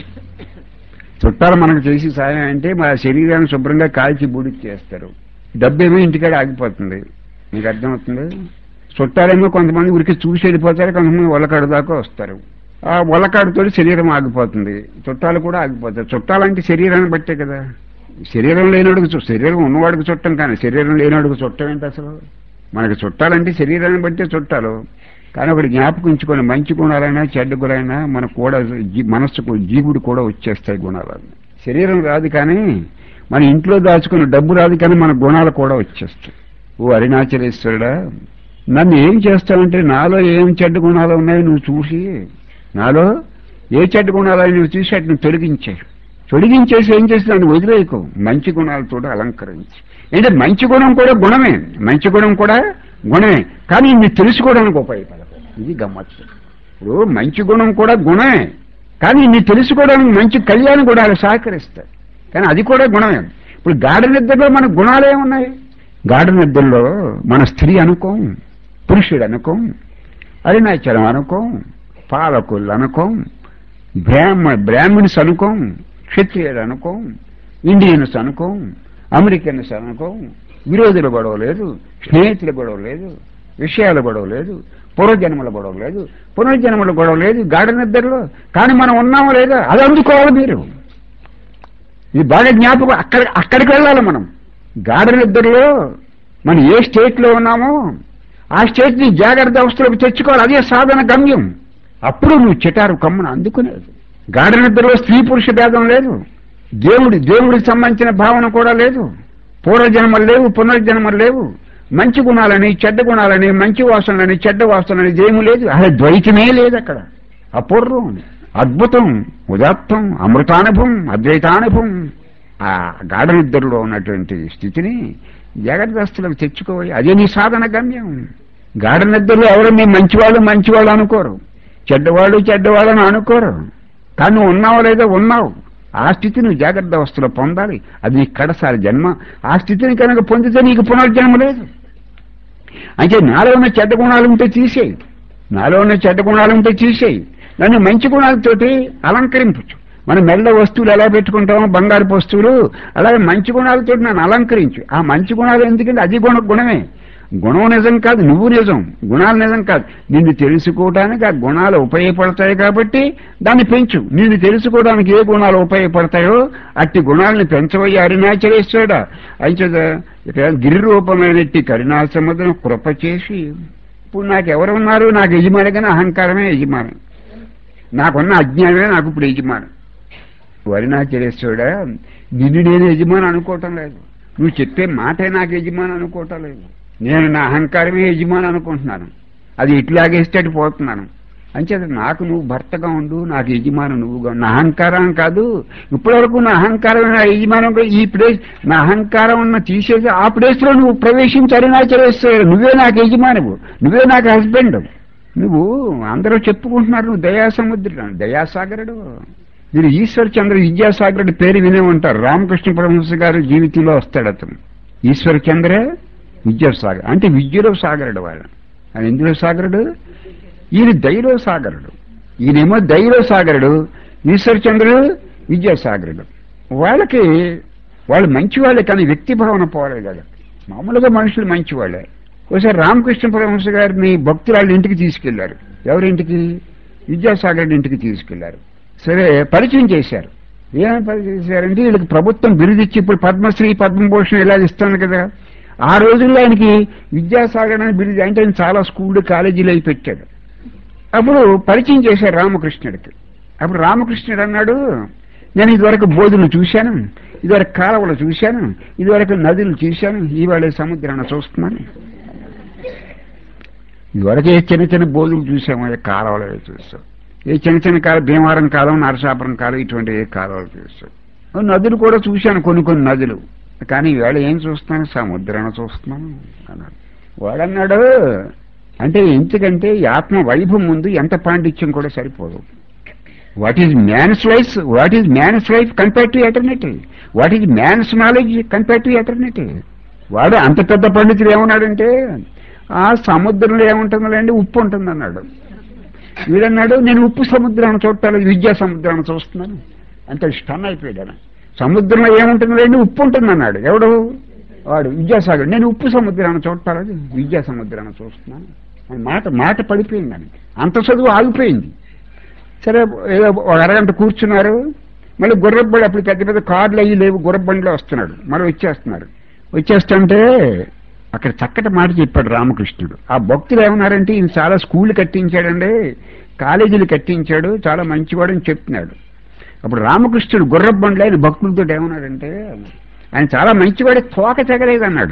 చుట్టాలు మనకు చేసి సాయం అంటే మన శరీరాన్ని శుభ్రంగా కాల్చి బూడిచ్చేస్తారు డబ్బేమో ఇంటికాడ ఆగిపోతుంది మీకు అర్థమవుతుంది చుట్టాలేమో కొంతమంది ఉరికి చూసి వెళ్ళిపోతారు కొంతమంది ఒలకాడు దాకా వస్తారు ఆ ఒలకాడుతో శరీరం ఆగిపోతుంది చుట్టాలు కూడా ఆగిపోతారు చుట్టాలంటే శరీరాన్ని బట్టే కదా శరీరం లేనివాడికి చు- శరీరం ఉన్నవాడికి చుట్టం కానీ శరీరం లేనివాడికి చుట్టం ఏంటి అసలు మనకి చుట్టాలంటే శరీరాన్ని బట్టే చుట్టాలు కానీ ఒకటి జ్ఞాపకం ఉంచుకొని మంచి గుణాలైనా చెడ్డ గుణాలైనా మనకు కూడా జీ- మనస్సుకు జీవుడు కూడా వచ్చేస్తాయి గుణాలన్నీ శరీరం రాదు కానీ మన ఇంట్లో దాచుకున్న డబ్బు రాదు కానీ మన గుణాలు కూడా వచ్చేస్తాయి ఓ అరుణాచలేశ్వరుడా నన్ను ఏం చేస్తావంటే నాలో ఏం చెడ్డ గుణాలు ఉన్నాయో నువ్వు చూసి నాలో ఏ చెడ్డ గుణాలు నువ్వు చూసి అటు నువ్వు తొలగించే తొలగించేసి ఏం చేసి నన్ను వదిలేయకు మంచి గుణాలతో అలంకరించి అంటే మంచి గుణం కూడా గుణమే మంచి గుణం కూడా గుణమే కానీ ఇది తెలుసుకోవడానికి ఉపయోగపడదు ఇది గమ్మత్తు ఇప్పుడు మంచి గుణం కూడా గుణమే కానీ ఇన్ని తెలుసుకోవడానికి మంచి కళ్యాణ గుణాలు సహకరిస్తాయి కానీ అది కూడా గుణమే ఇప్పుడు గాఢ నిద్రలో మన గుణాలు ఏమున్నాయి గాఢ నిద్రలో మన స్త్రీ అనుకోం పురుషుడు అనుకోం అరుణాచలం అనుకోం పాలకులు అనుకోం బ్రాహ్మ బ్రాహ్మణ్స్ అనుకోం క్షత్రియుడు అనుకోం ఇండియన్స్ అనుకోం అమెరికన్స్ అనుకోం విరోధుల గొడవ లేదు స్నేహితుల గొడవ లేదు విషయాల గొడవ లేదు పూర్వజన్మల గొడవ లేదు పునర్జన్మల గొడవ లేదు గాఢ నిద్రలో కానీ మనం ఉన్నామో లేదా అది అందుకోవాలి మీరు ఇది బాగా జ్ఞాపకం అక్కడ అక్కడికి వెళ్ళాలి మనం గాఢ నిద్రలో మనం ఏ స్టేట్ లో ఉన్నామో ఆ స్టేట్ ని జాగ్రత్త అవస్థలోకి తెచ్చుకోవాలి అదే సాధన గమ్యం అప్పుడు నువ్వు చిటారు కమ్మున అందుకునేది గాఢ నిద్రలో స్త్రీ పురుష భేదం లేదు దేవుడి దేవుడికి సంబంధించిన భావన కూడా లేదు పూర్వజన్మలు లేవు పునర్జన్మలు లేవు మంచి గుణాలని చెడ్డ గుణాలని మంచి వాసనలని చెడ్డ వాసనలని దేము లేదు అసలు ద్వైతమే లేదు అక్కడ అపూర్వం అద్భుతం ఉదాత్తం అమృతానుభవం అద్వైతానుభవం ఆ గాఢ నిద్రలో ఉన్నటువంటి స్థితిని జాగ్రత్తస్తులకు తెచ్చుకోవాలి అదే నీ సాధన గమ్యం గాఢ నిద్రలో ఎవరు మీ మంచివాళ్ళు మంచివాళ్ళు అనుకోరు చెడ్డవాళ్ళు చెడ్డవాళ్ళని అనుకోరు కానీ నువ్వు ఉన్నావో లేదో ఉన్నావు ఆ స్థితి నువ్వు జాగ్రత్త అవస్థలో పొందాలి అది నీ కడసారి జన్మ ఆ స్థితిని కనుక పొందితే నీకు పునర్జన్మ లేదు అంటే నాలో ఉన్న చెడ్డ గుణాలు ఉంటే తీసేయి నాలో ఉన్న చెడ్డ గుణాలు ఉంటే తీసేయి నన్ను మంచి గుణాలతోటి అలంకరించు మనం మెల్ల వస్తువులు ఎలా పెట్టుకుంటామో బంగారు వస్తువులు అలాగే మంచి గుణాలతో నన్ను అలంకరించు ఆ మంచి గుణాలు ఎందుకంటే అది గుణ గుణమే గుణం నిజం కాదు నువ్వు నిజం గుణాలు నిజం కాదు నిన్ను తెలుసుకోవడానికి ఆ గుణాలు ఉపయోగపడతాయి కాబట్టి దాన్ని పెంచు నిన్ను తెలుసుకోవడానికి ఏ గుణాలు ఉపయోగపడతాయో అట్టి గుణాలను పెంచబోయి అరుణాచలేశ్వరుడా అయితే ఇక్కడ గిరి రూపమైనట్టి కరుణాసముద్రం కృప చేసి ఇప్పుడు నాకు ఎవరు ఉన్నారు నాకు యజమాని కానీ అహంకారమే యజమాని నాకున్న అజ్ఞానమే నాకు ఇప్పుడు యజమాని వరుణాచలేశ్వరుడా నిన్ను నేను యజమాని అనుకోవటం లేదు నువ్వు చెప్పే మాటే నాకు యజమాని అనుకోవటం లేదు నేను నా అహంకారమే యజమాని అనుకుంటున్నాను అది ఇట్లాగేస్తే అటు పోతున్నాను అంచేత నాకు నువ్వు భర్తగా ఉండు నాకు యజమాని నువ్వుగా ఉండు. నా అహంకారం కాదు ఇప్పటివరకు నా అహంకారం నా యజమానం కూడా ఈ ప్లేస్ నా అహంకారం ఉన్న తీసేసి ఆ ప్లేస్ లో నువ్వు ప్రవేశించాలి నా చేస్తాడు నువ్వే నాకు యజమానివు నువ్వే నాకు హస్బెండ్ నువ్వు అందరూ చెప్పుకుంటున్నారు నువ్వు దయాసముద్రుడు దయాసాగరుడు మీరు ఈశ్వర్ చంద్ర విద్యాసాగరుడి పేరు వినే ఉంటారు రామకృష్ణ పరమహంస గారి జీవితంలో వస్తాడు అతను ఈశ్వర్ చంద్ర విద్యాసాగర్ అంటే విద్యలో సాగరుడు వాడు ఆయన ఎందులో సాగరుడు ఈయన దయలో సాగరుడు ఈయనేమో దయలో సాగరుడు ఈశ్వర్ చంద్రుడు విద్యాసాగరుడు వాళ్ళకి వాళ్ళు మంచివాళ్ళే కానీ వ్యక్తి భావన పోలేదు కదా మామూలుగా మనుషులు మంచివాళ్ళే ఒకసారి రామకృష్ణ పరమహంస గారిని భక్తురాళ్ళ ఇంటికి తీసుకెళ్లారు ఎవరింటికి విద్యాసాగర్ ఇంటికి తీసుకెళ్లారు సరే పరిచయం చేశారు ఏమని పరిచయం చేశారంటే వీళ్ళకి ప్రభుత్వం బిరుదిచ్చి ఇప్పుడు పద్మశ్రీ పద్మభూషణ్ ఇలా ఇస్తాను కదా ఆ రోజుల్లో ఆయనకి విద్యాసాగర్ అని బిరుదు అంటే ఆయన చాలా స్కూళ్ళు కాలేజీలు అవి పెట్టాడు అప్పుడు పరిచయం చేశారు రామకృష్ణుడికి అప్పుడు రామకృష్ణుడు అన్నాడు నేను ఇదివరకు బోధులు చూశాను ఇదివరకు కాలువలు చూశాను ఇదివరకు నదులు చూశాను ఇవాళ సముద్రాన్ని చూస్తున్నాను ఇదివరకే చిన్న చిన్న బోధులు చూసాము ఏ కాలువలు అవి చూసాం ఏ చిన్న చిన్న కాలం భీమవరం కాలం నరసాపురం కాలం ఇటువంటి ఏ కాలువలు చూసాం నదులు కూడా చూశాను కొన్ని కొన్ని నదులు కానీ ఈవేళ ఏం చూస్తున్నాను సముద్రాన్ని చూస్తున్నాను అన్నాడు వాడన్నాడు అంటే ఎందుకంటే ఈ ఆత్మ వైభవం ముందు ఎంత పాండిత్యం కూడా సరిపోదు what is man's life what is man's life compare to eternity what is man's knowledge compare to eternity వాడు అంత పెద్ద పండితుడు ఏమన్నాడంటే ఆ సముద్రంలో ఏముంటుందండి ఉప్పు ఉంటుంది అన్నాడు వీడన్నాడు నేను ఉప్పు సముద్రాన్ని చూడాలి విద్యా సముద్రాన్ని చూస్తున్నాను అంత స్టన్ అయిపోయాడు ఆయన. సముద్రంలో ఏముంటుందండి ఉప్పు ఉంటుంది అన్నాడు ఎవడు వాడు విద్యాసాగర్ నేను ఉప్పు సముద్రాన్ని చూడాలి విద్యా సముద్రాన్ని చూస్తున్నాను అని మాట మాట పడిపోయింది అని అంత చదువు ఆగిపోయింది సరే ఏదో ఒక అరగంట కూర్చున్నారు మళ్ళీ గుర్రబండి అప్పుడు పెద్ద పెద్ద కార్లు అయ్యి లేవు గుర్రబండిలో వస్తున్నాడు మళ్ళీ వచ్చేస్తున్నాడు వచ్చేస్తుంటే అక్కడ చక్కటి మాట చెప్పాడు రామకృష్ణుడు ఆ భక్తులు ఏమన్నారంటే ఈయన చాలా స్కూల్ కట్టించాడండి కాలేజీలు కట్టించాడు చాలా మంచివాడని చెప్తున్నాడు అప్పుడు రామకృష్ణుడు గుర్రబండ్లు ఆయన భక్తులతో ఏమన్నాడంటే ఆయన చాలా మంచివాడే తోక తెగలేదన్నాడు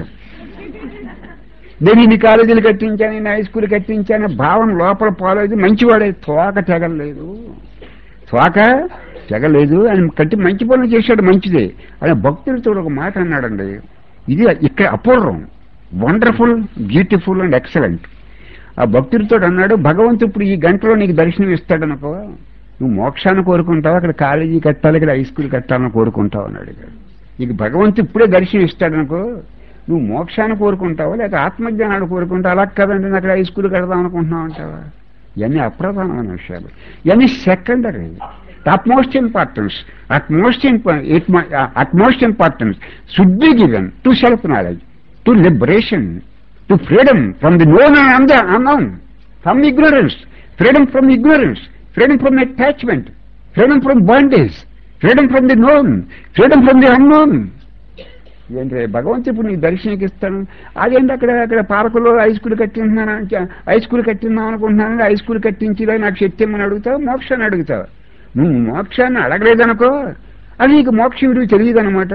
నేను ఇన్ని కాలేజీలు కట్టించాను ఇన్ని హై స్కూల్ కట్టించాను భావన లోపల పోలేదు మంచివాడే తోక తెగలేదు తోక తెగలేదు ఆయన కట్టి మంచి పనులు చేశాడు మంచిదే ఆయన భక్తులతో ఒక మాట అన్నాడండి ఇది ఇక్కడ అపూర్వం వండర్ఫుల్ బ్యూటిఫుల్ అండ్ ఎక్సలెంట్ ఆ భక్తుడితో అన్నాడు భగవంతుడు ఇప్పుడు ఈ గంటలో నీకు దర్శనం ఇస్తాడనుకో నువ్వు మోక్షాన్ని కోరుకుంటావు అక్కడ కాలేజీ కట్టాలి ఇక్కడ హై స్కూల్ కట్టాలని కోరుకుంటావు అన్నాడు నీకు భగవంతుడు ఇప్పుడే దర్శనం ఇస్తాడనుకో నువ్వు మోక్షాన్ని కోరుకుంటావా లేక ఆత్మజ్ఞానాన్ని కోరుకుంటావు అలా కదండి నేను అక్కడ హై స్కూల్ కడదాం అనుకుంటున్నావు అంటావా ఇవన్నీ అప్రధానమైన విషయాలు ఇవన్నీ secondary utmost importance utmost utmost importance should be given to self knowledge to liberation to freedom from the known and unknown from ignorance freedom from ignorance freedom from attachment freedom from bondage freedom from the known freedom from the unknown ఏంటి భగవంతుడు ఇప్పుడు నీకు దర్శనకి ఇస్తాను అదేంటి అక్కడ అక్కడ పార్కులో high school కట్టింటున్నాను హై స్కూల్ కట్టిందాం అనుకుంటున్నాను హై స్కూల్ కట్టించిలో నాకు శక్తి ఇమ్మని అడుగుతావు మోక్షాన్ని అడుగుతావు నువ్వు మోక్షాన్ని అడగలేదనుకో అది నీకు మోక్షం విలువ తెలియదు అనమాట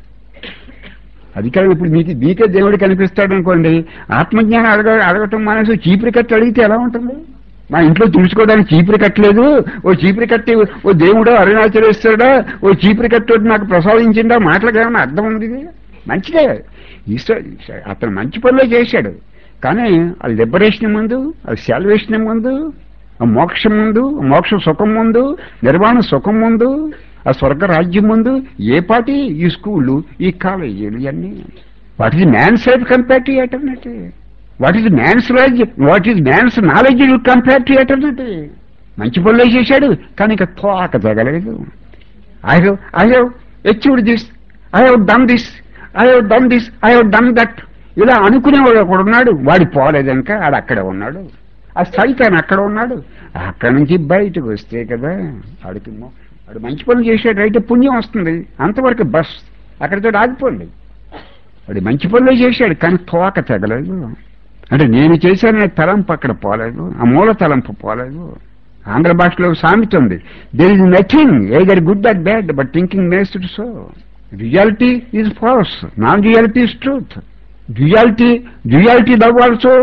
అది కాదు ఇప్పుడు మీకు మీకే దేవుడు కనిపిస్తాడు అనుకోండి ఆత్మజ్ఞానం అడగ అడగటం మనసు చీపురి కట్టి అడిగితే ఎలా ఉంటుంది మా ఇంట్లో తుడుచుకోవడానికి చీపురి కట్టలేదు ఓ చీపురి కట్టి ఓ దేవుడో అరుణాచలేశ్వరుడా ఓ చీపురి కట్టి నాకు ప్రసాదించిందా మాటలకు ఏమైనా అర్థం ఉంది ఇది? మంచిదే ఈశ్వర అతను మంచి పనులే చేశాడు కానీ ఆ లిబరేషన్ ముందు ఆ శాల్వేషన్ ముందు ఆ మోక్షం ముందు ఆ మోక్ష సుఖం ముందు నిర్వాణ సుఖం ముందు ఆ స్వర్గ రాజ్యం ముందు ఏ పాటి ఈ స్కూళ్ళు ఈ కాలేజీలు ఇవన్నీ what is man's life compare to eternity what is man's రాజ్ what is man's knowledge compare to eternity మంచి పనులే చేశాడు కానీ ఇక తోక తగలేదు I have I have achieved this I have done this I have done this I have done that ఇలా అనుకునేవాడు ఒకడు ఉన్నాడు వాడి పోలేదనుక ఆడు అక్కడే ఉన్నాడు ఆ సైతాన్ అక్కడ ఉన్నాడు అక్కడి నుంచి బయటకు వస్తే కదా వాడికి మో- వాడు మంచి పనులు చేసాడు అయితే పుణ్యం వస్తుంది అంతవరకు బస్ అక్కడితో ఆగిపోండి వాడు మంచి పనులు చేశాడు కానీ తోక తెగలేదు అంటే నేను చేశాననే తలంపు అక్కడ పోలేదు ఆ మూల తలంపు పోలేదు ఆంధ్ర భాషలో ఒక సామెత ఉంది there is nothing either good at bad but thinking makes it so reality is false non reality is truth reality reality love also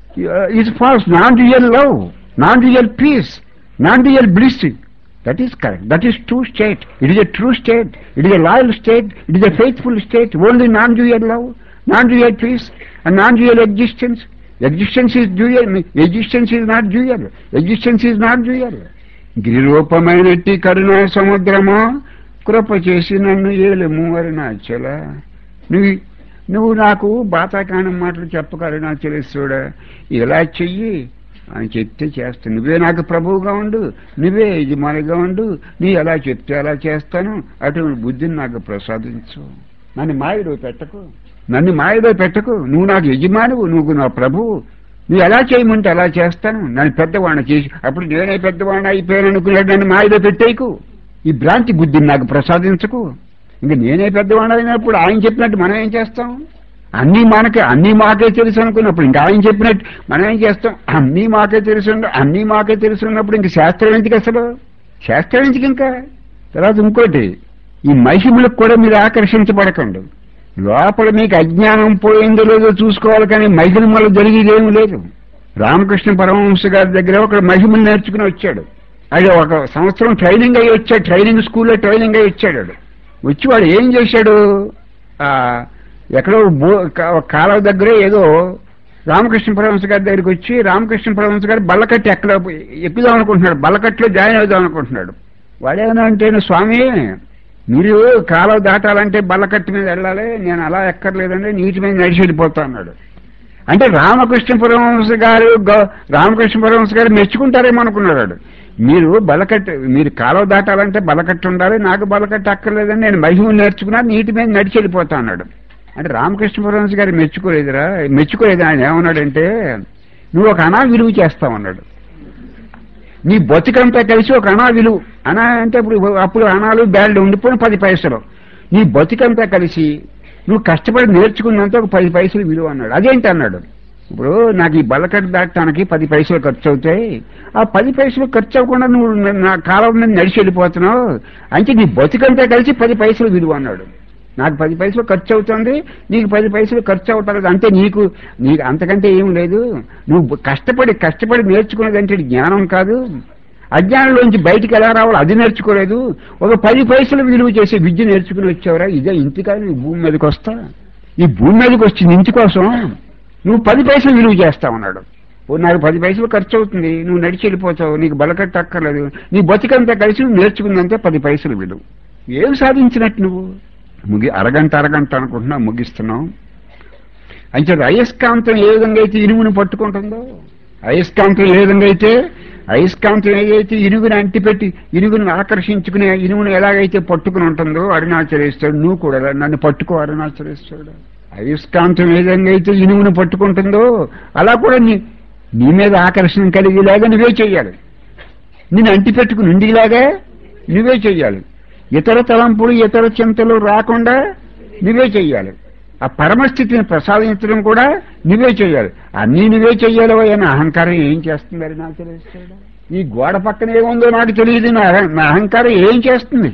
is false non real love non real peace non real bliss that is correct that is true state it is a true state it is a loyal state it is a faithful state only non real love non real peace and non real existence existence is dual existence is not dual existence is not dual గిరిరూపమైనట్టి కరుణా సముద్రమా కృప చేసి నన్ను ఏలము అరుణాచల నువ్వు నువ్వు నాకు బాతాకాణం మాటలు చెప్పక అరుణాచలేశ్వరుడా ఇలా చెయ్యి అని చెప్తే చేస్తా నువ్వే నాకు ప్రభువుగా ఉండు నువ్వే యజమానిగా ఉండు నీ ఎలా చెప్తే అలా చేస్తాను అటువంటి బుద్ధిని నాకు ప్రసాదించు నన్ను మాయలో పెట్టకు నన్ను మాయలో పెట్టకు నువ్వు నాకు యజమానువు నువ్వు నా ప్రభువు నువ్వు ఎలా చేయమంటే అలా చేస్తాను నన్ను పెద్దవాడిని చేసి అప్పుడు నేనే పెద్దవాడిని అయిపోయాను అనుకున్నాడు నన్ను మాయలో పెట్టేయకు ఈ భ్రాంతి బుద్ధిని నాకు ప్రసాదించకు ఇంక నేనే పెద్దవాడిని అయినప్పుడు ఆయన చెప్పినట్టు మనం ఏం చేస్తాం అన్నీ మనకే అన్నీ మాకే తెలుసు అనుకున్నప్పుడు ఇంకా ఆయన చెప్పినట్టు మనం ఏం చేస్తాం అన్నీ మాకే తెలుసు ఉన్న- అన్నీ మాకే తెలుసు ఉన్నప్పుడు ఇంక శాస్త్రం ఎందుకు అసలు శాస్త్రం ఎందుకు ఇంకా తర్వాత ఇంకోటి ఈ మహిమలకు కూడా మీరు ఆకర్షించబడకండి లోపల మీకు అజ్ఞానం పోయిందో లేదో చూసుకోవాలి కానీ మహిమల జరిగేది ఏమీ లేదు రామకృష్ణ పరమహంస గారి దగ్గర ఒక మహిమను నేర్చుకుని వచ్చాడు అది ఒక సంవత్సరం ట్రైనింగ్ అయ్యి వచ్చాడు ట్రైనింగ్ స్కూల్లో ట్రైనింగ్ అయ్యి వచ్చాడు వాడు. వచ్చి వాడు ఏం చేశాడు ఆ ఎక్కడో బో కా- ఒక కాలువ దగ్గర ఏదో రామకృష్ణ పరమహంస గారి దగ్గరికి వచ్చి రామకృష్ణ పరమహంస గారు బల్లకట్టి ఎక్కడ ఎక్కుదాం అనుకుంటున్నాడు బల్లకట్లో జాయిన్ అవుదాం అనుకుంటున్నాడు వాడేమన్నా అంటే స్వామి మీరు కాలువ దాటాలంటే బల్లకట్టు మీద వెళ్ళాలి నేను అలా ఎక్కర్లేదండి నీటి మీద నడిచి వెళ్ళిపోతా అన్నాడు అంటే రామకృష్ణ పరమహంస గారు గ- రామకృష్ణ పరమహంస గారు మెచ్చుకుంటారేమో అనుకున్నాడు వాడు. మీరు బలకట్టు మీరు కాలువ దాటాలంటే బలకట్టు ఉండాలి నాకు బలకట్టు అక్కర్లేదని నేను మహిమ నేర్చుకున్నా నీటి మీద నడిచి వెళ్ళిపోతా అన్నాడు అంటే రామకృష్ణ పరమహంస గారు మెచ్చుకోలేదురా మెచ్చుకోలేదు ఆయన ఏమన్నాడంటే నువ్వు ఒక అనా విలువ చేస్తావన్నాడు నీ బతుకంతా కలిసి ఒక అనా విలువ అనా అంటే ఇప్పుడు అప్పుడు అనాలు బ్యాడ్లు ఉండిపోయిన పది పైసలు నీ బతుకంతా కలిసి నువ్వు కష్టపడి నేర్చుకున్నంత ఒక పది పైసలు విలువ అన్నాడు అదేంటి అన్నాడు ఇప్పుడు నాకు ఈ బల్లకట్టు దాటడానికి పది పైసలు ఖర్చు అవుతాయి ఆ పది పైసలు ఖర్చు అవ్వకుండా నువ్వు నా- నా కాలం మీద నడిచి వెళ్ళిపోతున్నావు అంటే నీ బతుకంతా కలిసి పది పైసలు విలువ అన్నాడు నాకు పది పైసలు ఖర్చు అవుతుంది నీకు పది పైసలు ఖర్చు అవుతుంది అంటే నీకు నీకు అంతకంటే ఏం లేదు నువ్వు కష్టపడి కష్టపడి నేర్చుకునేదంటే జ్ఞానం కాదు అజ్ఞానంలోంచి బయటికి ఎలా రావాలో అది నేర్చుకోలేదు ఒక పది పైసలు విలువ చేసే విద్య నేర్చుకుని వచ్చావురా ఇదే ఇంటికాని ఈ భూమి మీదకి వస్తా ఈ భూమి మీదకి వచ్చింది ఇంటి కోసం నువ్వు పది పైసలు విలువ చేస్తావన్నాడు ఓ నాకు పది పైసలు ఖర్చు అవుతుంది నువ్వు నడిచి వెళ్ళిపోతావు నీకు బలకట్టు అక్కర్లేదు నీ బతికంతా కలిసి నువ్వు నేర్చుకుందంటే పది పైసలు విలువ ఏం సాధించినట్టు నువ్వు ముగి అరగంట అరగంట అనుకుంటున్నా ముగిస్తున్నావు అంటే అయస్కాంతం ఏ విధంగా అయితే ఇనుమును పట్టుకుంటుందో అయస్కాంతం ఏ విధంగా అయితే అయస్కాంతం ఏదైతే ఇనుగుని అంటిపెట్టి ఇనుగుని ఆకర్షించుకునే ఇనుమును ఎలాగైతే పట్టుకుని ఉంటుందో అరుణాచలేస్తాడు నువ్వు కూడా నన్ను పట్టుకో అరుణాచలేస్తాడు అయస్కాంతం ఏ విధంగా అయితే ఇనుమును పట్టుకుంటుందో అలా కూడా నీ నీ మీద ఆకర్షణ కలిగేలాగా నువ్వే చెయ్యాలి నేను అంటి పెట్టుకుని ఉండిలాగా నువ్వే చెయ్యాలి ఇతర తలంపులు ఇతర చింతలు రాకుండా నువ్వే చెయ్యాలి ఆ పరమస్థితిని ప్రసాదించడం కూడా నువ్వే చెయ్యాలి అన్నీ నువ్వే చెయ్యాలి అని అహంకారం ఏం చేస్తుంది నాకు తెలుస్తాడు ఈ గోడ పక్కన ఏముందో నాకు తెలియదు నా అహం- నా అహంకారం ఏం చేస్తుంది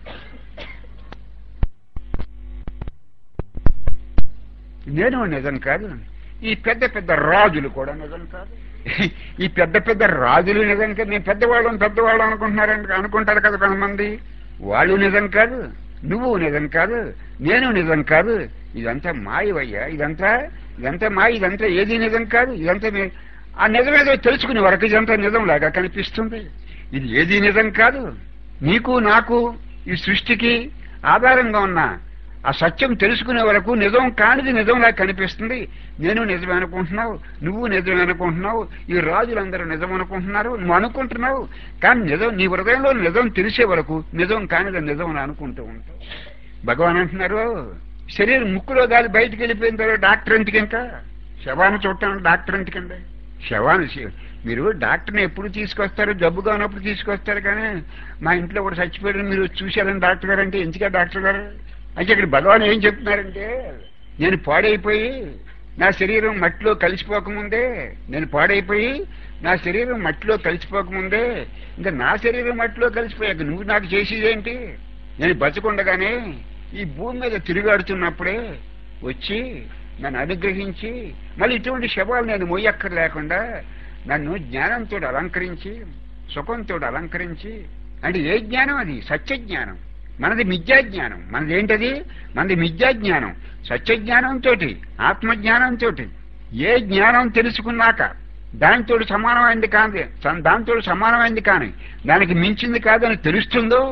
నేను నిజం కాదు ఈ పెద్ద పెద్ద రాజులు కూడా నిజం కాదు ఈ పెద్ద పెద్ద రాజులు నిజం కాదు నేను పెద్దవాళ్ళం పెద్దవాళ్ళం అనుకుంటున్నారంట అనుకుంటారు కదా కొంతమంది వాళ్ళు నిజం కాదు నువ్వు నిజం కాదు నేను నిజం కాదు ఇదంతా మాయవయ్యా ఇదంతా ఇదంతా మాయ ఇదంతా ఏది నిజం కాదు ఇదంతా నే- ఆ నిజమేదో తెలుసుకునే వరకు ఇదంతా నిజంలాగా కనిపిస్తుంది ఇది ఏది నిజం కాదు నీకు నాకు ఈ సృష్టికి ఆధారంగా ఉన్న ఆ సత్యం తెలుసుకునే వరకు నిజం కానిది నిజంలా కనిపిస్తుంది నేను నిజమే అనుకుంటున్నావు నువ్వు నిజమే అనుకుంటున్నావు ఈ రాజులందరూ నిజం అనుకుంటున్నారు నువ్వు అనుకుంటున్నావు కానీ నిజం నీ హృదయంలో నిజం తెలిసే వరకు నిజం కానిది నిజం అని అనుకుంటూ ఉంటావు భగవాన్ అంటున్నారు శరీరం ముక్కులో గాలి బయటికి వెళ్ళిపోయిన తర్వాత డాక్టర్ ఎందుకు ఇంకా శవాన్ని చూడటానికి డాక్టర్ ఎందుకండి శవాన్ని శ- మీరు డాక్టర్ని ఎప్పుడు తీసుకొస్తారు జబ్బుగా ఉన్నప్పుడు తీసుకొస్తారు కానీ మా ఇంట్లో కూడా చచ్చిపోయారు మీరు చూశారని డాక్టర్ గారు అంటే ఎందుకే డాక్టర్ గారు అయితే ఇక్కడ భగవాన్ ఏం చెప్తున్నారంటే నేను పాడైపోయి నా శరీరం మట్టిలో కలిసిపోకముందే నేను పాడైపోయి నా శరీరం మట్టిలో కలిసిపోకముందే ఇంకా నా శరీరం మట్టిలో కలిసిపోయాక నువ్వు నాకు చేసేదేంటి నేను బతకుండగానే ఈ భూమి మీద తిరుగాడుతున్నప్పుడే వచ్చి నన్ను అనుగ్రహించి మళ్ళీ ఇటువంటి శవాలు నేను మొయ్యక్కర్ లేకుండా నన్ను జ్ఞానంతో అలంకరించి సుఖంతో అలంకరించి అంటే ఏ జ్ఞానం అది సత్య జ్ఞానం మనది మిథ్యా జ్ఞానం మనది ఏంటది మనది మిథ్యా జ్ఞానం సత్య జ్ఞానంతో ఆత్మజ్ఞానంతో ఏ జ్ఞానం తెలుసుకున్నాక దానితో సమానమైంది కాదు దానితో సమానమైంది కానీ దానికి మించింది కాదని తెలుస్తుందో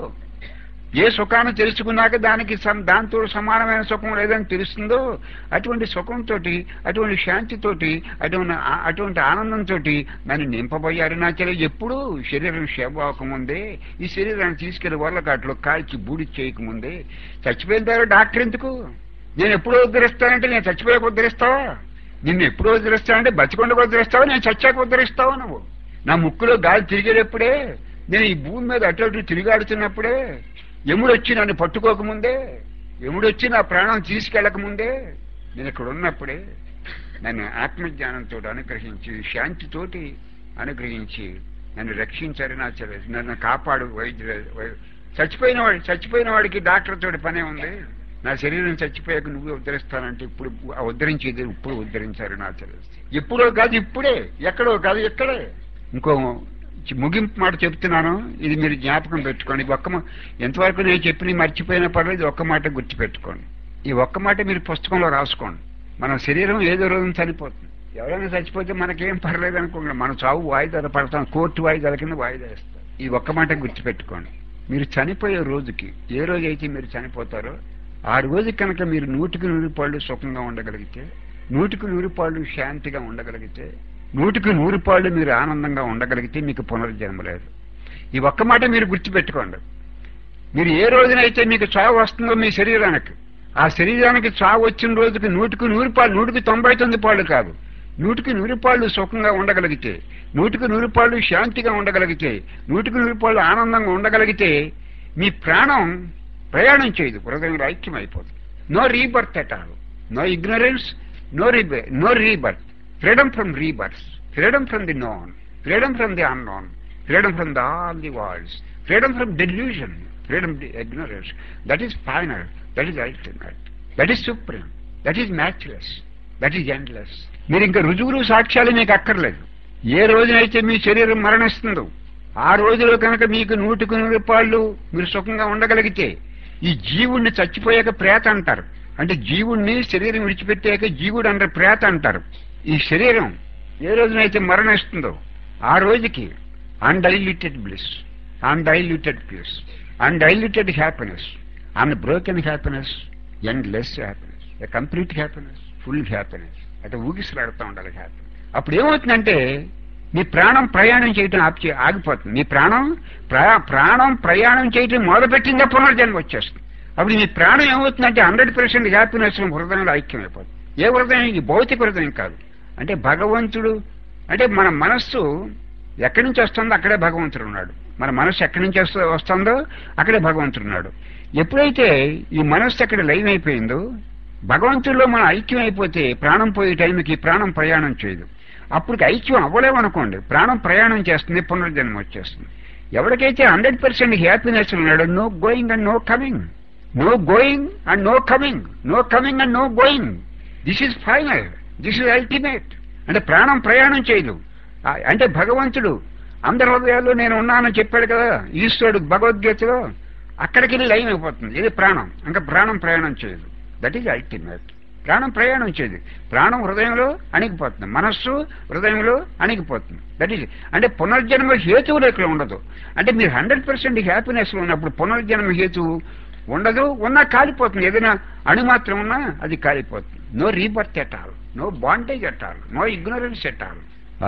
ఏ సుఖాన్ని తెలుసుకున్నాక దానికి సం- దాంతో సమానమైన సుఖం లేదని తెలుస్తుందో అటువంటి సుఖంతో అటువంటి శాంతితోటి అటువంటి ఆ- అటువంటి ఆనందంతో నన్ను నింపబోయారు నా చెల్లి ఎప్పుడు శరీరం సేవకముందే ఈ శరీరాన్ని తీసుకెళ్లి వరలకాట్లో కాల్చి బూడి చేయకముందే చచ్చిపోయిన తర్వాత డాక్టర్ ఎందుకు నేను ఎప్పుడో ఉద్ధరిస్తానంటే నేను చచ్చిపోయాక ఉద్ధరిస్తావా నిన్ను ఎప్పుడో ఉద్ధరిస్తానంటే బతికొండకు ఉద్ధరిస్తావా నేను చచ్చాక ఉద్ధరిస్తావా నువ్వు నా ముక్కులో గాలి తిరిగేటప్పుడే నేను ఈ భూమి మీద అటు అటు తిరిగాడుతున్నప్పుడే యముడు వచ్చి నన్ను పట్టుకోకముందే యముడు వచ్చి నా ప్రాణం తీసుకెళ్ళకముందే నేను ఇక్కడ ఉన్నప్పుడే నన్ను ఆత్మజ్ఞానంతో అనుగ్రహించి శాంతితోటి అనుగ్రహించి నన్ను రక్షించారు నా చెల్లె నన్ను కాపాడు వైద్యుడు వై- చచ్చిపోయిన వాడు చచ్చిపోయిన వాడికి డాక్టర్ తోటి పనే ఉంది నా శరీరం చచ్చిపోయాక నువ్వు ఉద్ధరిస్తానంటే ఇప్పుడు ఆ ఉద్ధరించేది ఇప్పుడు ఉద్ధరించారు నా చెల్లె ఎప్పుడో కాదు ఇప్పుడే ఎక్కడో కాదు ఎక్కడే ఇంకో చి- ముగింపు మాట చెప్తున్నాను ఇది మీరు జ్ఞాపకం పెట్టుకోండి ఈ ఒక్క మా- ఎంతవరకు నేను చెప్పిన మర్చిపోయినా పర్లేదు ఒక్క మాట గుర్తుపెట్టుకోండి ఈ ఒక్క మాట మీరు పుస్తకంలో రాసుకోండి మన శరీరం ఏదో రోజు చనిపోతుంది ఎవరైనా చచ్చిపోతే మనకేం పర్లేదు అనుకోండి మన చావు వాయిదాలు పడతాం కోర్టు వాయిదాల కింద వాయిదా వేస్తాం ఈ ఒక్క మాట గుర్తుపెట్టుకోండి మీరు చనిపోయే రోజుకి ఏ రోజైతే మీరు చనిపోతారో ఆ రోజు కనుక మీరు నూటికి నూరు పాళ్ళు సుఖంగా ఉండగలిగితే నూటికి నూరు పాళ్ళు శాంతిగా ఉండగలిగితే నూటికి నూరు పాళ్ళు మీరు ఆనందంగా ఉండగలిగితే మీకు పునర్జన్మ లేదు ఈ ఒక్క మాట మీరు గుర్తుపెట్టుకోండి మీరు ఏ రోజునైతే మీకు చావు వస్తుందో మీ శరీరానికి ఆ శరీరానికి చావు వచ్చిన రోజుకి నూటికి నూరు పాళ్ళు నూటికి తొంభై తొమ్మిది పాళ్ళు కాదు నూటికి నూరు పాళ్ళు సుఖంగా ఉండగలిగితే నూటికి నూరు పాళ్ళు శాంతిగా ఉండగలిగితే నూటికి నూరు పాళ్ళు ఆనందంగా ఉండగలిగితే మీ ప్రాణం ప్రయాణం చేయదు హృదయంలో ఐక్యం అయిపోతుంది no rebirth at all no ignorance no rebirth no rebirth freedom from rebirth freedom from the known freedom from the unknown freedom from the all the worlds freedom from delusion freedom ignorance that is final that is ultimate that is supreme that is matchless that is endless మీరు ఇంకా రుజువులు సాక్ష్యాలు మీకు అక్కర్లేదు ఏ రోజునైతే మీ శరీరం మరణిస్తుందో ఆ రోజులో కనుక మీకు నూటికి నూరు పాళ్ళు మీరు సుఖంగా ఉండగలిగితే ఈ జీవుణ్ణి చచ్చిపోయాక ప్రేత అంటారు అంటే జీవుణ్ణి శరీరం విడిచిపెట్టాక జీవుడు అంటే ప్రేత అంటారు ఈ శరీరం ఏ రోజునైతే మరణిస్తుందో ఆ రోజుకి undiluted bliss undiluted plus undiluted happiness unbroken happiness endless happiness complete happiness full happiness అంటే ఊగిసలాడుతూ ఉండాలి హ్యాపీ అప్పుడు ఏమవుతుందంటే మీ ప్రాణం ప్రయాణం చేయటం ఆపి ఆగిపోతుంది మీ ప్రాణం ప్రా- ప్రాణం ప్రయాణం చేయటం మొదలుపెట్టిందే పునర్జన్మ వచ్చేస్తుంది అప్పుడు మీ ప్రాణం ఏమవుతుందంటే హండ్రెడ్ పర్సెంట్ హ్యాపీనెస్ హృదయంలో ఐక్యమైపోతుంది ఏ హృదయం ఇది భౌతిక హృదయం కాదు అంటే భగవంతుడు అంటే మన మనస్సు ఎక్కడి నుంచి వస్తుందో అక్కడే భగవంతుడు ఉన్నాడు మన మనస్సు ఎక్కడి నుంచి వస్తు- వస్తుందో అక్కడే భగవంతుడు ఉన్నాడు ఎప్పుడైతే ఈ మనస్సు అక్కడ లైన్ అయిపోయిందో భగవంతుడిలో మనం ఐక్యం అయిపోతే ప్రాణం పోయే టైంకి ప్రాణం ప్రయాణం చేయదు అప్పుడు ఐక్యం అవ్వలేమనుకోండి ప్రాణం ప్రయాణం చేస్తుంది పునర్జన్మ వచ్చేస్తుంది ఎవరికైతే హండ్రెడ్ పర్సెంట్ హ్యాపీనెస్ ఉన్నాడో no going and no coming no going and no coming no coming and no going this is final this is ultimate అంటే ప్రాణం ప్రయాణం చేయదు ఆ, అంటే భగవంతుడు అందరి హృదయాల్లో నేను ఉన్నానని చెప్పాడు కదా ఈశ్వరుడు భగవద్గీతలో అక్కడికి వెళ్ళి లైన్ అయిపోతుంది ఇది ప్రాణం ఇంకా ప్రాణం ప్రయాణం చేయదు దట్ ఈజ్ అల్టిమేట్ ప్రాణం ప్రయాణం చేయదు ప్రాణం హృదయంలో అణిగిపోతుంది మనస్సు హృదయంలో అణిగిపోతుంది దట్ ఈజ్ అంటే పునర్జన్మ హేతువులు ఇక్కడ ఉండదు అంటే మీరు హండ్రెడ్ పర్సెంట్ హ్యాపీనెస్ లో ఉన్నప్పుడు పునర్జన్మ హేతువు ఉండదు ఉన్నా కాలిపోతుంది ఏదైనా అణు మాత్రం ఉన్నా అది కాలిపోతుంది no rebirth at all no bondage at all no ignorance at all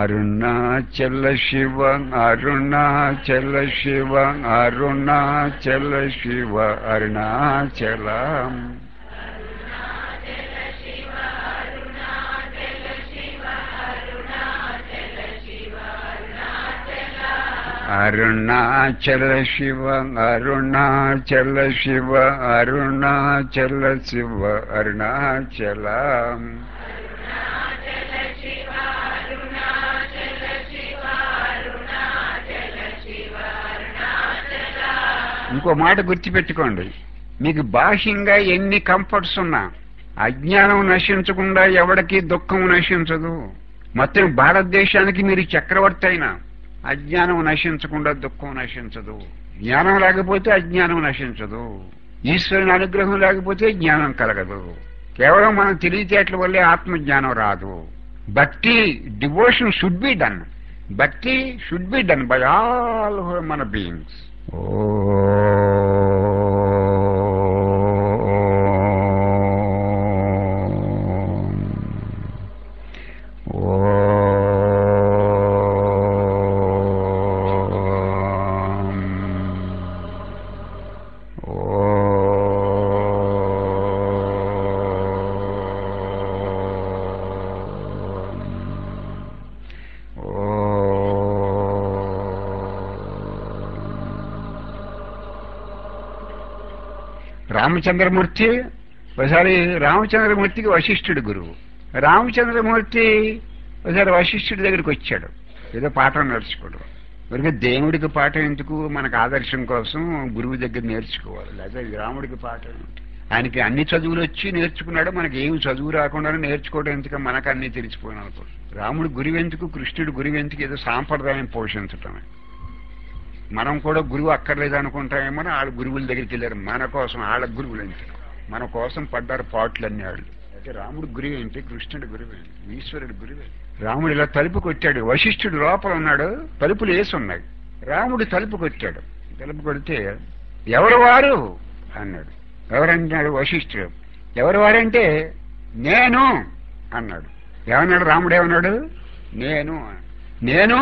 Arunachala Shiva Arunachala Shiva Arunachala Shiva Arunachalam Arunachala Shiva Arunachala Shiva Arunachala Shiva Arunachala ఇంకో మాట గుర్తుపెట్టుకోండి మీకు బాహ్యంగా ఎన్ని కంఫర్ట్స్ ఉన్నా అజ్ఞానం నశించకుండా ఎవడికి దుఃఖం నశించదు మొత్తం భారతదేశానికి మీరు చక్రవర్తి అయినా అజ్ఞానం నశించకుండా దుఃఖం నశించదు జ్ఞానం లేకపోతే అజ్ఞానం నశించదు ఈశ్వరుని అనుగ్రహం లేకపోతే జ్ఞానం కలగదు కేవలం మనం తెలివితేటల వల్లే ఆత్మజ్ఞానం రాదు భక్తి devotion should be done bhakti should be done by all మన బీయింగ్స్ రామచంద్రమూర్తి ఒకసారి రామచంద్రమూర్తికి వశిష్ఠుడు గురువు రామచంద్రమూర్తి ఒకసారి వశిష్ఠుడి దగ్గరికి వచ్చాడు ఏదో పాఠం నేర్చుకోవడం ఊరికే దేవుడికి పాఠం ఎందుకు మనకు ఆదర్శం కోసం గురువు దగ్గర నేర్చుకోవాలి లేదా రాముడికి పాఠం ఏంటి? ఆయనకి అన్ని చదువులు వచ్చి నేర్చుకున్నాడు మనకి ఏమి చదువు రాకుండా నేర్చుకోవడం ఎందుకు మనకు అన్ని తెలిసిపోయిన అనుకో రాముడు గురువు ఎందుకు కృష్ణుడు గురువు ఎందుకు ఏదో సాంప్రదాయం పోషించటమే మనం కూడా గురువు అక్కర్లేదు అనుకుంటామేమో వాళ్ళ గురువుల దగ్గరికి వెళ్ళారు మన కోసం వాళ్ళ గురువులు ఏంటి మన కోసం పడ్డారు పాటలన్నీ వాళ్ళు అయితే రాముడు గురువు ఏంటి కృష్ణుడు గురువు ఏంటి ఈశ్వరుడు గురువే రాముడు ఇలా తలుపు కొట్టాడు వశిష్ఠుడు లోపల ఉన్నాడు తలుపులు వేసి ఉన్నాయి రాముడు తలుపు కొట్టాడు తలుపు కొడితే ఎవరు వారు అన్నాడు ఎవరంటున్నాడు వశిష్ఠుడు ఎవరు వారంటే నేను అన్నాడు ఏమన్నాడు రాముడు ఏమన్నాడు నేను నేను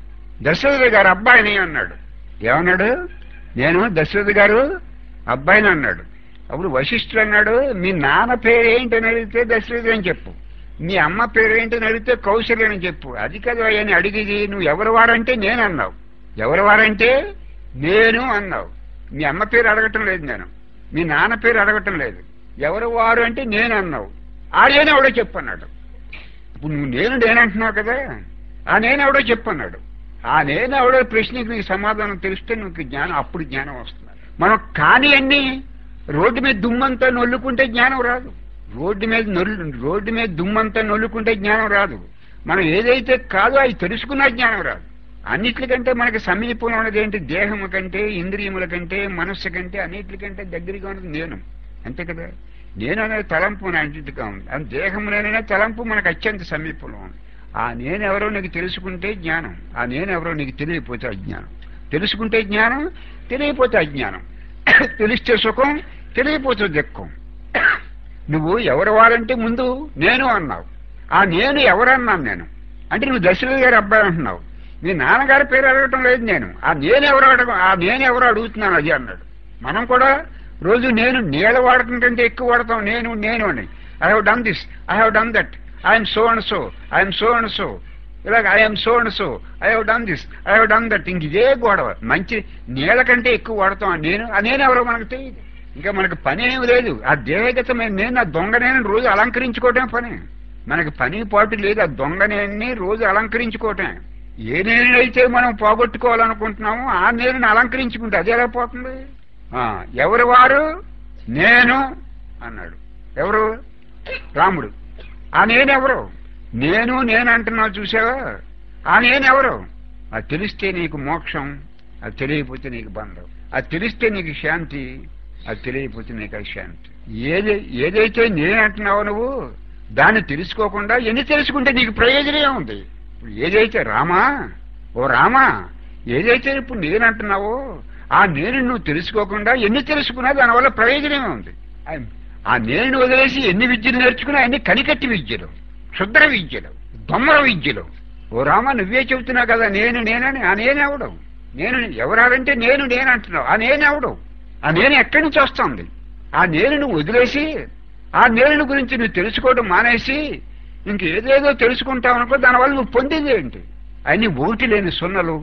దశరథ గారు అబ్బాయిని అన్నాడు ఏమన్నాడు నేను దశరథ గారు అబ్బాయిని అన్నాడు అప్పుడు వశిష్ఠుడు అన్నాడు మీ నాన్న పేరు ఏంటని అడిగితే దశరథుడు అని చెప్పు మీ అమ్మ పేరు ఏంటని అడిగితే కౌశల్య అని చెప్పు అది కదా అని అడిగిది నువ్వు ఎవరు వారంటే నేను అన్నావు ఎవరు వారంటే నేను అన్నావు మీ అమ్మ పేరు అడగటం లేదు నేను మీ నాన్న పేరు అడగటం లేదు ఎవరు వారు అంటే నేను అన్నావు ఆడేనెవడో చెప్పు అన్నాడు ఇప్పుడు నువ్వు నేను నేనంటున్నావు కదా ఆ నేనెవడో చెప్పు అన్నాడు ఆ నేనెవడో ప్రశ్నకి నీకు సమాధానం తెలిస్తే నీకు జ్ఞానం అప్పుడు జ్ఞానం వస్తుంది మనం కాని అన్ని రోడ్డు మీద దుమ్మంతా నొల్లుకుంటే జ్ఞానం రాదు రోడ్డు మీద నొల్లు రోడ్డు మీద దుమ్మంతా నొల్లుకుంటే జ్ఞానం రాదు మనం ఏదైతే కాదో అది తెలుసుకున్నా జ్ఞానం రాదు అన్నిటికంటే మనకి సమీపంలో ఉన్నది ఏంటి దేహము కంటే ఇంద్రియముల కంటే మనస్సు కంటే అన్నిటికంటే దగ్గరగా ఉన్నది నేను అంతే కదా నేను అనేది తలంపు అన్నింటిగా ఉంది అది దేహంలోనైనా తలంపు మనకు అత్యంత సమీపంలో ఉంది ఆ నేనెవరో నీకు తెలుసుకుంటే జ్ఞానం ఆ నేనెవరో నీకు తెలియపోతే అజ్ఞానం తెలుసుకుంటే జ్ఞానం తెలియపోతే అజ్ఞానం తెలిస్తే సుఖం తెలియపోతే దుఃఖం నువ్వు ఎవరు వారంటే ముందు నేను అన్నావు ఆ నేను ఎవరన్నాను నేను అంటే నువ్వు దశరథ గారి అబ్బాయి అంటున్నావు మీ నాన్నగారి పేరు అడగటం లేదు నేను ఆ నేను ఎవరు అడగ ఆ నేను ఎవరు అడుగుతున్నాను అది అన్నాడు మనం కూడా రోజు నేను నీళ్ళ వాడటం కంటే ఎక్కువ వాడతాం నేను నేను అని I have done this I have done that I'm so and so I'm so and so ఇలాగ I'm so and so I have done this I have done that ఇంక ఇదే గొడవ మంచి నీళ్ళ కంటే ఎక్కువ వాడతాం ఆ నేను ఆ నేను ఎవరో మనకు తెలియదు ఇంకా మనకు పని ఏమి లేదు ఆ దేహగతమైన నేను ఆ దొంగనేని రోజు అలంకరించుకోవటమే పని మనకి పని పాటు లేదు ఆ దొంగనేని రోజు అలంకరించుకోవటమే ఏ నేనైతే మనం పోగొట్టుకోవాలనుకుంటున్నామో ఆ నేరుని అలంకరించుకుంటే అది ఎలా పోతుంది ఆ, ఎవరు వారు నేను అన్నాడు ఎవరు రాముడు ఆ నేనెవరు నేను నేను అంటున్నావు చూసావా ఆ నేనెవరు అది తెలిస్తే నీకు మోక్షం అది తెలియకపోతే నీకు బంధం అది తెలిస్తే నీకు శాంతి అది తెలియకపోతే నీకు అశాంతి ఏది ఏదైతే నేను అంటున్నావో నువ్వు దాన్ని తెలుసుకోకుండా ఎన్ని తెలుసుకుంటే నీకు ప్రయోజనం ఉంది ఇప్పుడు ఏదైతే రామా ఓ రామా ఏదైతే ఇప్పుడు నేను అంటున్నావో ఆ నేను నువ్వు తెలుసుకోకుండా ఎన్ని తెలుసుకున్నా దానివల్ల ప్రయోజనమే ఉంది ఆ- ఆ నేను వదిలేసి ఎన్ని విద్యలు నేర్చుకున్నా అన్ని కనికట్టి విద్యలు క్షుద్ర విద్యలు దొమ్మర విద్యలు ఓ రామ నువ్వే చెబుతున్నావు కదా నేను నేనని ఆ నేనెవడం నేను ఎవరాలంటే నేను నేను అంటున్నావు ఆ నేనెవడం ఆ నేను ఎక్కడి నుంచి వస్తుంది ఆ నేను నువ్వు వదిలేసి ఆ నేను గురించి నువ్వు తెలుసుకోవడం మానేసి ఇంకేదేదో తెలుసుకుంటావు అనుకో దానివల్ల నువ్వు పొందేది ఏంటి అన్ని ఓటి లేని సున్నలు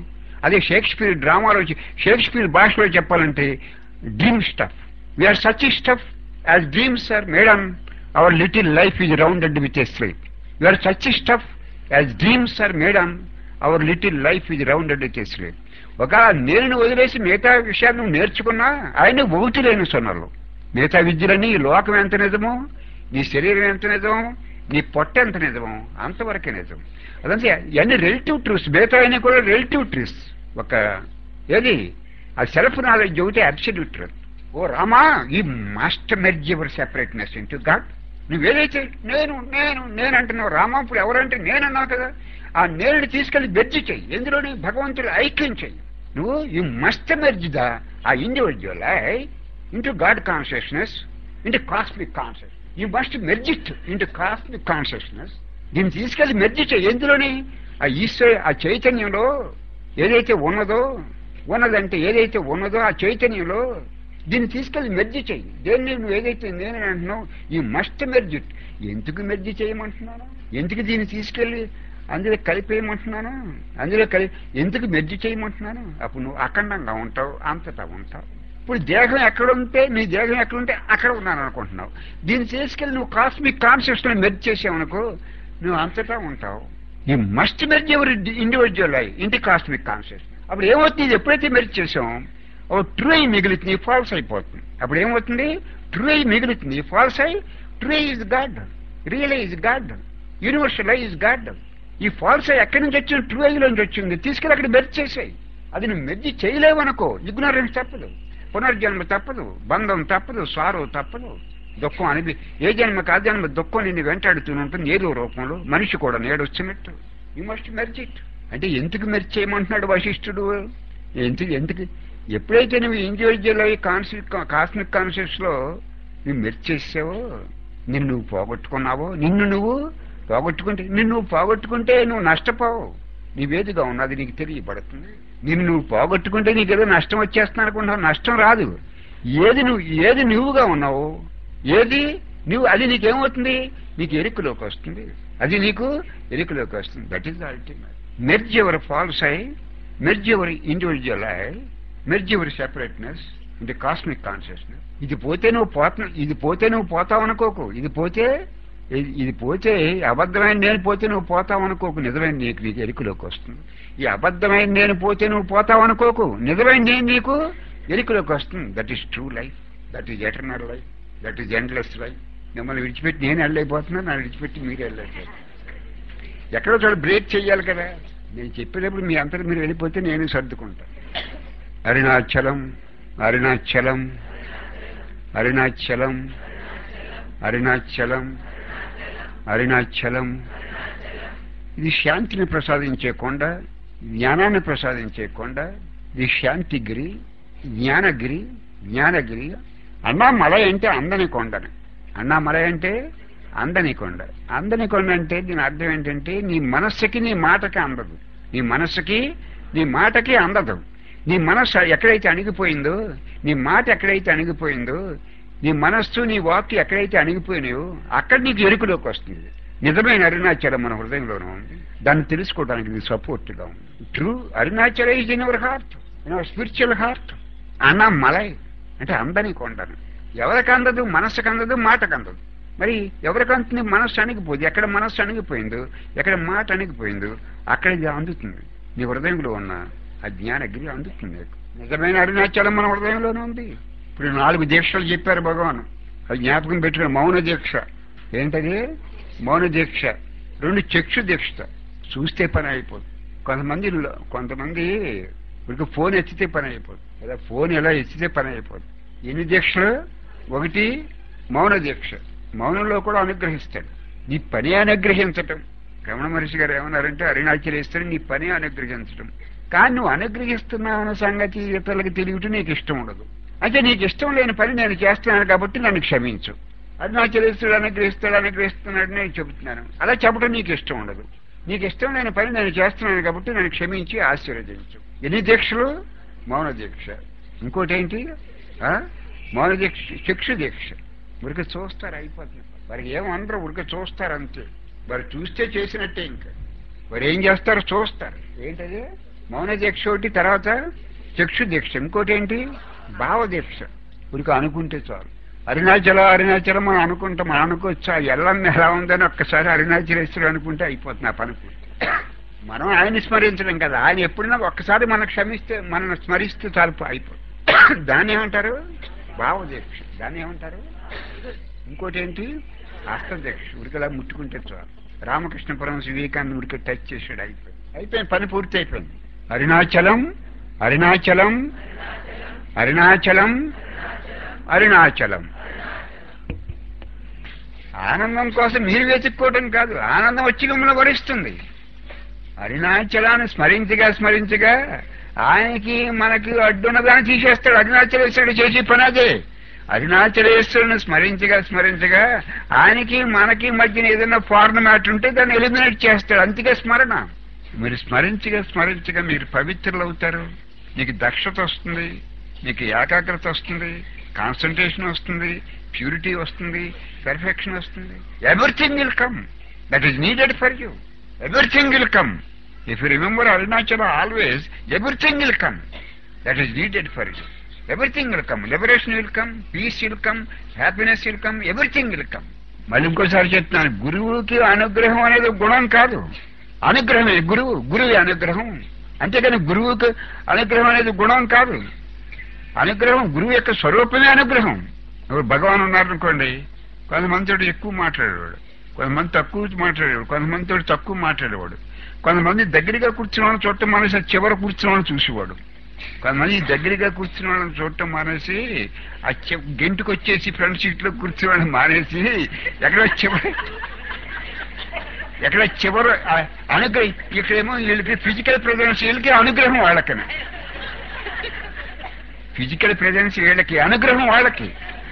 అదే షేక్స్పియర్ డ్రామాలో చె- షేక్స్పియర్ భాషలో చెప్పాలంటే dream stuff we are such stuff as dreams are made on our little life is rounded with a sleep we are such stuff as dreams are made on our little life is rounded with a sleep ఒక నేను వదిలేసి మిగతా విషయాలు నువ్వు నేర్చుకున్నా ఆయన ఒకటి లేని సొన్నలు మిగతా విద్యలన్నీ ఈ లోకం ఎంత నిజమో నీ శరీరం ఎంత నిజమో నీ పొట్ట ఎంత నిజమో అంతవరకే నిజం అదంతే ఇవన్నీ రిలేటివ్ ట్రూస్ మిగతా అన్ని కూడా రిలేటివ్ ట్రూస్ ఒక ఏది ఆ సెల్ఫ్ నాలెడ్జ్ ఒకటి అబ్సల్యూట్ ట్రూత్ ఓ రామా ఈ master merge your separateness into God నువ్వేదైతే నేను నేను నేను అంటున్నావు రామా ఇప్పుడు ఎవరంటే నేను అన్నావు కదా ఆ నేను తీసుకెళ్లి బెర్జి చెయ్యి ఎందులోని భగవంతుడు ఐక్యం చెయ్యి నువ్వు you must merge the uh individual into God consciousness into cosmic conscious you must merge it into cosmic consciousness దీన్ని తీసుకెళ్లి మెర్జ్ చెయ్యి ఎందులోని ఆ ఈశ్వర ఆ చైతన్యంలో ఏదైతే ఉన్నదో ఉన్నదంటే ఏదైతే ఉన్నదో ఆ చైతన్యంలో దీన్ని తీసుకెళ్లి మెర్జి చెయ్యి దేన్ని నువ్వు ఏదైతే నేను అంటున్నావు ఈ మస్ట్ మెర్జి ఎందుకు మెర్జి చేయమంటున్నాను ఎందుకు దీన్ని తీసుకెళ్లి అందులో కలిపేయమంటున్నాను అందులో కలి ఎందుకు మెర్జి చేయమంటున్నాను అప్పుడు నువ్వు అఖండంగా ఉంటావు అంతటా ఉంటావు ఇప్పుడు దేహం ఎక్కడ ఉంటే నీ దేహం ఎక్కడ ఉంటే అక్కడ ఉన్నాను అనుకుంటున్నావు దీన్ని తీసుకెళ్లి నువ్వు కాస్మిక్ కాన్షియస్ లో మెర్జ్ చేసావనుకో నువ్వు అంతటా ఉంటావు ఈ మస్ట్ మెర్జ్ ఎవరి ఇండివిజువల్ అయి ఇంటి కాస్మిక్ కాన్షియస్ అప్పుడు ఏమవుతుంది ఇది ఎప్పుడైతే మెర్జ్ చేసాం ఓ ట్రూ అయి మిగులుతుంది ఫాల్స్ అయిపోతుంది అప్పుడు ఏమవుతుంది ట్రూ అయి మిగులుతుంది ఫాల్స్ అయి true is God real is God universal is God ఈ ఫాల్స్ అయి ఎక్కడి నుంచి వచ్చింది ట్రూ నుంచి వచ్చింది తీసుకెళ్ళి అక్కడ మెర్జ్ చేసాయి అది నువ్వు మెర్జి చేయలేవనుకో ఇగ్నోరెన్స్ తప్పదు పునర్జన్మ తప్పదు బంధం తప్పదు సారో తప్పదు దుఃఖం అనేది ఏ జన్మ ఆ జన్మ దుఃఖం నిన్ను వెంటాడుతూనే ఉంటుంది ఏదో రూపంలో మనిషి కూడా నేడొచ్చినట్టు యూ మస్ట్ మెర్జ్ ఇట్ అంటే ఎందుకు మెర్జ్ చేయమంటున్నాడు వశిష్ఠుడు ఎందుకు ఎందుకు ఎప్పుడైతే నువ్వు ఇండివిజువల్ అయ్యి కాన్షియస్ కాస్మిక్ కాన్షియస్ లో నువ్వు మెర్జ్ చేసావో నిన్ను నువ్వు పోగొట్టుకున్నావో నిన్ను నువ్వు పోగొట్టుకుంటే నిన్ను నువ్వు పోగొట్టుకుంటే నువ్వు నష్టపోవు నీవేదిగా ఉన్నది నీకు తెలియబడుతుంది నిన్ను నువ్వు పోగొట్టుకుంటే నీకు ఏదో నష్టం వచ్చేస్తున్నా అనుకుంటావు నష్టం రాదు ఏది నువ్వు ఏది నువ్వుగా ఉన్నావు ఏది నువ్వు అది నీకేమవుతుంది నీకు ఎరుకులోకి వస్తుంది అది నీకు ఎరుకులోకి వస్తుంది that is ultimate merge ever false I merge ever individual I merge ever separateness ఇది కాస్మిక్ కాన్షియస్నెస్ ఇది పోతే నువ్వు పోత ఇది పోతే నువ్వు పోతావు అనుకోకు ఇది పోతే ఇది- ఇది పోతే అబద్ధమైన నేను పోతే నువ్వు పోతావు అనుకోకు నిజమైన నీకు నీకు ఎరుకులోకి వస్తుంది ఈ అబద్ధమైన నేను పోతే నువ్వు పోతావు అనుకోకు నిజమైన నేను నీకు ఎరుకులోకి వస్తుంది that is true life that is eternal life that is endless life మిమ్మల్ని విడిచిపెట్టి నేను వెళ్ళైపోతున్నాను నన్ను విడిచిపెట్టి మీరు వెళ్ళట్లేదు ఎక్కడో చోట బ్రేక్ చెయ్యాలి కదా నేను చెప్పేటప్పుడు మీ అంతటి మీరు వెళ్ళిపోతే నేను సర్దుకుంటా అరుణాచలం అరుణాచలం అరుణాచలం అరుణాచలం అరుణాచలం ఇది శాంతిని ప్రసాదించే కొండ జ్ఞానాన్ని ప్రసాదించే కొండ ఇది శాంతిగిరి జ్ఞానగిరి జ్ఞానగిరి అన్నామలై అంటే అందని కొండని అన్నామలై అంటే అందని కొండ అందని కొండ అంటే దీని అర్థం ఏంటంటే నీ మనస్సుకి నీ మాటకి అందదు నీ మనస్సుకి నీ మాటకి అందదు నీ మనస్సు ఎక్కడైతే అణిగిపోయిందో నీ మాట ఎక్కడైతే అణిగిపోయిందో నీ మనస్సు నీ వాక్కు ఎక్కడైతే అణిగిపోయినాయో అక్కడ నీకు ఎరుకులోకి వస్తుంది నిజమైన అరుణాచలం మన హృదయంలోనే ఉంది దాన్ని తెలుసుకోవడానికి ఇది సపోర్ట్గా ఉంది true Arunachala is in our heart in our spiritual heart Annamalai అంటే అందని కొండను ఎవరికి అందదు మనస్సుకు అందదు మాటకు అందదు మరి ఎవరికి అందుతుంది మనస్సు అణిగిపోదు ఎక్కడ మనస్సు అణిగిపోయిందో ఎక్కడ మాట అణిగిపోయిందో అక్కడ ఇది అందుతుంది నీ హృదయంలో ఉన్న ఆ జ్ఞానగిరి అందుతుంది నీకు. నిజమైన అరుణాచలం మన హృదయంలోనే ఉంది ఇప్పుడు నాలుగు దీక్షలు చెప్పారు భగవాన్ అది జ్ఞాపకం పెట్టుకుని మౌన దీక్ష ఏంటది మౌన దీక్ష రెండు చక్షు దీక్ష చూస్తే పని అయిపోదు కొంతమంది కొంతమంది ఇప్పుడు ఫోన్ ఎత్తితే పని అయిపోదు లేదా ఫోన్ ఎలా ఎత్తితే పని అయిపోదు ఎన్ని దీక్షలు ఒకటి మౌన దీక్ష మౌనంలో కూడా అనుగ్రహిస్తాడు నీ పని అనుగ్రహించటం రమణ మహర్షి గారు ఏమన్నారంటే అరుణాచలేశ్వరుడు నీ పని అనుగ్రహించటం కానీ నువ్వు అనుగ్రహిస్తున్నావు అన్న సంగతి ఇతరులకు తెలియటం నీకు ఇష్టం ఉండదు అంటే నీకు ఇష్టం లేని పని నేను చేస్తున్నాను కాబట్టి నన్ను క్షమించు అరుణాచలేశ్వరుడు అనుగ్రహిస్తాడు అనుగ్రహిస్తున్నాడు నేను చెబుతున్నాను అలా చెప్పడం నీకు ఇష్టం ఉండదు నీకు ఇష్టం లేని పని నేను చేస్తున్నాను కాబట్టి నన్ను క్షమించి ఆశీర్వదించు ఎన్ని దీక్షలు మౌన దీక్ష ఇంకోటి ఏంటి ఆ? మౌన దీక్ష చక్షు దీక్ష ఉరికి చూస్తారు అయిపోతుంది వారికి ఏమనరు ఉరికి చూస్తారు అంతే వారు చూస్తే చేసినట్టే ఇంకా వారు ఏం చేస్తారో చూస్తారు ఏంటది మౌన దీక్ష ఒకటి తర్వాత చక్షు దీక్ష ఇంకోటి ఏంటి భావ దీక్ష ఊరికి అనుకుంటే చాలు అరుణాచలం అరుణాచలం మనం అనుకుంటాం మనం అనుకోవచ్చు ఆ ఎల్లన్న ఎలా ఉందని ఒక్కసారి అరుణాచలేశ్వరుడు అనుకుంటే అయిపోతుంది ఆ పని పూర్తి. మనం ఆయన స్మరించడం కదా ఆయన ఎప్పుడైనా ఒక్కసారి మనం క్షమిస్తే మనం స్మరిస్తే చాలు అయిపోతుంది దాన్ని ఏమంటారు భావదీక్ష దాన్ని ఏమంటారు ఇంకోటి ఏంటి హస్తదీక్ష ఉరికలా ముట్టుకుంటే చాలు రామకృష్ణ పరమశ వివేకాన్ని ఉరికి టచ్ చేసాడు అయిపోయింది అయిపోయింది పని పూర్తి అయిపోయింది అరుణాచలం అరుణాచలం అరుణాచలం అరుణాచలం ఆనందం కోసం మీరు వెతుక్కోవడం కాదు ఆనందం వచ్చి మిమ్మల్ని వరిస్తుంది అరుణాచలాన్ని స్మరించగా స్మరించగా ఆయనకి మనకి అడ్డున్నదాన్ని తీసేస్తాడు అరుణాచలేశ్వరుడు చేసే పని అదే అరుణాచలేశ్వరుని స్మరించగా స్మరించగా ఆయనకి మనకి మధ్యన ఏదైనా ఫారెన్ మ్యాటర్ ఉంటే దాన్ని ఎలిమినేట్ చేస్తాడు అంతగా స్మరణ మీరు స్మరించగా స్మరించగా మీరు పవిత్రులు అవుతారు మీకు దక్షత వస్తుంది మీకు ఏకాగ్రత వస్తుంది కాన్సన్ట్రేషన్ వస్తుంది ప్యూరిటీ వస్తుంది పెర్ఫెక్షన్ వస్తుంది everything will come that is needed for you everything will come if you remember Arunachal always everything will come that is needed for you everything will come liberation will come peace will come happiness will come everything will come మళ్ళీ ఇంకోసారి చెప్తున్నాను గురువుకి అనుగ్రహం అనేది గుణం కాదు అనుగ్రహమే గురువు గురువు అనుగ్రహం అంతేకాని గురువుకి అనుగ్రహం అనేది గుణం కాదు అనుగ్రహం గురువు యొక్క స్వరూపమే అనుగ్రహం ఇప్పుడు భగవాన్ ఉన్నారనుకోండి కొంతమందితో ఎక్కువ మాట్లాడేవాడు కొంతమంది తక్కువ మాట్లాడేవాడు కొంతమందితో తక్కువ మాట్లాడేవాడు కొంతమంది దగ్గరగా కూర్చున్న వాళ్ళని చూడటం మానేసి ఆ చివర కూర్చున్న వాళ్ళని చూసేవాడు కొంతమంది దగ్గరగా కూర్చున్న వాళ్ళని చూడటం మానేసి ఆ చె- గెంటుకు వచ్చేసి ఫ్రంట్ సీట్ లో కూర్చున్న వాళ్ళని మానేసి ఎక్కడో చివరి ఎక్కడ చివరి ఆ- అనుగ్రహం ఇక్కడేమో వీళ్ళకి ఫిజికల్ ప్రెజెన్స్ వీళ్ళకి అనుగ్రహం వాళ్ళకనే ఫిజికల్ ప్రెజెన్స్ వీళ్ళకి అనుగ్రహం వాళ్ళకి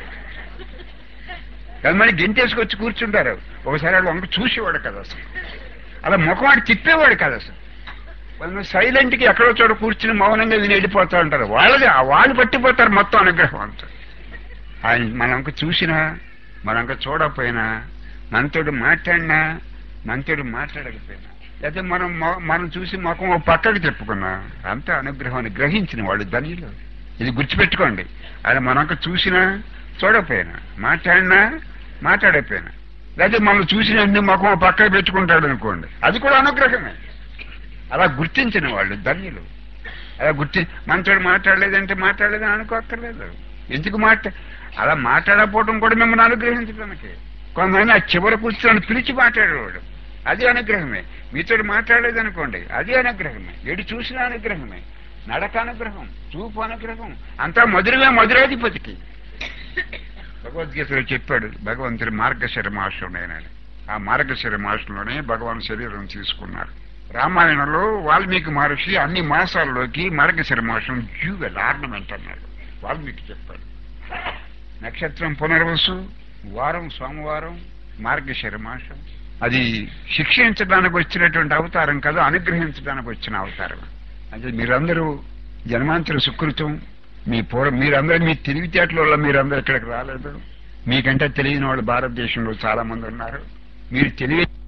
కొంతమంది గెంటేసుకొచ్చి కూర్చుంటారు ఒకసారి వాళ్ళు వంక చూసేవాడు కదా అసలు అలా ముఖం వాడు తిప్పేవాడు కదా అసలు కొంతమంది సైలెంట్ కి ఎక్కడో చోట కూర్చుని మౌనంగా విని వెళ్ళిపోతా ఉంటారు వాళ్ళది ఆ వాళ్ళు పట్టిపోతారు మొత్తం అనుగ్రహం అంతా ఆయన మనంక చూసినా మనంక చూడకపోయినా మనతోటి మాట్లాడినా మనతోటి మాట్లాడకపోయినా లేకపోతే మనం మొ- మనం చూసి ముఖం ఓ పక్కకి చెప్పుకున్నా అంతా అనుగ్రహాన్ని గ్రహించిన వాళ్ళు ధనియులు ఇది గుర్తుపెట్టుకోండి ఆయన మనంక చూసినా చూడకపోయినా మాట్లాడినా మాట్లాడకపోయినా లేకపోతే మనం చూసిన అన్ని ముఖం ఓ పక్కకి పెట్టుకుంటాడు అనుకోండి అది కూడా అనుగ్రహమే అలా గుర్తించిన వాళ్ళు ధన్యులు అలా గుర్తి మనతో మాట్లాడలేదంటే మాట్లాడలేదని అనుకోక్కర్లేదు ఎందుకు మాట అలా మాట్లాడకపోవడం కూడా మిమ్మల్ని అనుగ్రహించడానికి కొంతమంది ఆ చివరి కూర్చొని పిలిచి మాట్లాడేవాడు అది అనుగ్రహమే మీతో మాట్లాడలేదనుకోండి అది అనుగ్రహమే ఎడి చూసిన అనుగ్రహమే నడక అనుగ్రహం చూపు అనుగ్రహం అంతా మధురమే మధురాధిపతికి భగవద్గీతలో చెప్పాడు భగవంతుడి మార్గశిర మాసం నేనని ఆ మార్గశిర మాసంలోనే భగవాన్ శరీరం తీసుకున్నారు రామాయణంలో వాల్మీకి మహర్షి అన్ని మాసాల్లోకి మార్గశిర మాసం జ్యూవెల్ ఆర్నమెంట్ అన్నాడు వాల్మీకి చెప్పాడు నక్షత్రం పునర్వసు వారం సోమవారం మార్గశిర మాసం అది శిక్షించడానికి వచ్చినటువంటి అవతారం కాదు అనుగ్రహించడానికి వచ్చిన అవతారం అంటే మీరందరూ జన్మాంతర సుకృతం మీ పూర్వ మీరందరూ మీ తెలివితేటల వల్ల మీరందరూ ఇక్కడికి రాలేదు మీకంటే తెలియని వాళ్ళు భారతదేశంలో చాలా మంది ఉన్నారు మీరు తెలివి